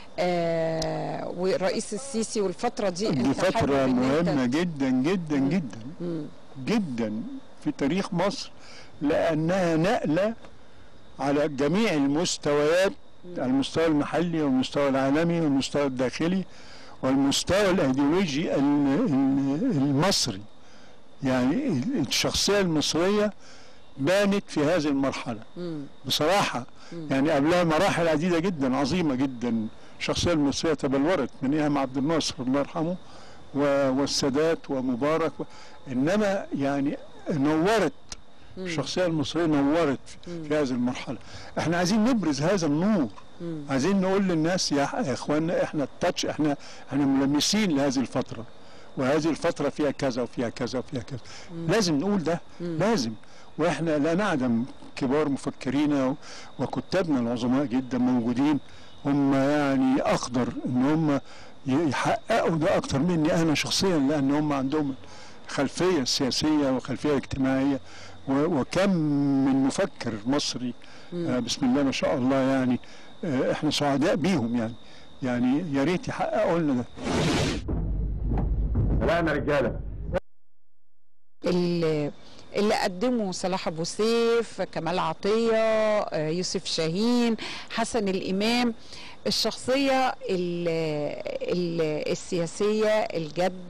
[SPEAKER 4] آه، والرئيس السيسي والفتره دي
[SPEAKER 2] دي
[SPEAKER 4] انت حابب
[SPEAKER 2] فتره
[SPEAKER 4] إن أنت-
[SPEAKER 2] مهمه جدا جدا
[SPEAKER 4] مم.
[SPEAKER 2] جدا
[SPEAKER 4] مم.
[SPEAKER 2] جدا في تاريخ مصر لانها نقله على جميع المستويات المستوى المحلي والمستوى العالمي والمستوى الداخلي والمستوى الايديولوجي ال- ال- المصري يعني الشخصيه المصريه بانت في هذه المرحله
[SPEAKER 4] مم.
[SPEAKER 2] بصراحه
[SPEAKER 4] مم.
[SPEAKER 2] يعني قبلها مراحل عديده جدا عظيمه جدا الشخصيه المصريه تبلورت من ايام عبد الناصر الله يرحمه و- والسادات ومبارك و... انما يعني نورت
[SPEAKER 4] مم.
[SPEAKER 2] الشخصيه المصريه نورت
[SPEAKER 4] مم.
[SPEAKER 2] في هذه المرحله احنا عايزين نبرز هذا النور
[SPEAKER 4] مم.
[SPEAKER 2] عايزين نقول للناس يا ح- يا اخوانا احنا التاتش احنا احنا ملمسين لهذه الفتره وهذه الفتره فيها كذا وفيها كذا وفيها كذا لازم نقول ده
[SPEAKER 4] مم.
[SPEAKER 2] لازم واحنا لا نعدم كبار مفكرين و- وكتابنا العظماء جدا موجودين هم يعني اقدر ان هم ي- يحققوا ده اكتر مني انا شخصيا لان هم عندهم خلفيه سياسيه وخلفيه اجتماعيه و- وكم من مفكر مصري آه بسم الله ما شاء الله يعني آه احنا سعداء بيهم يعني يعني يا ريت يحققوا لنا ده
[SPEAKER 3] لا رجاله
[SPEAKER 4] اللي اللي قدموا صلاح ابو سيف كمال عطيه آه، يوسف شاهين حسن الامام الشخصيه ال ال السياسيه الجد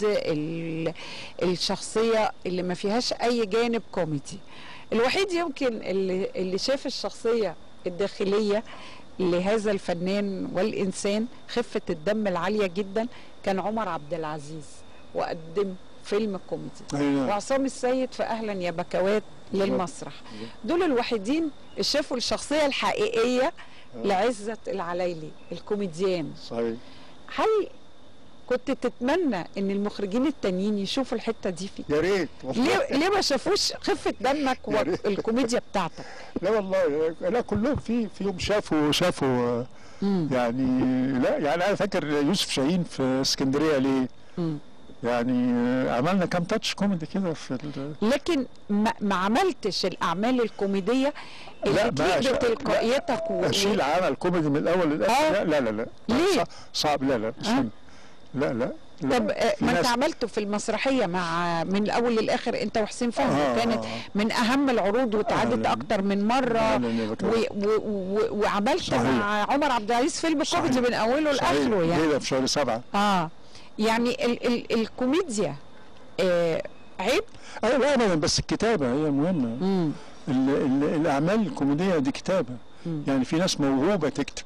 [SPEAKER 4] ال الشخصيه اللي ما فيهاش اي جانب كوميدي الوحيد يمكن اللي اللي شاف الشخصيه الداخليه لهذا الفنان والانسان خفه الدم العاليه جدا كان عمر عبد العزيز وقدم فيلم كوميدي
[SPEAKER 2] أيوة.
[SPEAKER 4] وعصام السيد في اهلا يا بكوات للمسرح دول الوحيدين اللي شافوا الشخصيه الحقيقيه لعزت العلايلي الكوميديان
[SPEAKER 2] صحيح
[SPEAKER 4] هل كنت تتمنى ان المخرجين التانيين يشوفوا الحته دي فيك
[SPEAKER 2] يا ريت والله.
[SPEAKER 4] ليه ليه ما شافوش خفه دمك
[SPEAKER 2] يا ريت.
[SPEAKER 4] والكوميديا بتاعتك
[SPEAKER 2] لا والله لا كلهم في فيهم شافوا شافوا آه،
[SPEAKER 4] مم.
[SPEAKER 2] يعني لا يعني انا فاكر يوسف شاهين في اسكندريه ليه
[SPEAKER 4] مم.
[SPEAKER 2] يعني آه، عملنا كام تاتش كوميدي كده في ال-
[SPEAKER 4] لكن ما, ما عملتش الاعمال الكوميديه
[SPEAKER 2] لا،
[SPEAKER 4] اللي
[SPEAKER 2] ما
[SPEAKER 4] تليق
[SPEAKER 2] أش-
[SPEAKER 4] بتلقائيتك و...
[SPEAKER 2] اشيل عمل كوميدي من الاول للاخر
[SPEAKER 4] آه.
[SPEAKER 2] لا لا لا لا
[SPEAKER 4] ليه؟
[SPEAKER 2] صعب- صعب لا لا مش
[SPEAKER 4] آه.
[SPEAKER 2] هم. لا لا لا.
[SPEAKER 4] طب آه،
[SPEAKER 2] في
[SPEAKER 4] ما انت
[SPEAKER 2] ناس-
[SPEAKER 4] عملته في المسرحيه مع من الاول للاخر انت وحسين فهمي
[SPEAKER 2] آه،
[SPEAKER 4] كانت
[SPEAKER 2] آه.
[SPEAKER 4] من اهم العروض واتعادت
[SPEAKER 2] لا.
[SPEAKER 4] اكتر من مره
[SPEAKER 2] لا، لا، لا،
[SPEAKER 4] و
[SPEAKER 2] كده.
[SPEAKER 4] و و وعملت
[SPEAKER 2] صحيح.
[SPEAKER 4] مع عمر عبد العزيز فيلم
[SPEAKER 2] صحيح.
[SPEAKER 4] كوميدي من اوله
[SPEAKER 2] صحيح.
[SPEAKER 4] لاخره يعني
[SPEAKER 2] ليلة في شهر سبعة
[SPEAKER 4] اه يعني ال ال الكوميديا آه عيب
[SPEAKER 2] ايوه لا ابدا بس الكتابة هي مهمة
[SPEAKER 4] مم.
[SPEAKER 2] ال ال الاعمال الكوميدية دي كتابة
[SPEAKER 4] مم.
[SPEAKER 2] يعني في ناس موهوبة تكتب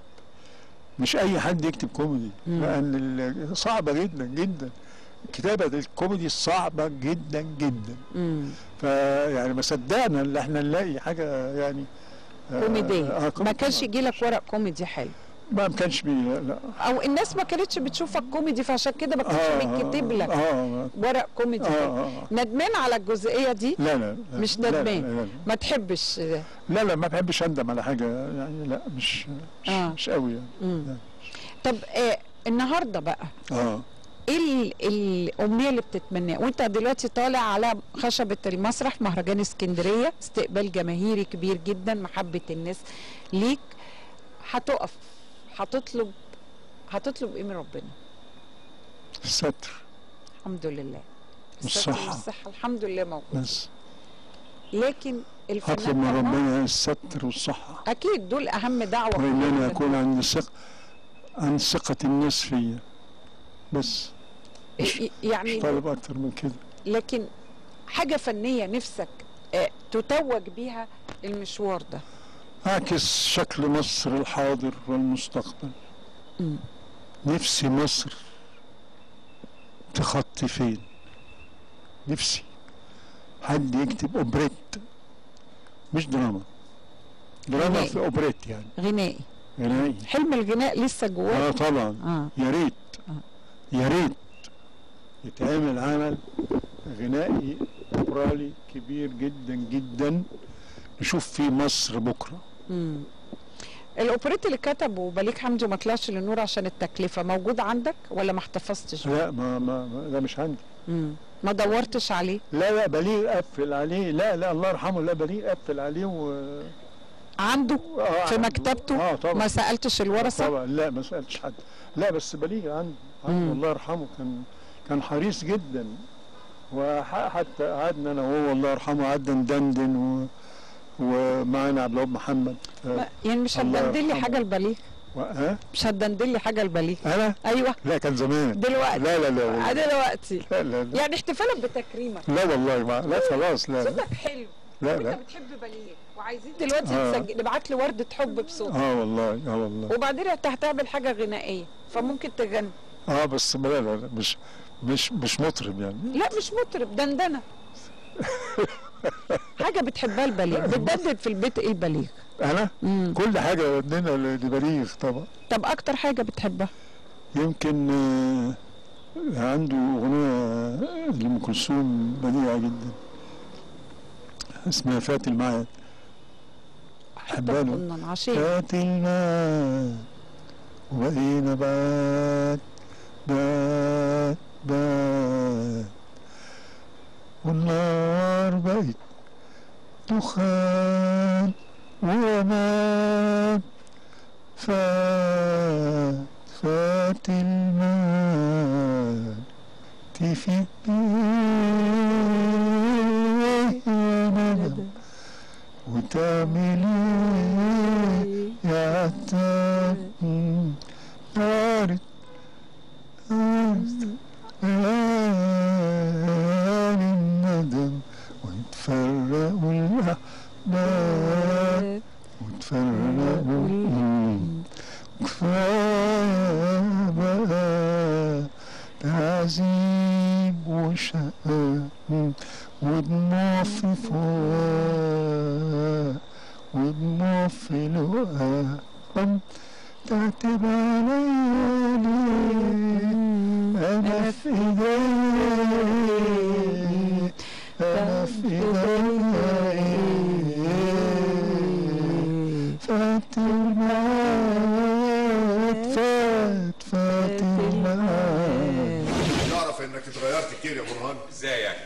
[SPEAKER 2] مش اي حد يكتب كوميدي
[SPEAKER 4] مم.
[SPEAKER 2] لان ال- صعبة جدا جدا كتابة الكوميدي صعبة جدا جدا
[SPEAKER 4] مم.
[SPEAKER 2] فيعني ما صدقنا ان احنا نلاقي حاجة يعني آه،
[SPEAKER 4] كوميديه
[SPEAKER 2] آه،
[SPEAKER 4] ما
[SPEAKER 2] كوميدي.
[SPEAKER 4] كانش يجي لك ورق كوميدي حلو
[SPEAKER 2] ما كانش بي لا, لا.
[SPEAKER 4] او الناس ما كانتش بتشوفك كوميدي فعشان كده ما كانش بيتكتب لك
[SPEAKER 2] اه
[SPEAKER 4] ورق كوميدي
[SPEAKER 2] آه،
[SPEAKER 4] حلو.
[SPEAKER 2] آه، آه.
[SPEAKER 4] ندمان على الجزئيه دي
[SPEAKER 2] لا لا, لا
[SPEAKER 4] مش
[SPEAKER 2] لا، لا،
[SPEAKER 4] ندمان.
[SPEAKER 2] لا, لا,
[SPEAKER 4] ما تحبش آه،
[SPEAKER 2] لا لا ما بحبش اندم على حاجه يعني لا مش مش,
[SPEAKER 4] آه.
[SPEAKER 2] مش قوي يعني
[SPEAKER 4] مم.
[SPEAKER 2] لا.
[SPEAKER 4] طب آه النهارده بقى
[SPEAKER 2] اه
[SPEAKER 4] ايه ال- الامنيه اللي بتتمناها وانت دلوقتي طالع على خشبه المسرح مهرجان اسكندريه استقبال جماهيري كبير جدا محبه الناس ليك هتقف هتطلب هتطلب ايه من ربنا
[SPEAKER 2] الستر
[SPEAKER 4] الحمد لله
[SPEAKER 2] والصحة.
[SPEAKER 4] الستر والصحه الحمد لله موجود
[SPEAKER 2] بس
[SPEAKER 4] لكن الفنان
[SPEAKER 2] اطلب من
[SPEAKER 4] طبعاً
[SPEAKER 2] ربنا الستر والصحه
[SPEAKER 4] اكيد دول اهم دعوه
[SPEAKER 2] وان
[SPEAKER 4] كلنا
[SPEAKER 2] انا اكون عند ثقه عن ثقه الناس فيا بس مش,
[SPEAKER 4] ي- يعني
[SPEAKER 2] مش طالب اكتر من كده
[SPEAKER 4] لكن حاجه فنيه نفسك آه، تتوج بيها المشوار ده
[SPEAKER 2] اعكس شكل مصر الحاضر والمستقبل
[SPEAKER 4] مم.
[SPEAKER 2] نفسي مصر تخطي فين نفسي حد يكتب اوبريت مش دراما دراما
[SPEAKER 4] غنائي.
[SPEAKER 2] في اوبريت يعني
[SPEAKER 4] غنائي
[SPEAKER 2] غنائي
[SPEAKER 4] حلم الغناء لسه
[SPEAKER 2] اه
[SPEAKER 4] جواك
[SPEAKER 2] طبعا
[SPEAKER 4] اه
[SPEAKER 2] يا ريت
[SPEAKER 4] آه.
[SPEAKER 2] يا ريت يتعمل عمل غنائي اوبرالي كبير جدا جدا نشوف فيه مصر بكره
[SPEAKER 4] مم. الاوبريت اللي كتبه بليغ حمدي ما طلعش للنور عشان التكلفه موجود عندك ولا ما احتفظتش بيه؟
[SPEAKER 2] لا ما ما ما- ده مش عندي
[SPEAKER 4] مم. ما دورتش عليه
[SPEAKER 2] لا لا بليغ قفل عليه لا لا الله يرحمه لا بليغ قفل عليه و
[SPEAKER 4] عنده
[SPEAKER 2] آه
[SPEAKER 4] في
[SPEAKER 2] عنده.
[SPEAKER 4] مكتبته
[SPEAKER 2] اه طبعا
[SPEAKER 4] ما سالتش الورثه
[SPEAKER 2] طبعا لا ما سالتش حد لا بس بليغ عنده
[SPEAKER 4] مم.
[SPEAKER 2] عنده الله يرحمه كان كان حريص جدا وحتى قعدنا انا وهو الله يرحمه قعدنا ندندن و ومعانا عبد الوهاب محمد آه،
[SPEAKER 4] ما- يعني مش
[SPEAKER 2] الله
[SPEAKER 4] هتدندلي
[SPEAKER 2] يرحمه.
[SPEAKER 4] حاجه البليغ
[SPEAKER 2] و- ها
[SPEAKER 4] مش هتدندلي حاجه البليغ
[SPEAKER 2] انا
[SPEAKER 4] ايوه
[SPEAKER 2] لا كان زمان
[SPEAKER 4] دلوقتي
[SPEAKER 2] لا لا لا
[SPEAKER 4] آه،
[SPEAKER 2] لا
[SPEAKER 4] دلوقتي
[SPEAKER 2] لا لا, لا.
[SPEAKER 4] يعني احتفالا بتكريمك
[SPEAKER 2] لا والله ما لا خلاص لا لا
[SPEAKER 4] صوتك حلو
[SPEAKER 2] لا,
[SPEAKER 4] وانت
[SPEAKER 2] لا.
[SPEAKER 4] بتحب بليغ وعايزين دلوقتي
[SPEAKER 2] آه.
[SPEAKER 4] نسجل نبعت لي ورده حب بصوتك
[SPEAKER 2] اه والله اه والله
[SPEAKER 4] وبعدين انت هتعمل حاجه غنائيه فممكن تغني
[SPEAKER 2] اه بس لا لا لا مش مش مش مطرب يعني
[SPEAKER 4] لا مش مطرب دندنه حاجه بتحبها البليغ بتبدد في البيت ايه البليغ
[SPEAKER 2] انا
[SPEAKER 4] مم.
[SPEAKER 2] كل حاجه ودينا لبليغ طبعا
[SPEAKER 4] طب اكتر حاجه بتحبها
[SPEAKER 2] يمكن آه، عنده اغنيه لام كلثوم بديعه جدا اسمها فات الميعاد احبها له
[SPEAKER 4] طب عشان
[SPEAKER 2] فات الميعاد وبقينا بعاد بعاد بعاد والنار بقت دخان وأمان فات فات المال تفيد بيه يا ندم وتعمل ايه يا عتاب عارف عارف عارف الندم ويتفرقوا الأحباب وتفرقوا كفاية بقى تعذيب وشقاء ودموع في فؤاد ودموع في لقاء تعتب عليا ليه أنا في إيديك أنا في إيديك فات الميعاد فات فات الميعاد
[SPEAKER 6] نعرف انك اتغيرت كتير يا برهان
[SPEAKER 7] ازاي يعني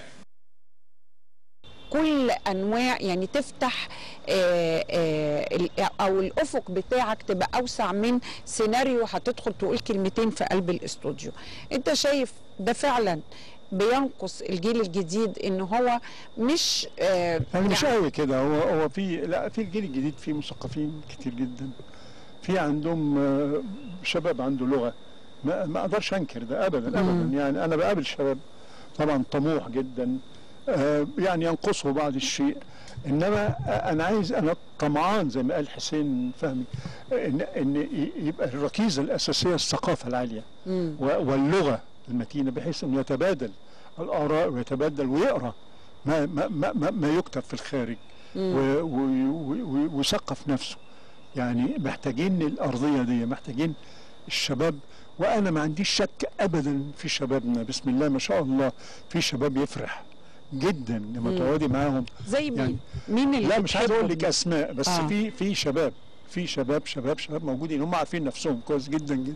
[SPEAKER 4] كل انواع يعني تفتح آه، آه، ال- او الافق بتاعك تبقى اوسع من سيناريو هتدخل تقول كلمتين في قلب الاستوديو انت شايف ده فعلا بينقص الجيل الجديد ان هو مش آه
[SPEAKER 2] يعني مش
[SPEAKER 4] يعني-
[SPEAKER 2] قوي كده هو هو في لا في الجيل الجديد في مثقفين كتير جدا في عندهم آه، شباب عنده لغه ما ما اقدرش انكر ده ابدا ابدا يعني انا بقابل شباب طبعا طموح جدا آه، يعني ينقصه بعض الشيء انما آه، انا عايز انا طمعان زي ما قال حسين فهمي آه، ان ان ي- يبقى الركيزه الاساسيه الثقافه العاليه
[SPEAKER 4] مم.
[SPEAKER 2] و- واللغه المتينه بحيث انه يتبادل الاراء ويتبادل ويقرا ما ما ما, ما, ما يكتب في الخارج و- و- و- و- ويثقف نفسه يعني محتاجين الارضيه دي محتاجين الشباب وانا ما عنديش شك ابدا في شبابنا بسم الله ما شاء الله في شباب يفرح جدا لما تقعدي معاهم
[SPEAKER 4] زي مين
[SPEAKER 2] يعني-
[SPEAKER 4] مين اللي
[SPEAKER 2] لا مش عايز اقول لك
[SPEAKER 4] بتحبهم؟
[SPEAKER 2] اسماء بس
[SPEAKER 4] آه.
[SPEAKER 2] في في شباب في شباب شباب شباب موجودين هم عارفين نفسهم كويس جدا جدا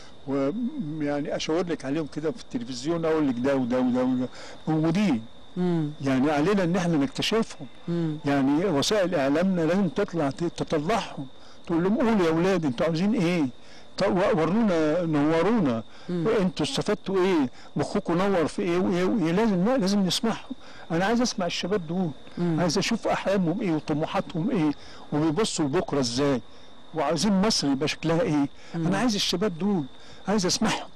[SPEAKER 2] ويعني اشاور لك عليهم كده في التلفزيون اقول لك ده وده وده وده موجودين
[SPEAKER 4] مم.
[SPEAKER 2] يعني علينا ان احنا نكتشفهم
[SPEAKER 4] مم.
[SPEAKER 2] يعني وسائل اعلامنا لازم تطلع ت- تطلعهم تقول لهم قولوا يا اولاد انتوا عاوزين ايه طب و- ورونا نورونا انتوا استفدتوا ايه مخكم نور في ايه وايه وايه لازم لا لازم نسمعهم انا عايز اسمع الشباب دول عايز اشوف احلامهم ايه وطموحاتهم ايه وبيبصوا لبكره ازاي وعايزين مصر يبقى شكلها ايه انا عايز الشباب دول عايز اسمعهم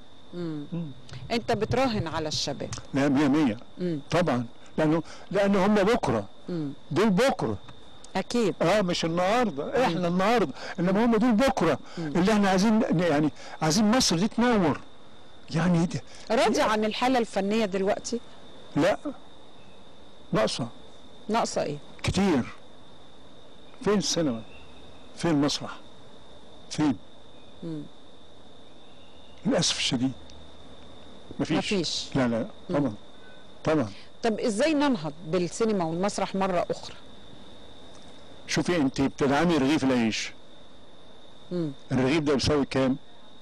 [SPEAKER 4] انت بتراهن على الشباب
[SPEAKER 2] لا مية مية
[SPEAKER 4] مم.
[SPEAKER 2] طبعا لانه لان هم بكره
[SPEAKER 4] مم.
[SPEAKER 2] دول بكره
[SPEAKER 4] اكيد
[SPEAKER 2] اه مش النهارده احنا النهارده انما هم دول بكره اللي احنا عايزين يعني عايزين مصر دي تنور يعني دي
[SPEAKER 4] راضي عن الحاله الفنيه دلوقتي
[SPEAKER 2] لا ناقصه
[SPEAKER 4] ناقصه ايه
[SPEAKER 2] كتير فين السينما فين المسرح فين
[SPEAKER 4] مم.
[SPEAKER 2] للاسف الشديد مفيش
[SPEAKER 4] مفيش.
[SPEAKER 2] لا لا طبعا طبعا
[SPEAKER 4] طب ازاي ننهض بالسينما والمسرح مره اخرى
[SPEAKER 2] شوفي انت بتدعمي رغيف العيش
[SPEAKER 4] مم.
[SPEAKER 2] الرغيف ده بيساوي كام؟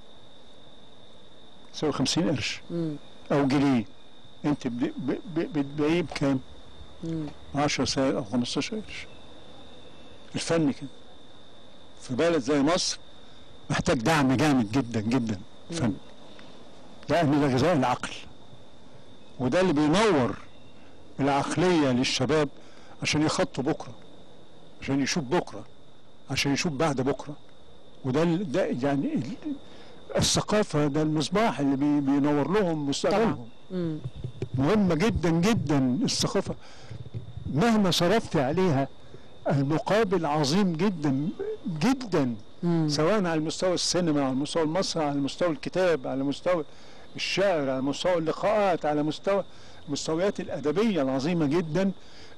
[SPEAKER 2] بيساوي 50 قرش
[SPEAKER 4] مم.
[SPEAKER 2] او جنيه انت بد- ب- ب- بتبيعيه بكام؟
[SPEAKER 4] مم.
[SPEAKER 2] 10 ساعات او 15 قرش الفن كده في بلد زي مصر محتاج دعم جامد جدا جدا الفن لان ده غذاء العقل وده اللي بينور العقليه للشباب عشان يخطوا بكره عشان يشوف بكره عشان يشوف بعد بكره وده ال- ده يعني ال- الثقافه ده المصباح اللي بي- بينور لهم مستقبلهم
[SPEAKER 4] مم.
[SPEAKER 2] مهمة جدا جدا الثقافة مهما صرفت عليها المقابل عظيم جدا جدا
[SPEAKER 4] مم.
[SPEAKER 2] سواء على مستوى السينما على مستوى المسرح على مستوى الكتاب على مستوى الشعر على مستوى اللقاءات على مستوى المستويات الأدبية العظيمة جدا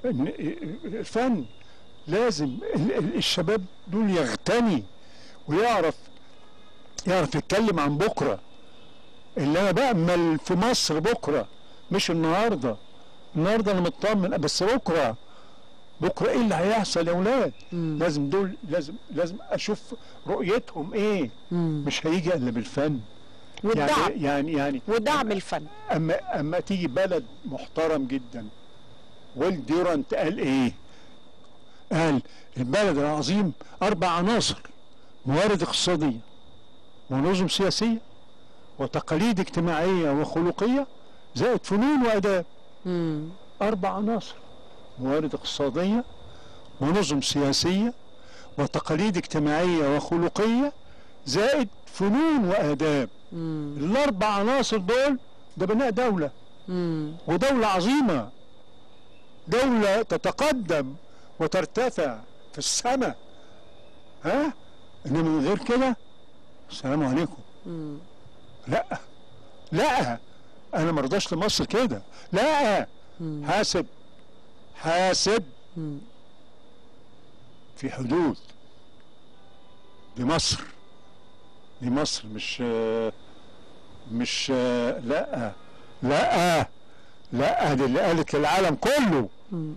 [SPEAKER 2] إن الفن لازم ال- ال- الشباب دول يغتني ويعرف يعرف يتكلم عن بكره اللي انا بامل في مصر بكره مش النهارده النهارده انا مطمن بس بكره بكره ايه اللي هيحصل يا اولاد لازم دول لازم لازم اشوف رؤيتهم ايه
[SPEAKER 4] مم.
[SPEAKER 2] مش هيجي الا بالفن
[SPEAKER 4] والدعم
[SPEAKER 2] يعني يعني يعني
[SPEAKER 4] ودعم الفن
[SPEAKER 2] اما اما تيجي بلد محترم جدا ويل ديورانت قال ايه قال البلد العظيم اربع عناصر موارد اقتصاديه ونظم سياسيه وتقاليد اجتماعيه وخلقيه زائد فنون واداب
[SPEAKER 4] مم.
[SPEAKER 2] اربع عناصر موارد اقتصاديه ونظم سياسيه وتقاليد اجتماعيه وخلقيه زائد فنون واداب
[SPEAKER 4] مم.
[SPEAKER 2] الاربع عناصر دول ده بناء دوله
[SPEAKER 4] مم.
[SPEAKER 2] ودولة عظيمة دولة تتقدم وترتفع في السماء ها انما من غير كده السلام عليكم
[SPEAKER 4] مم.
[SPEAKER 2] لا لا انا مرضاش لمصر كده لا
[SPEAKER 4] مم.
[SPEAKER 2] حاسب حاسب
[SPEAKER 4] مم.
[SPEAKER 2] في حدود دي مصر دي مصر مش مش لا لا لا دي اللي قالت للعالم كله
[SPEAKER 4] مم.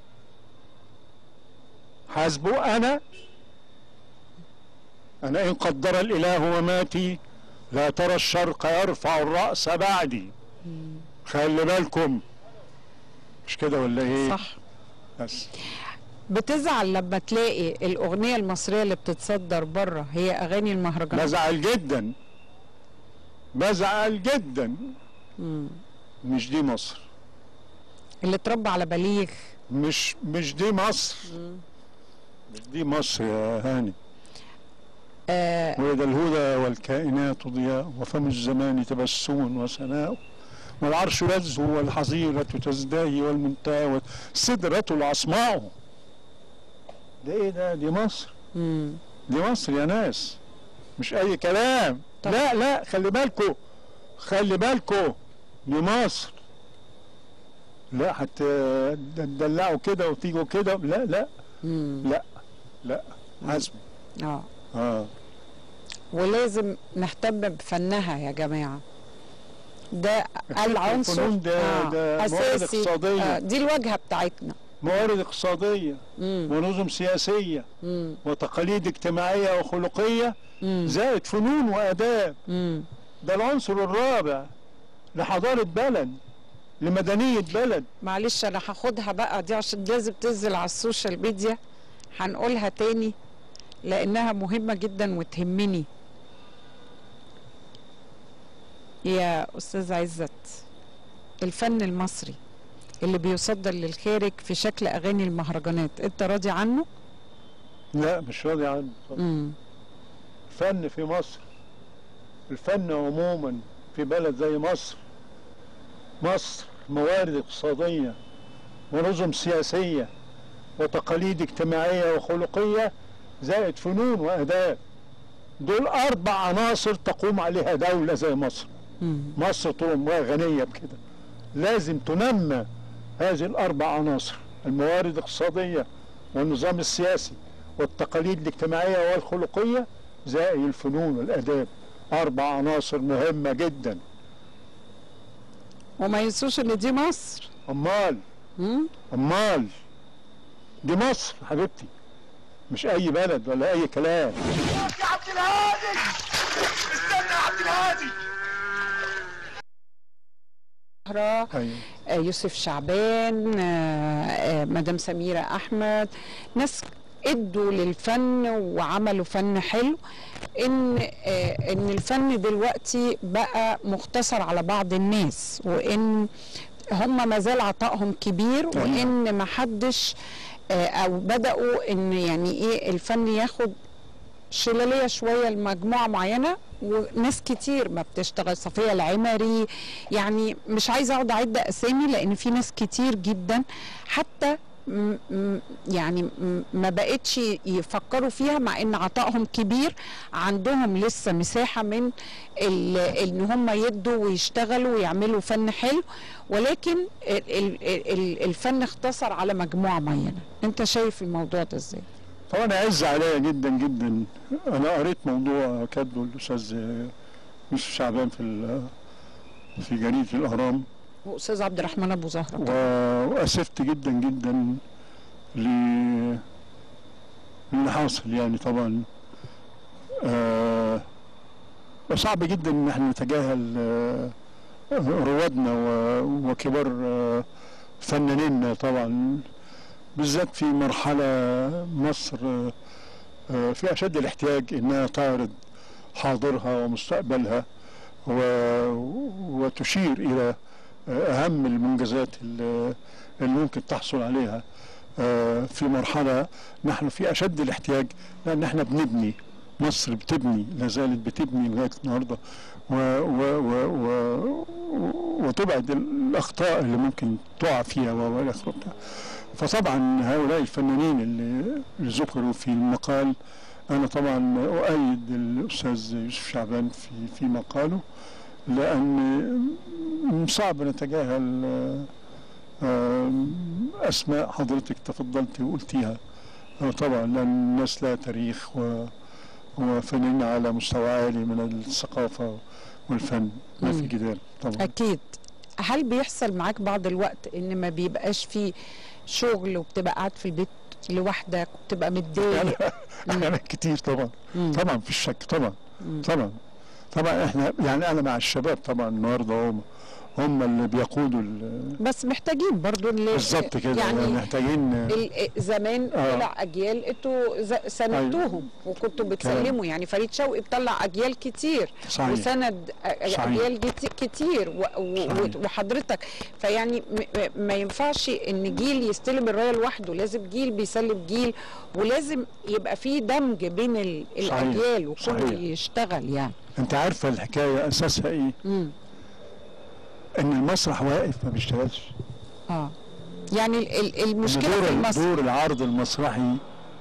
[SPEAKER 2] حاسبه انا انا ان قدر الاله مماتي لا ترى الشرق يرفع الراس بعدي خلي بالكم مش كده ولا ايه
[SPEAKER 4] صح
[SPEAKER 2] بس
[SPEAKER 4] بتزعل لما تلاقي الاغنيه المصريه اللي بتتصدر بره هي اغاني المهرجانات
[SPEAKER 2] بزعل جدا بزعل جدا
[SPEAKER 4] مم.
[SPEAKER 2] مش دي مصر
[SPEAKER 4] اللي اتربى على بليغ
[SPEAKER 2] مش مش دي مصر مش دي مصر يا هاني
[SPEAKER 4] آه
[SPEAKER 2] ولد الهدى والكائنات ضياء وفم الزمان تبسم وسناء والعرش يزهو والحظيرة تزدهي والمنتهى والسدرة العصماء ده ايه ده دي مصر
[SPEAKER 4] مم.
[SPEAKER 2] دي مصر يا ناس مش اي كلام
[SPEAKER 4] طب.
[SPEAKER 2] لا لا خلي بالكو خلي بالكو دي مصر لا حتى تدلعوا كده وتيجوا كده لا لا
[SPEAKER 4] مم.
[SPEAKER 2] لا لا حسبي
[SPEAKER 4] اه
[SPEAKER 2] اه
[SPEAKER 4] ولازم نهتم بفنها يا جماعه ده العنصر
[SPEAKER 2] الفنون ده- ده موارد
[SPEAKER 4] اساسي
[SPEAKER 2] اقتصادية.
[SPEAKER 4] آه دي الواجهه بتاعتنا
[SPEAKER 2] موارد اقتصادية
[SPEAKER 4] مم.
[SPEAKER 2] ونظم سياسية
[SPEAKER 4] مم.
[SPEAKER 2] وتقاليد اجتماعية وخلقية
[SPEAKER 4] مم.
[SPEAKER 2] زائد فنون وآداب
[SPEAKER 4] مم.
[SPEAKER 2] ده العنصر الرابع لحضارة بلد لمدنية بلد
[SPEAKER 4] معلش انا هاخدها بقى دي عشان لازم تنزل على السوشيال ميديا هنقولها تاني لانها مهمة جدا وتهمني يا استاذ عزت الفن المصري اللي بيصدر للخارج في شكل اغاني المهرجانات انت راضي عنه
[SPEAKER 2] لا مش راضي عنه
[SPEAKER 4] امم
[SPEAKER 2] الفن في مصر الفن عموما في بلد زي مصر مصر موارد اقتصادية ونظم سياسية وتقاليد اجتماعية وخلقية زائد فنون وآداب دول أربع عناصر تقوم عليها دولة زي مصر مصر طول عمرها غنية بكده لازم تنمى هذه الأربع عناصر الموارد الاقتصادية والنظام السياسي والتقاليد الاجتماعية والخلقية زائد الفنون والآداب أربع عناصر مهمة جدا
[SPEAKER 4] وما ينسوش ان دي مصر
[SPEAKER 2] أمال
[SPEAKER 4] مم؟
[SPEAKER 2] أمال دي مصر حبيبتي مش أي بلد ولا أي كلام
[SPEAKER 3] يا عبد الهادي استنى يا عبد الهادي
[SPEAKER 4] زهرة
[SPEAKER 2] أيوة.
[SPEAKER 4] آه، يوسف شعبان آه، آه، مدام سميرة أحمد ناس ادوا للفن وعملوا فن حلو ان آه، ان الفن دلوقتي بقى مختصر على بعض الناس وان هم ما زال عطائهم كبير وان ما حدش آه، او بداوا ان يعني ايه الفن ياخد شلاليه شويه لمجموعه معينه وناس كتير ما بتشتغل صفيه العمري يعني مش عايزه اقعد اعد اسامي لان في ناس كتير جدا حتى م- م- يعني م- ما بقتش يفكروا فيها مع ان عطائهم كبير عندهم لسه مساحه من ال- ان هم يدوا ويشتغلوا ويعملوا فن حلو ولكن ال- ال- ال- الفن اختصر على مجموعه معينه انت شايف الموضوع ده ازاي
[SPEAKER 2] طبعا عز عليا جدا جدا انا قريت موضوع كاتبه الاستاذ يوسف شعبان في ال- في جريده الاهرام
[SPEAKER 4] واستاذ عبد الرحمن ابو زهره
[SPEAKER 2] و- واسفت جدا جدا ل اللي حاصل يعني طبعا آه وصعب جدا ان احنا نتجاهل آه روادنا و- وكبار آه فنانين طبعا بالذات في مرحلة مصر آه، آه، في أشد الاحتياج إنها تعرض حاضرها ومستقبلها و- وتشير إلى آه، أهم المنجزات اللي اللي ممكن تحصل عليها آه، في مرحلة نحن في أشد الاحتياج لأن احنا بنبني مصر بتبني لا زالت بتبني لغاية النهاردة و و و و وتبعد الأخطاء اللي ممكن تقع فيها و- والى آخره بتاع. فطبعا هؤلاء الفنانين اللي اللي ذكروا في المقال انا طبعا اؤيد الاستاذ يوسف شعبان في في مقاله لان صعب نتجاهل آه، آه، اسماء حضرتك تفضلت وقلتيها آه، طبعا لان الناس لها تاريخ و وفنانين على مستوى عالي من الثقافه والفن ما في
[SPEAKER 4] مم.
[SPEAKER 2] جدال طبعا
[SPEAKER 4] اكيد هل بيحصل معاك بعض الوقت ان ما بيبقاش فيه شغل وبتبقى قاعد في البيت لوحدك وبتبقى متضايق
[SPEAKER 2] احيانا كتير طبعا
[SPEAKER 4] مم.
[SPEAKER 2] طبعا في الشك طبعا
[SPEAKER 4] مم.
[SPEAKER 2] طبعا طبعا احنا يعني انا مع الشباب طبعا النهارده هم هم اللي بيقودوا ال-
[SPEAKER 4] بس محتاجين برضو اللي
[SPEAKER 2] بالظبط كده يعني
[SPEAKER 4] يعني
[SPEAKER 2] محتاجين
[SPEAKER 4] ال- زمان
[SPEAKER 2] آه.
[SPEAKER 4] طلع اجيال انتوا ز- سندتوهم وكنتوا بتسلموا يعني فريد شوقي بيطلع اجيال كتير
[SPEAKER 2] صحيح
[SPEAKER 4] وسند أ-
[SPEAKER 2] صحيح.
[SPEAKER 4] اجيال جت- كتير و- و-
[SPEAKER 2] صحيح.
[SPEAKER 4] وحضرتك فيعني م- م- ما ينفعش ان جيل يستلم الرايه لوحده لازم جيل بيسلم جيل ولازم يبقى في دمج بين ال-
[SPEAKER 2] صحيح.
[SPEAKER 4] الاجيال وكله
[SPEAKER 2] صحيح.
[SPEAKER 4] يشتغل يعني
[SPEAKER 2] انت عارفه الحكايه اساسها ايه؟
[SPEAKER 4] مم.
[SPEAKER 2] ان المسرح واقف ما بيشتغلش
[SPEAKER 4] اه يعني ال- ال-
[SPEAKER 2] إن
[SPEAKER 4] المشكله
[SPEAKER 2] دور
[SPEAKER 4] في المسرح
[SPEAKER 2] دور العرض المسرحي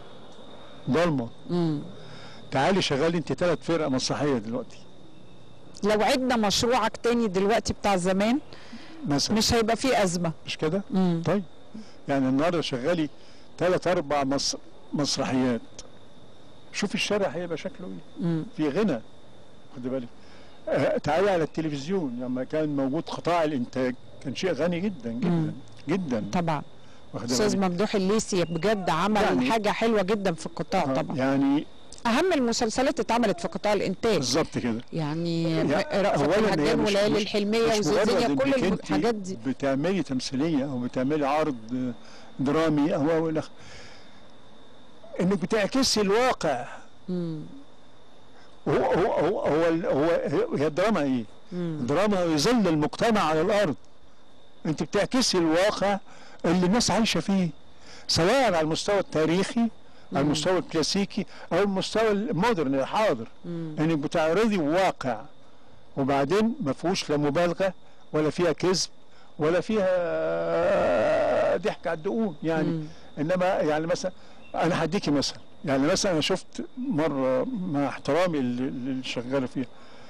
[SPEAKER 2] ضلمه
[SPEAKER 4] مم.
[SPEAKER 2] تعالي شغالي انت ثلاث فرق مسرحيه دلوقتي
[SPEAKER 4] لو عدنا مشروعك تاني دلوقتي بتاع زمان
[SPEAKER 2] مثلا
[SPEAKER 4] مش هيبقى فيه ازمه
[SPEAKER 2] مش كده؟
[SPEAKER 4] مم.
[SPEAKER 2] طيب يعني النهارده شغالي ثلاث اربع مس... مسرحيات شوف الشارع هيبقى شكله ايه
[SPEAKER 4] مم.
[SPEAKER 2] في غنى خد بالك آه تعالي على التلفزيون لما كان موجود قطاع الانتاج كان شيء غني جدا جدا
[SPEAKER 4] مم.
[SPEAKER 2] جدا
[SPEAKER 4] طبعا
[SPEAKER 2] واخد
[SPEAKER 4] استاذ
[SPEAKER 2] بالك؟
[SPEAKER 4] ممدوح الليسي بجد عمل
[SPEAKER 2] يعني-
[SPEAKER 4] حاجه حلوه جدا في القطاع
[SPEAKER 2] آه،
[SPEAKER 4] طبعا
[SPEAKER 2] يعني
[SPEAKER 4] اهم المسلسلات اتعملت في قطاع الانتاج
[SPEAKER 2] بالظبط كده
[SPEAKER 4] يعني
[SPEAKER 2] يعني
[SPEAKER 4] رأفت
[SPEAKER 2] أولاً هي
[SPEAKER 4] الهجان
[SPEAKER 2] مش-
[SPEAKER 4] وليالي
[SPEAKER 2] مش-
[SPEAKER 4] الحلميه
[SPEAKER 2] مش مجرد
[SPEAKER 4] وزيزينيا
[SPEAKER 2] إنك
[SPEAKER 4] كل
[SPEAKER 2] أنت
[SPEAKER 4] الحاجات دي
[SPEAKER 2] بتعملي تمثيليه او بتعملي عرض آه، درامي او او الى آخره. انك بتعكسي الواقع
[SPEAKER 4] مم.
[SPEAKER 2] هو هو هو هو, ال- هو هي الدراما ايه؟
[SPEAKER 4] مم.
[SPEAKER 2] الدراما يظل المجتمع على الارض انت بتعكسي الواقع اللي الناس عايشه فيه سواء على المستوى التاريخي على المستوى الكلاسيكي او المستوى المودرن الحاضر
[SPEAKER 4] مم.
[SPEAKER 2] انك بتعرضي واقع وبعدين ما فيهوش لا مبالغه ولا فيها كذب ولا فيها ضحك على الدقون يعني
[SPEAKER 4] مم.
[SPEAKER 2] انما يعني مثلا انا هديكي مثلا يعني مثلا انا شفت مره مع احترامي اللي اللي شغاله فيها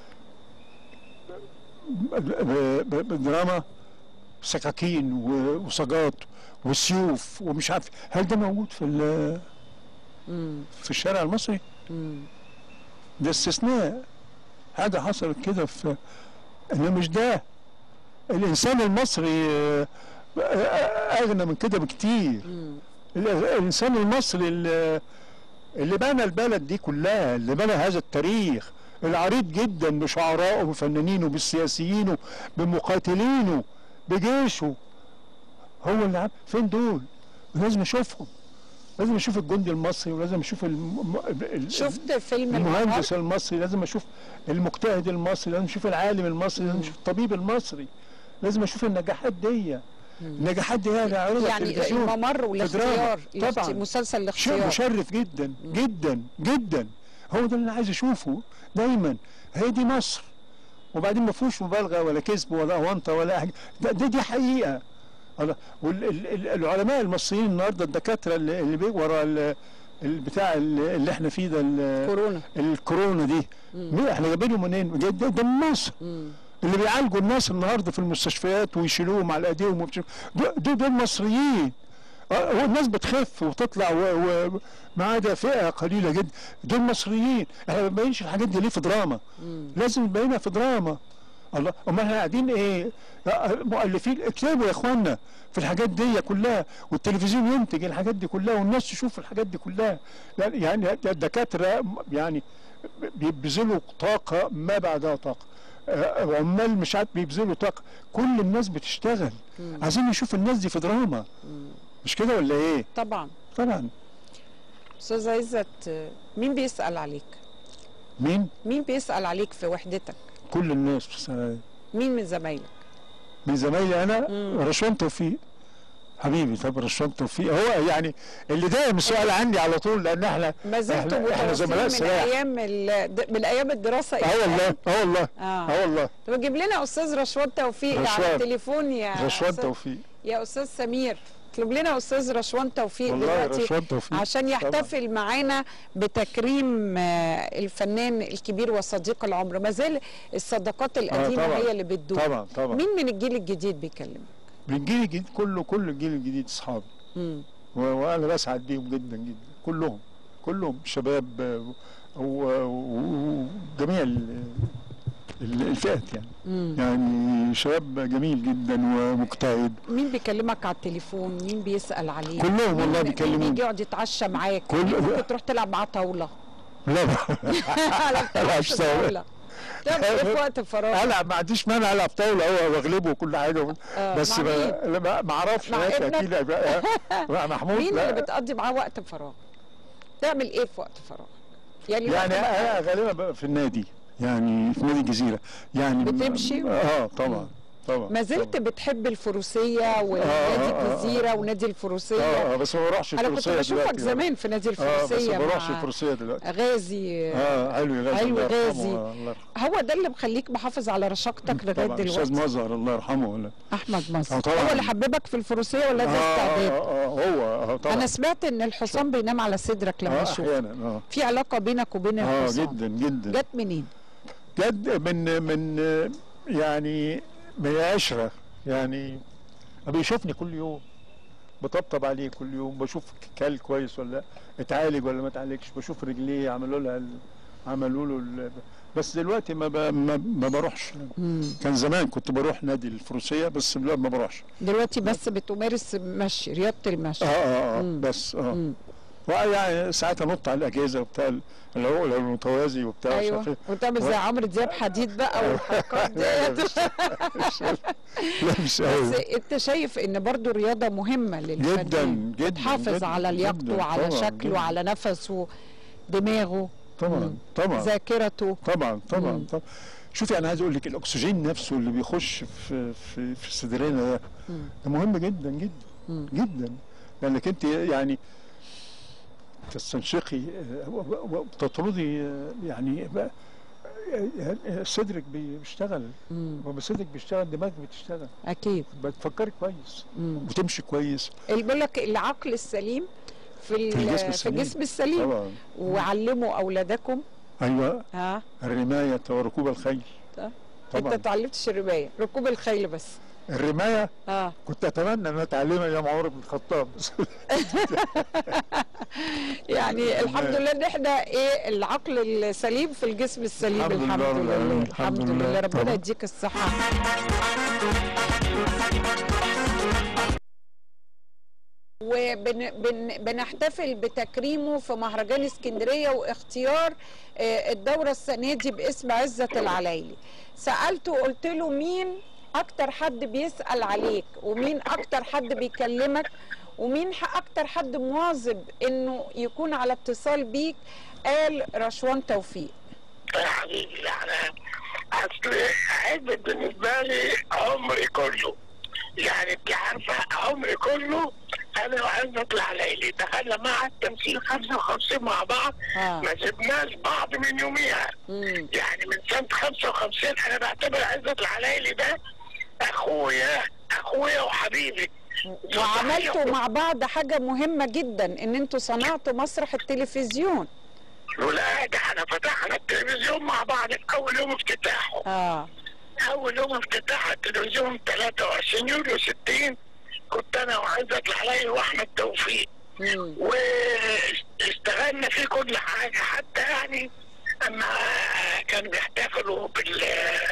[SPEAKER 2] ب- ب- بدراما سكاكين و- وصاجات وسيوف ومش عارف هل ده موجود في ال-
[SPEAKER 4] مم.
[SPEAKER 2] في الشارع المصري؟
[SPEAKER 4] مم.
[SPEAKER 2] ده استثناء حاجه حصلت كده في انه مش ده الانسان المصري آه، آه، اغنى من كده بكتير
[SPEAKER 4] مم.
[SPEAKER 2] ال- الانسان المصري اللي, اللي بنى البلد دي كلها اللي بنى هذا التاريخ العريض جدا بشعرائه بفنانينه بالسياسيينه بمقاتلينه بجيشه هو اللي عم فين دول لازم اشوفهم لازم اشوف الجندي المصري ولازم اشوف الم... ال-
[SPEAKER 4] شفت فيلم المهار
[SPEAKER 2] المهندس المصري لازم اشوف المجتهد المصري لازم اشوف العالم المصري لازم اشوف الطبيب المصري لازم اشوف النجاحات دي النجاحات دي هي اللي عرضها
[SPEAKER 4] يعني
[SPEAKER 2] التلفزيون
[SPEAKER 4] الممر والاختيار
[SPEAKER 2] دراما. طبعاً.
[SPEAKER 4] الاخت- مسلسل
[SPEAKER 2] شيء
[SPEAKER 4] الاختيار
[SPEAKER 2] مشرف جدا جدا جدا هو ده اللي انا عايز اشوفه دايما هي دي مصر وبعدين ما فيهوش مبالغه ولا كذب ولا اونطه ولا حاجه ده, ده دي حقيقه الله والعلماء المصريين النهارده الدكاتره اللي اللي بي- ورا ال- البتاع اللي اللي احنا فيه ده ال-
[SPEAKER 4] كورونا
[SPEAKER 2] الكورونا دي مين احنا جايبينهم منين؟ جاي- ده ده من مصر
[SPEAKER 4] مم.
[SPEAKER 2] اللي بيعالجوا الناس النهارده في المستشفيات ويشيلوهم على ايديهم وبتشيل- دول دول دول مصريين آه، هو الناس بتخف وتطلع وما عدا فئه قليله جدا دول مصريين احنا ما بنبينش الحاجات دي ليه في دراما لازم نبينها في دراما الله امال احنا قاعدين ايه آه، مؤلفين اكتبوا يا اخوانا في الحاجات دي كلها والتلفزيون ينتج الحاجات دي كلها والناس تشوف الحاجات دي كلها لا، يعني الدكاتره يعني بيبذلوا طاقه ما بعدها طاقه آه، عمال مش عارف بيبذلوا طاقه كل الناس بتشتغل عايزين نشوف الناس دي في دراما مش كده ولا ايه
[SPEAKER 4] طبعا
[SPEAKER 2] طبعا
[SPEAKER 4] استاذ عزت مين بيسال عليك
[SPEAKER 2] مين
[SPEAKER 4] مين بيسال عليك في وحدتك
[SPEAKER 2] كل الناس بتسأل
[SPEAKER 4] مين من زمايلك
[SPEAKER 2] من زمايلي انا رشوان توفيق حبيبي طب رشوان توفيق هو يعني اللي دايم السؤال عندي على طول لان احنا
[SPEAKER 4] ما زلتوا
[SPEAKER 2] احنا, احنا
[SPEAKER 4] متواصلين
[SPEAKER 2] زملاء
[SPEAKER 4] من
[SPEAKER 2] سلاح
[SPEAKER 4] ايام ال- من ايام الدراسه
[SPEAKER 2] اه والله اه والله
[SPEAKER 4] اه
[SPEAKER 2] اه والله
[SPEAKER 4] طب جيب لنا استاذ رشوان توفيق على
[SPEAKER 2] رشوان.
[SPEAKER 4] التليفون يا
[SPEAKER 2] رشوان
[SPEAKER 4] أستاذ-
[SPEAKER 2] توفيق
[SPEAKER 4] يا استاذ سمير اطلب لنا استاذ رشوان توفيق
[SPEAKER 2] والله
[SPEAKER 4] دلوقتي
[SPEAKER 2] رشوان توفيق
[SPEAKER 4] عشان يحتفل معانا بتكريم آه، الفنان الكبير وصديق العمر ما زال الصداقات القديمه
[SPEAKER 2] طبعاً.
[SPEAKER 4] هي اللي بتدوم
[SPEAKER 2] طبعا طبعا
[SPEAKER 4] مين من الجيل الجديد بيكلمك
[SPEAKER 2] من الجيل الجديد كله كل الجيل الجديد اصحابي
[SPEAKER 4] مم.
[SPEAKER 2] و- وانا بسعد بيهم جدا جدا كلهم كلهم شباب آه، و- و- وجميع ال- ال- الفئات يعني
[SPEAKER 4] مم.
[SPEAKER 2] يعني شباب جميل جدا ومجتهد
[SPEAKER 4] مين بيكلمك على التليفون مين بيسال عليك
[SPEAKER 2] كلهم
[SPEAKER 4] مين-
[SPEAKER 2] والله
[SPEAKER 4] مين
[SPEAKER 2] بيكلموني.
[SPEAKER 4] بيجي يقعد يتعشى معاك
[SPEAKER 2] كل-
[SPEAKER 4] مين ممكن تروح تلعب معاه طاوله
[SPEAKER 2] لا
[SPEAKER 4] على
[SPEAKER 2] ألعب طاولة.
[SPEAKER 4] طاوله تعمل ايه في وقت فراغ
[SPEAKER 2] العب ما عنديش مانع العب طاوله هو واغلبه وكل حاجه
[SPEAKER 4] آه،
[SPEAKER 2] بس
[SPEAKER 4] مع
[SPEAKER 2] ما لا، ما- ما اعرفش
[SPEAKER 4] مع
[SPEAKER 2] هناك
[SPEAKER 4] ابنك؟
[SPEAKER 2] اكيد أبقى- مع محمود
[SPEAKER 4] مين
[SPEAKER 2] لا.
[SPEAKER 4] اللي بتقضي معاه وقت فراغ تعمل ايه في وقت فراغ يعني
[SPEAKER 2] يعني
[SPEAKER 4] وقت
[SPEAKER 2] انا
[SPEAKER 4] بقى-
[SPEAKER 2] غالبا بقى في النادي يعني في نادي الجزيره يعني
[SPEAKER 4] بتمشي؟
[SPEAKER 2] اه طبعا طبعا
[SPEAKER 4] ما زلت بتحب الفروسيه ونادي
[SPEAKER 2] آه، آه،
[SPEAKER 4] الجزيره ونادي
[SPEAKER 2] اه
[SPEAKER 4] الفروسيه
[SPEAKER 2] اه بس ما بروحش
[SPEAKER 4] انا كنت
[SPEAKER 2] الفروسيه
[SPEAKER 4] بشوفك
[SPEAKER 2] دلوقتي
[SPEAKER 4] زمان في نادي
[SPEAKER 2] اه بس
[SPEAKER 4] الفروسيه
[SPEAKER 2] ما بروحش
[SPEAKER 4] مع
[SPEAKER 2] الفروسيه دلوقتي
[SPEAKER 4] غازي
[SPEAKER 2] اه علوي غازي
[SPEAKER 4] علوي
[SPEAKER 2] الله يرحمه،
[SPEAKER 4] غازي.
[SPEAKER 2] آه، الله يرحمه
[SPEAKER 4] هو ده اللي مخليك محافظ على رشاقتك لغايه
[SPEAKER 2] طبعا استاذ
[SPEAKER 4] دلوقتي
[SPEAKER 2] مظهر الله يرحمه ولا
[SPEAKER 4] احمد مصر
[SPEAKER 2] آه، طبعاً.
[SPEAKER 4] هو اللي حببك في الفروسيه ولا ده
[SPEAKER 2] آه,
[SPEAKER 4] استعداد
[SPEAKER 2] آه, اه هو اه طبعا
[SPEAKER 4] انا سمعت ان الحصان بينام على صدرك لما
[SPEAKER 2] اه
[SPEAKER 4] يشوف
[SPEAKER 2] احيانا اه
[SPEAKER 4] في علاقه بينك وبين
[SPEAKER 2] اه
[SPEAKER 4] الحصان
[SPEAKER 2] جدا جدا
[SPEAKER 4] جت منين
[SPEAKER 2] جد من من آه، يعني من عشرة يعني بيشوفني كل يوم بطبطب عليه كل يوم بشوف كل كويس ولا لا، اتعالج ولا ما اتعالجش بشوف رجليه عملوا لها ال- عملوا له ال- بس دلوقتي ما ب... ما, ما بروحش كان زمان كنت بروح نادي الفروسيه بس دلوقتي ما بروحش
[SPEAKER 4] دلوقتي بس بتمارس مشي رياضه المشي
[SPEAKER 2] اه اه, آه
[SPEAKER 4] مم.
[SPEAKER 2] بس اه
[SPEAKER 4] مم.
[SPEAKER 2] ويعني ساعات انط على الاجهزه وبتاع العقله المتوازي وبتاع مش عارف
[SPEAKER 4] ايوه
[SPEAKER 2] إيه.
[SPEAKER 4] وتعمل زي عمرو دياب حديد بقى والحركات
[SPEAKER 2] لا،
[SPEAKER 4] ديت
[SPEAKER 2] لا مش
[SPEAKER 4] بس
[SPEAKER 2] قوي
[SPEAKER 4] انت شايف ان برضو رياضه مهمه للفنان
[SPEAKER 2] جدا جدا
[SPEAKER 4] تحافظ
[SPEAKER 2] جداً،
[SPEAKER 4] على لياقته
[SPEAKER 2] جداً،
[SPEAKER 4] وعلى
[SPEAKER 2] طبعاً،
[SPEAKER 4] شكله
[SPEAKER 2] جداً.
[SPEAKER 4] وعلى نفسه دماغه
[SPEAKER 2] طبعا
[SPEAKER 4] مم.
[SPEAKER 2] طبعا
[SPEAKER 4] ذاكرته
[SPEAKER 2] طبعا طبعا
[SPEAKER 4] مم.
[SPEAKER 2] طبعا شوفي انا عايز اقول لك الاكسجين نفسه اللي بيخش في في في صدرنا ده
[SPEAKER 4] مم.
[SPEAKER 2] ده مهم جدا جدا
[SPEAKER 4] مم.
[SPEAKER 2] جدا لانك انت يعني تستنشقي آه، و- و- وتطردي آه، يعني بقى- آه، آه، صدرك بيشتغل
[SPEAKER 4] مم.
[SPEAKER 2] لما صدرك بيشتغل دماغك بتشتغل
[SPEAKER 4] اكيد
[SPEAKER 2] بتفكري كويس
[SPEAKER 4] مم.
[SPEAKER 2] وتمشي كويس
[SPEAKER 4] اللي بيقول لك العقل السليم في ال-
[SPEAKER 2] في الجسم
[SPEAKER 4] في
[SPEAKER 2] السليم.
[SPEAKER 4] الجسم السليم
[SPEAKER 2] طبعا
[SPEAKER 4] وعلموا اولادكم
[SPEAKER 2] ايوه
[SPEAKER 4] ها
[SPEAKER 2] الرمايه وركوب الخيل
[SPEAKER 4] طبعا.
[SPEAKER 2] طبعا
[SPEAKER 4] انت اتعلمتش الرمايه ركوب الخيل بس
[SPEAKER 2] الرمايه
[SPEAKER 4] اه
[SPEAKER 2] كنت اتمنى ان اتعلمها ايام عمر بن الخطاب
[SPEAKER 4] يعني الحمد لله ان احنا ايه العقل السليم في الجسم السليم
[SPEAKER 2] الحمد
[SPEAKER 4] الحمد
[SPEAKER 2] لله
[SPEAKER 4] لله
[SPEAKER 2] رب العالمين.
[SPEAKER 4] الحمد
[SPEAKER 2] الحمد
[SPEAKER 4] لله
[SPEAKER 2] لله.
[SPEAKER 4] ربنا
[SPEAKER 2] طبعا.
[SPEAKER 4] يديك الصحه وبنحتفل بتكريمه في مهرجان اسكندريه واختيار آه، الدوره السنه دي باسم عزه العلايلي سالته قلت له مين اكتر حد بيسال عليك ومين اكتر حد بيكلمك ومين ح- اكتر حد مواظب انه يكون على اتصال بيك قال رشوان توفيق
[SPEAKER 7] يا حبيبي يعني اصل عزت بالنسبه لي عمري كله يعني انت عارفه عمري كله انا وعزت العلايلي دخلنا مع التمثيل 55 مع بعض
[SPEAKER 4] اه
[SPEAKER 7] ما سبناش بعض من يوميها
[SPEAKER 4] مم.
[SPEAKER 7] يعني من سنه 55 انا بعتبر عزت العلايلي ده اخويا اخويا وحبيبي
[SPEAKER 4] وعملتوا مع بعض حاجه مهمه جدا ان انتوا صنعتوا مسرح التلفزيون
[SPEAKER 7] لا ده احنا فتحنا التلفزيون مع بعض في اول يوم افتتاحه
[SPEAKER 4] اه
[SPEAKER 7] اول يوم افتتاح التلفزيون 23 يوليو 60 كنت انا وعزت الحلايل واحمد توفيق
[SPEAKER 4] مم.
[SPEAKER 7] واستغلنا فيه كل حاجه حتى يعني اما كانوا بيحتفلوا بال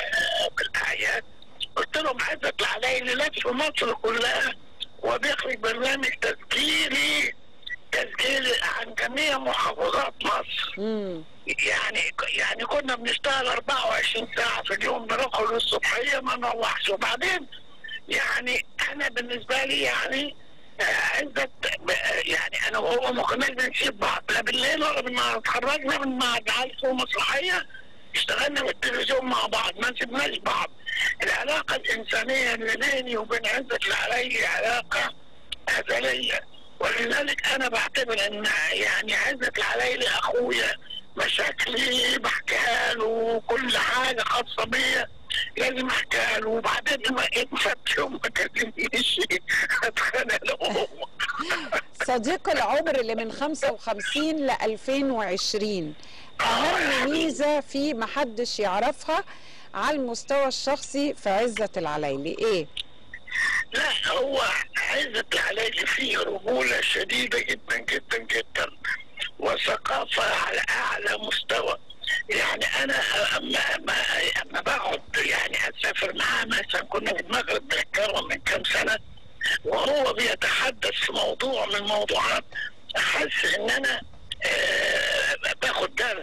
[SPEAKER 7] بالاعياد قلت لهم عزت الحلايل لف مصر كلها وبيخرج برنامج تسجيلي تسجيلي عن جميع محافظات مصر
[SPEAKER 4] مم.
[SPEAKER 7] يعني يعني كنا بنشتغل 24 ساعة في اليوم بنخرج الصبحية ما نروحش وبعدين يعني أنا بالنسبة لي يعني آه، عزت ب- يعني أنا وهو ما كناش بنسيب بعض لا بالليل ولا بالنهار اتخرجنا من معهد عزف ومسرحية اشتغلنا في التلفزيون مع بعض ما سيبناش بعض العلاقة الإنسانية اللي بيني وبين عزت العلي علاقة أزلية ولذلك أنا بعتبر إن يعني عزت العلي أخويا مشاكلي بحكيها له كل حاجة خاصة بيا لازم احكيها له وبعدين ما انفت يوم ما كلمنيش اتخانق له هو.
[SPEAKER 4] صديق العمر اللي من 55 ل 2020 اهم ميزه في محدش يعرفها على المستوى الشخصي في عزة العلايلي ايه؟
[SPEAKER 7] لا هو عزت العلاج فيه رجولة شديدة جدا جدا جدا وثقافة على أعلى مستوى يعني أنا أما أما أما بقعد يعني أسافر معاه مثلا كنا في المغرب بنتكلم من كام سنة وهو بيتحدث في موضوع من الموضوعات أحس إن أنا آه باخد درس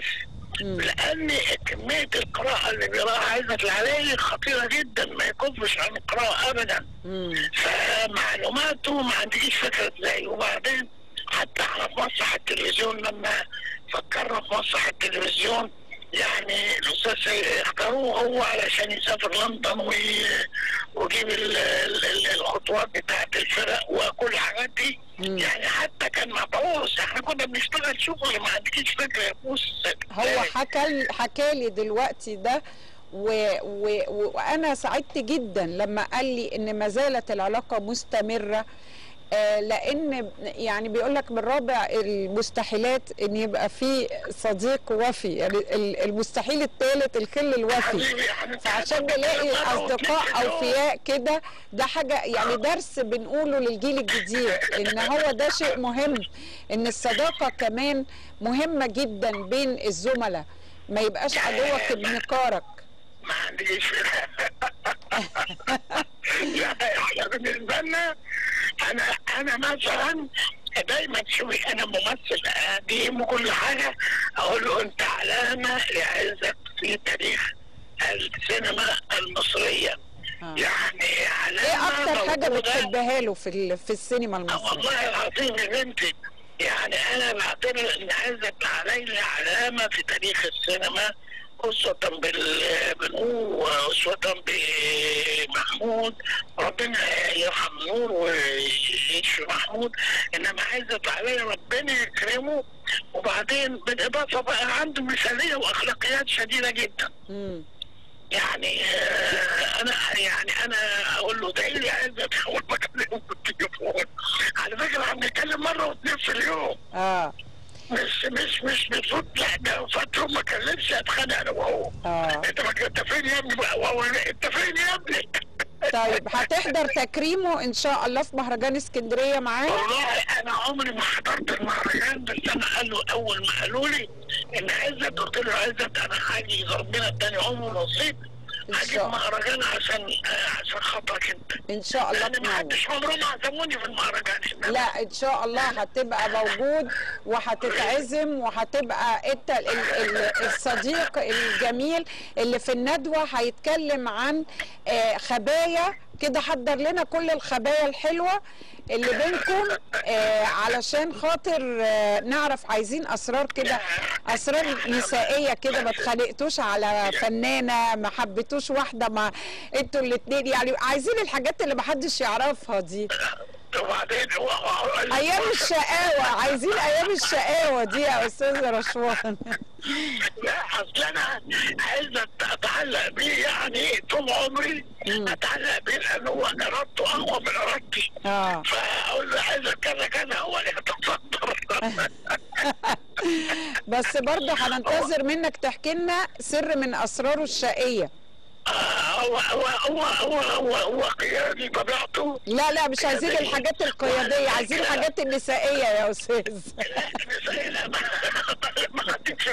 [SPEAKER 7] لأن كمية القراءة اللي بيقراها عزت العلايلي خطيرة جدا ما يكفش عن القراءة أبدا
[SPEAKER 4] مم.
[SPEAKER 7] فمعلوماته ما عنديش فكره ازاي وبعدين حتى احنا في مسرح التلفزيون لما فكرنا في مسرح التلفزيون يعني الاستاذ سيد اختاروه هو علشان يسافر لندن وي- ويجيب ال- ال- ال- الخطوات بتاعت الفرق وكل الحاجات دي
[SPEAKER 4] مم.
[SPEAKER 7] يعني حتى كان مبعوث احنا كنا بنشتغل شغل ما عندكيش فكره يا بوس
[SPEAKER 4] هو حكى حكى لي دلوقتي ده و... و... و... وانا سعدت جدا لما قال لي ان ما زالت العلاقه مستمره آه لان يعني بيقول لك من رابع المستحيلات ان يبقى في صديق وفي يعني ال- المستحيل الثالث الخل الوفي
[SPEAKER 7] حبيبي يعني
[SPEAKER 4] فعشان نلاقي اصدقاء اوفياء كده ده حاجه يعني درس بنقوله للجيل الجديد ان هو ده شيء مهم ان الصداقه كمان مهمه جدا بين الزملاء ما يبقاش عدوك ابن كارك
[SPEAKER 7] ما عنديش لا احنا بالنسبه لنا انا انا مثلا دايما شوفي انا ممثل قديم وكل حاجه اقول له انت علامه لعزت في تاريخ السينما المصريه
[SPEAKER 4] آه.
[SPEAKER 7] يعني علامه
[SPEAKER 4] ايه اكتر حاجه
[SPEAKER 7] موجودة.
[SPEAKER 4] بتحبها له في ال- في السينما
[SPEAKER 7] آه
[SPEAKER 4] المصريه
[SPEAKER 7] والله العظيم يا بنتي يعني انا بعتبر ان عزت علي علامه في تاريخ السينما أسوة بال- بنور وأسوة بمحمود ربنا يرحم نور ويشفي محمود إنما عزت علي ربنا يكرمه وبعدين بالإضافة بقى عنده مثالية وأخلاقيات شديدة جدا
[SPEAKER 4] مم.
[SPEAKER 7] يعني آه، انا يعني انا اقول له ده لي عايز اول ما اكلمه بالتليفون على فكره احنا بنتكلم مره واثنين في اليوم
[SPEAKER 4] اه
[SPEAKER 7] مش مش مش بصوت لا ده فتره ما كلمش اتخانق انا وهو
[SPEAKER 4] اه
[SPEAKER 7] انت ما انت فين يا ابني بقى وهو انت فين يا ابني
[SPEAKER 4] طيب هتحضر تكريمه ان شاء الله في مهرجان اسكندريه معانا
[SPEAKER 7] والله انا عمري ما حضرت المهرجان بس انا قالوا اول ما قالوا لي ان عزت قلت له عزت انا هاجي ربنا اداني عمر نصيب
[SPEAKER 4] إن
[SPEAKER 7] هاجي
[SPEAKER 4] شاء الله.
[SPEAKER 7] المهرجان عشان آه، عشان خاطرك انت
[SPEAKER 4] ان شاء الله
[SPEAKER 7] لان ما
[SPEAKER 4] تنور
[SPEAKER 7] حدش عمرهم عزموني في المهرجان إنما
[SPEAKER 4] لا ان شاء الله هتبقى موجود وهتتعزم وهتبقى انت ال- ال- الصديق الجميل اللي في الندوه هيتكلم عن آه، خبايا كده حضر لنا كل الخبايا الحلوه اللي بينكم آه، علشان خاطر آه، نعرف عايزين اسرار كده اسرار نسائيه كده ما اتخانقتوش على فنانه ما حبيتوش واحده ما انتوا الاثنين يعني عايزين الحاجات اللي ما حدش يعرفها دي
[SPEAKER 7] وبعدين هو- هو-
[SPEAKER 4] ايام الشقاوه عايزين ايام الشقاوه دي يا استاذ رشوان
[SPEAKER 7] لا اصل انا عايز أت- اتعلق بيه يعني طول عمري اتعلق بيه لان هو ارادته اقوى من ارادتي
[SPEAKER 4] اه
[SPEAKER 7] فاقول له عايز كذا كذا هو اللي يتصدر
[SPEAKER 4] بس برضه هننتظر منك تحكي لنا سر من اسراره الشقيه
[SPEAKER 7] هو هو هو هو هو هو قيادي طبيعته
[SPEAKER 4] لا لا مش عايزين الحاجات القياديه عايزين الحاجات النسائيه يا استاذ
[SPEAKER 7] ما حدش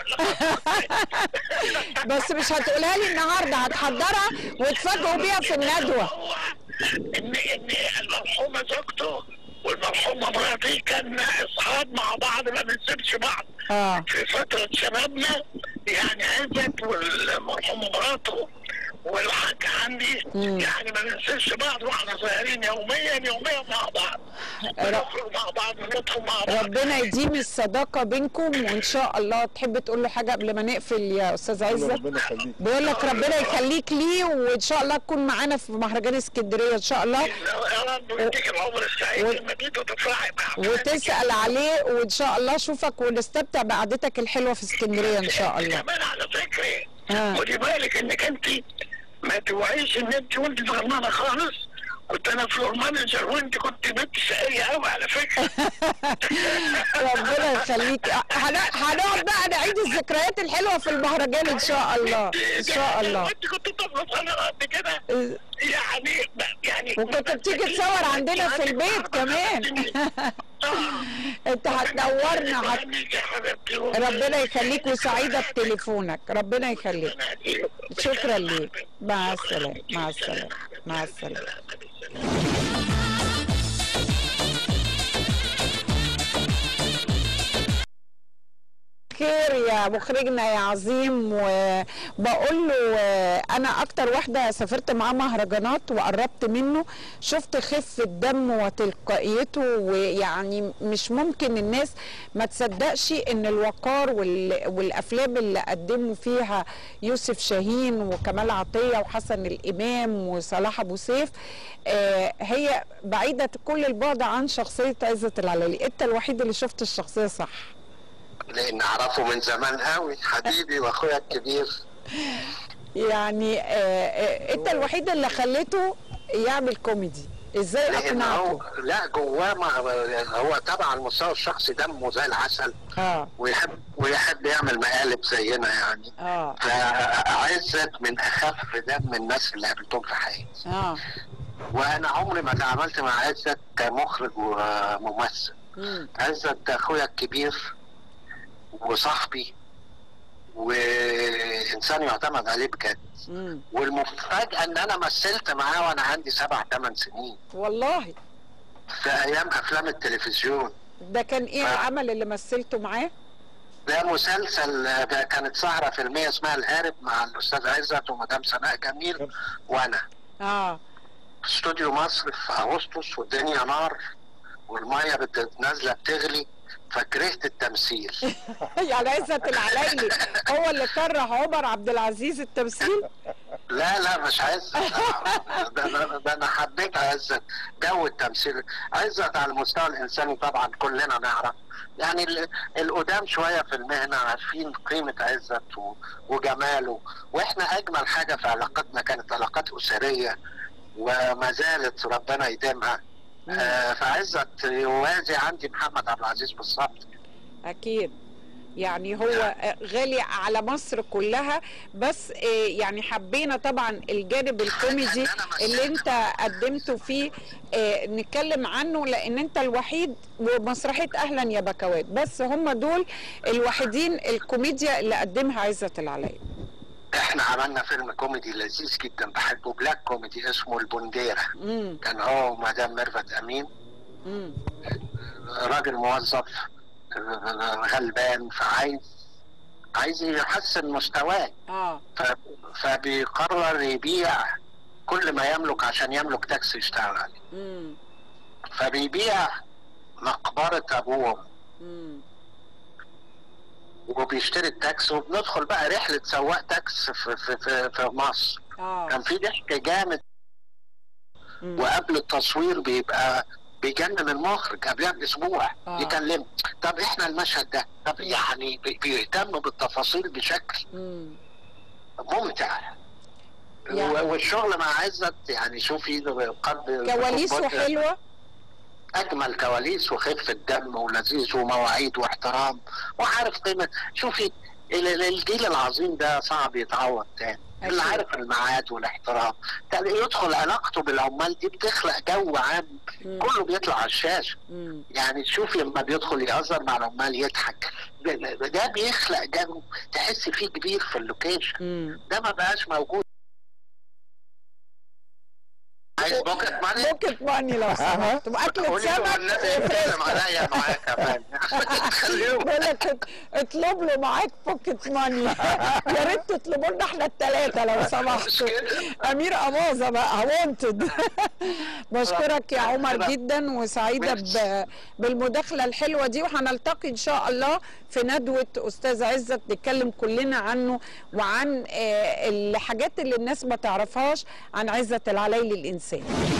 [SPEAKER 4] بس مش هتقولها لي النهارده هتحضرها وتفاجئوا بيها في الندوه
[SPEAKER 7] هو ان ان المرحومه زوجته والمرحومه مراتي كان اصحاب مع بعض ما بنسيبش بعض
[SPEAKER 4] اه
[SPEAKER 7] في فترة شبابنا يعني عزت والمرحومة مراته والحاج عندي يعني ما بننساش بعض واحنا صغيرين يوميا يوميا مع بعض نخرج مع بعض ندخل مع بعض
[SPEAKER 4] ربنا يديم الصداقه بينكم وان شاء الله تحب تقول له حاجه قبل ما نقفل يا استاذ عزت
[SPEAKER 2] ربنا يخليك
[SPEAKER 4] بيقول لك ربنا يخليك ليه وان شاء الله تكون معانا في مهرجان اسكندريه ان شاء الله
[SPEAKER 7] يا رب يديك العمر السعيد
[SPEAKER 4] و-
[SPEAKER 7] المجيد وتفرحي بأحفادك.
[SPEAKER 4] وتسال عليه وان شاء الله اشوفك ونستمتع بقعدتك الحلوه في اسكندريه ان شاء الله
[SPEAKER 7] كمان على فكرة
[SPEAKER 4] آه.
[SPEAKER 7] خدي بالك انك انت ما توعيش ان انت وانت صغننه خالص كنت انا فلور مانجر وانت كنت بنت شقيه قوي على فكره
[SPEAKER 4] ربنا يخليك هن- هنقعد بقى نعيد الذكريات الحلوه في المهرجان ان شاء الله ان شاء الله
[SPEAKER 7] وانت كنت طفله صغيره قد كده يعني يعني
[SPEAKER 4] وكنت بتيجي تصور عندنا في البيت كمان انت هتنورنا هت...
[SPEAKER 7] يا حبيبتي
[SPEAKER 4] ربنا يخليك وسعيده بتليفونك ربنا يخليك شكرا ليك مع السلامه مع السلامه مع السلامه خير يا مخرجنا يا عظيم وبقول له آه، انا اكتر واحده سافرت معاه مهرجانات وقربت منه شفت خفه دم وتلقائيته ويعني مش ممكن الناس ما تصدقش ان الوقار وال- والافلام اللي قدموا فيها يوسف شاهين وكمال عطيه وحسن الامام وصلاح ابو سيف آه، هي بعيده كل البعد عن شخصيه عزت العلالي انت الوحيد اللي شفت الشخصيه صح
[SPEAKER 8] لان اعرفه من زمان قوي حبيبي واخويا الكبير
[SPEAKER 4] يعني آه آه انت الوحيد اللي خليته يعمل كوميدي ازاي
[SPEAKER 8] لان هو
[SPEAKER 4] اقنعته
[SPEAKER 8] لا جواه ما هو طبعا على المستوى الشخصي دمه زي العسل
[SPEAKER 4] اه
[SPEAKER 8] ويحب ويحب يعمل مقالب زينا يعني
[SPEAKER 4] اه
[SPEAKER 8] فعزت من اخف دم الناس اللي قابلتهم في حياتي
[SPEAKER 4] اه
[SPEAKER 8] وانا عمري ما تعاملت مع عزت كمخرج وممثل
[SPEAKER 4] مم.
[SPEAKER 8] عزت اخويا الكبير وصاحبي وانسان يعتمد عليه بجد
[SPEAKER 4] مم.
[SPEAKER 8] والمفاجاه ان انا مثلت معاه وانا عندي سبع ثمان سنين
[SPEAKER 4] والله
[SPEAKER 8] في ايام افلام التلفزيون
[SPEAKER 4] ده كان ايه
[SPEAKER 8] آه.
[SPEAKER 4] العمل اللي مثلته معاه
[SPEAKER 8] ده مسلسل ده كانت سهره فيلميه اسمها الهارب مع الاستاذ عزت ومدام سناء جميل وانا
[SPEAKER 4] اه
[SPEAKER 8] في استوديو مصر في اغسطس والدنيا نار والميه بت- نازله بتغلي فكرهت التمثيل
[SPEAKER 4] يعني عزت العلايلي هو اللي كره عمر عبد العزيز التمثيل
[SPEAKER 8] لا لا مش عزت ده, ده, ده انا حبيت عزت جو التمثيل عزت على المستوى الانساني طبعا كلنا نعرف يعني ال- القدام شويه في المهنه عارفين قيمه عزت و- وجماله واحنا اجمل حاجه في علاقتنا كانت علاقات اسريه وما زالت ربنا يديمها آه فعزت يوازي عندي محمد عبد العزيز بالظبط
[SPEAKER 4] اكيد يعني هو غالي على مصر كلها بس آه، يعني حبينا طبعا الجانب الكوميدي اللي انت قدمته فيه آه، نتكلم عنه لان انت الوحيد ومسرحيه اهلا يا بكوات بس هم دول الوحيدين الكوميديا اللي قدمها عزت العلايلي
[SPEAKER 8] احنا عملنا فيلم كوميدي لذيذ جدا بحبه بلاك كوميدي اسمه البنديره
[SPEAKER 4] امم
[SPEAKER 8] كان هو ومدام ميرفت امين
[SPEAKER 4] امم
[SPEAKER 8] راجل موظف غلبان فعايز عايز يحسن مستواه
[SPEAKER 4] اه
[SPEAKER 8] ف- فبيقرر يبيع كل ما يملك عشان يملك تاكسي يشتغل عليه
[SPEAKER 4] امم
[SPEAKER 8] فبيبيع مقبرة أبوه
[SPEAKER 4] امم
[SPEAKER 8] وبيشتري التاكسي وبندخل بقى رحلة سواق تاكس في, في, في, في مصر
[SPEAKER 4] اه
[SPEAKER 8] كان في ضحك جامد
[SPEAKER 4] مم.
[SPEAKER 8] وقبل التصوير بيبقى بيجنن المخرج قبلها باسبوع
[SPEAKER 4] آه.
[SPEAKER 8] يكلمه طب احنا المشهد ده طب يعني بي- بيهتم بالتفاصيل بشكل
[SPEAKER 4] مم.
[SPEAKER 8] ممتع
[SPEAKER 4] يعني-
[SPEAKER 8] و- والشغل مع عزت يعني شوفي قد
[SPEAKER 4] كواليسه حلوه
[SPEAKER 8] اجمل كواليس وخفه دم ولذيذ ومواعيد واحترام وعارف قيمه شوفي ال- ال- الجيل العظيم ده صعب يتعوض تاني اللي
[SPEAKER 4] أكيد.
[SPEAKER 8] عارف الميعاد والاحترام تاني يدخل علاقته بالعمال دي بتخلق جو عام
[SPEAKER 4] مم.
[SPEAKER 8] كله بيطلع على الشاشه
[SPEAKER 4] مم.
[SPEAKER 8] يعني تشوف لما بيدخل يهزر مع العمال يضحك ده- ده ده بيخلق جو تحس فيه كبير في اللوكيشن
[SPEAKER 4] مم.
[SPEAKER 8] ده ما بقاش موجود عايز بوكت ماني
[SPEAKER 4] بوكيت ماني لو سمحت واكلة
[SPEAKER 8] قولي له
[SPEAKER 4] سمك
[SPEAKER 8] النبي يتكلم عليا معاك يا فندم خليهم
[SPEAKER 4] بقول لك ات- اطلب له معاك بوكيت ماني يا ريت تطلبوا لنا احنا الثلاثه لو
[SPEAKER 8] مش
[SPEAKER 4] سمحتوا
[SPEAKER 8] كده
[SPEAKER 4] امير اباظه بقى وانتد بشكرك يا عمر جدا وسعيده ب- بالمداخله الحلوه دي وهنلتقي ان شاء الله في ندوه استاذ عزت نتكلم كلنا عنه وعن آه، الحاجات اللي الناس ما تعرفهاش عن عزت العليلي الانسان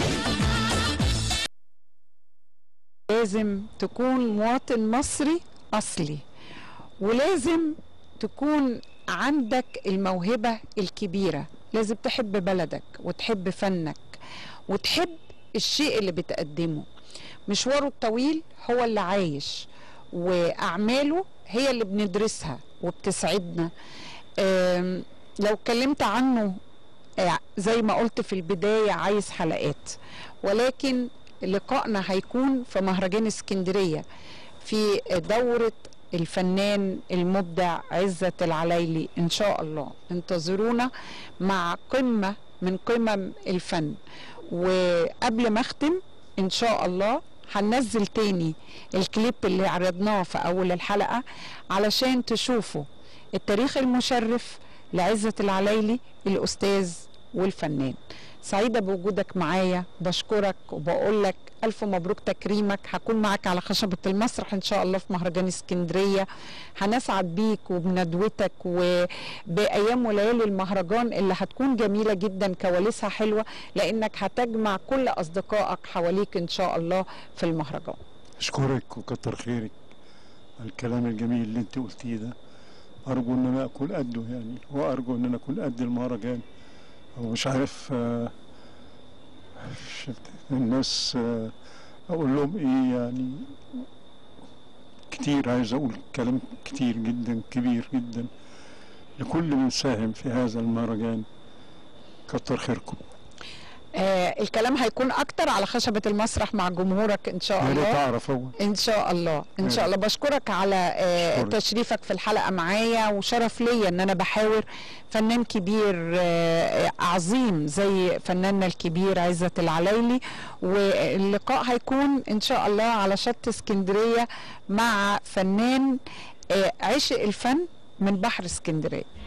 [SPEAKER 4] لازم تكون مواطن مصري اصلي ولازم تكون عندك الموهبة الكبيرة لازم تحب بلدك وتحب فنك وتحب الشيء اللي بتقدمه مشواره الطويل هو اللي عايش وأعماله هي اللي بندرسها وبتسعدنا أم، لو اتكلمت عنه آه، زي ما قلت في البداية عايز حلقات ولكن لقائنا هيكون في مهرجان اسكندرية في دورة الفنان المبدع عزت العليلي إن شاء الله انتظرونا مع قمة من قمم الفن وقبل ما أختم إن شاء الله هننزل تاني الكليب اللي عرضناه في أول الحلقة علشان تشوفوا التاريخ المشرف لعزة العليلي الأستاذ والفنان سعيدة بوجودك معايا بشكرك وبقول لك ألف مبروك تكريمك هكون معاك على خشبة المسرح إن شاء الله في مهرجان اسكندرية هنسعد بيك وبندوتك وبأيام وليالي المهرجان اللي هتكون جميلة جدا كواليسها حلوة لأنك هتجمع كل أصدقائك حواليك إن شاء الله في المهرجان
[SPEAKER 2] اشكرك وكتر خيرك على الكلام الجميل اللي انت قلتيه ده ارجو ان انا اكون قده يعني وارجو ان انا اكون قد المهرجان ومش عارف آه، شفت الناس آه، اقول لهم ايه يعني كتير عايز اقول كلام كتير جدا كبير جدا لكل من ساهم في هذا المهرجان كتر خيركم
[SPEAKER 4] آه الكلام هيكون أكتر على خشبة المسرح مع جمهورك إن شاء
[SPEAKER 2] يا ريت
[SPEAKER 4] الله
[SPEAKER 2] اعرف اول
[SPEAKER 4] ان شاء الله ان شاء الله بشكرك على آه،
[SPEAKER 2] أشكرك.
[SPEAKER 4] تشريفك في الحلقه معايا وشرف ليا ان انا بحاور فنان كبير آه، عظيم زي فناننا الكبير عزت العليلي واللقاء هيكون ان شاء الله على شط اسكندريه مع فنان آه، عشق الفن من بحر اسكندريه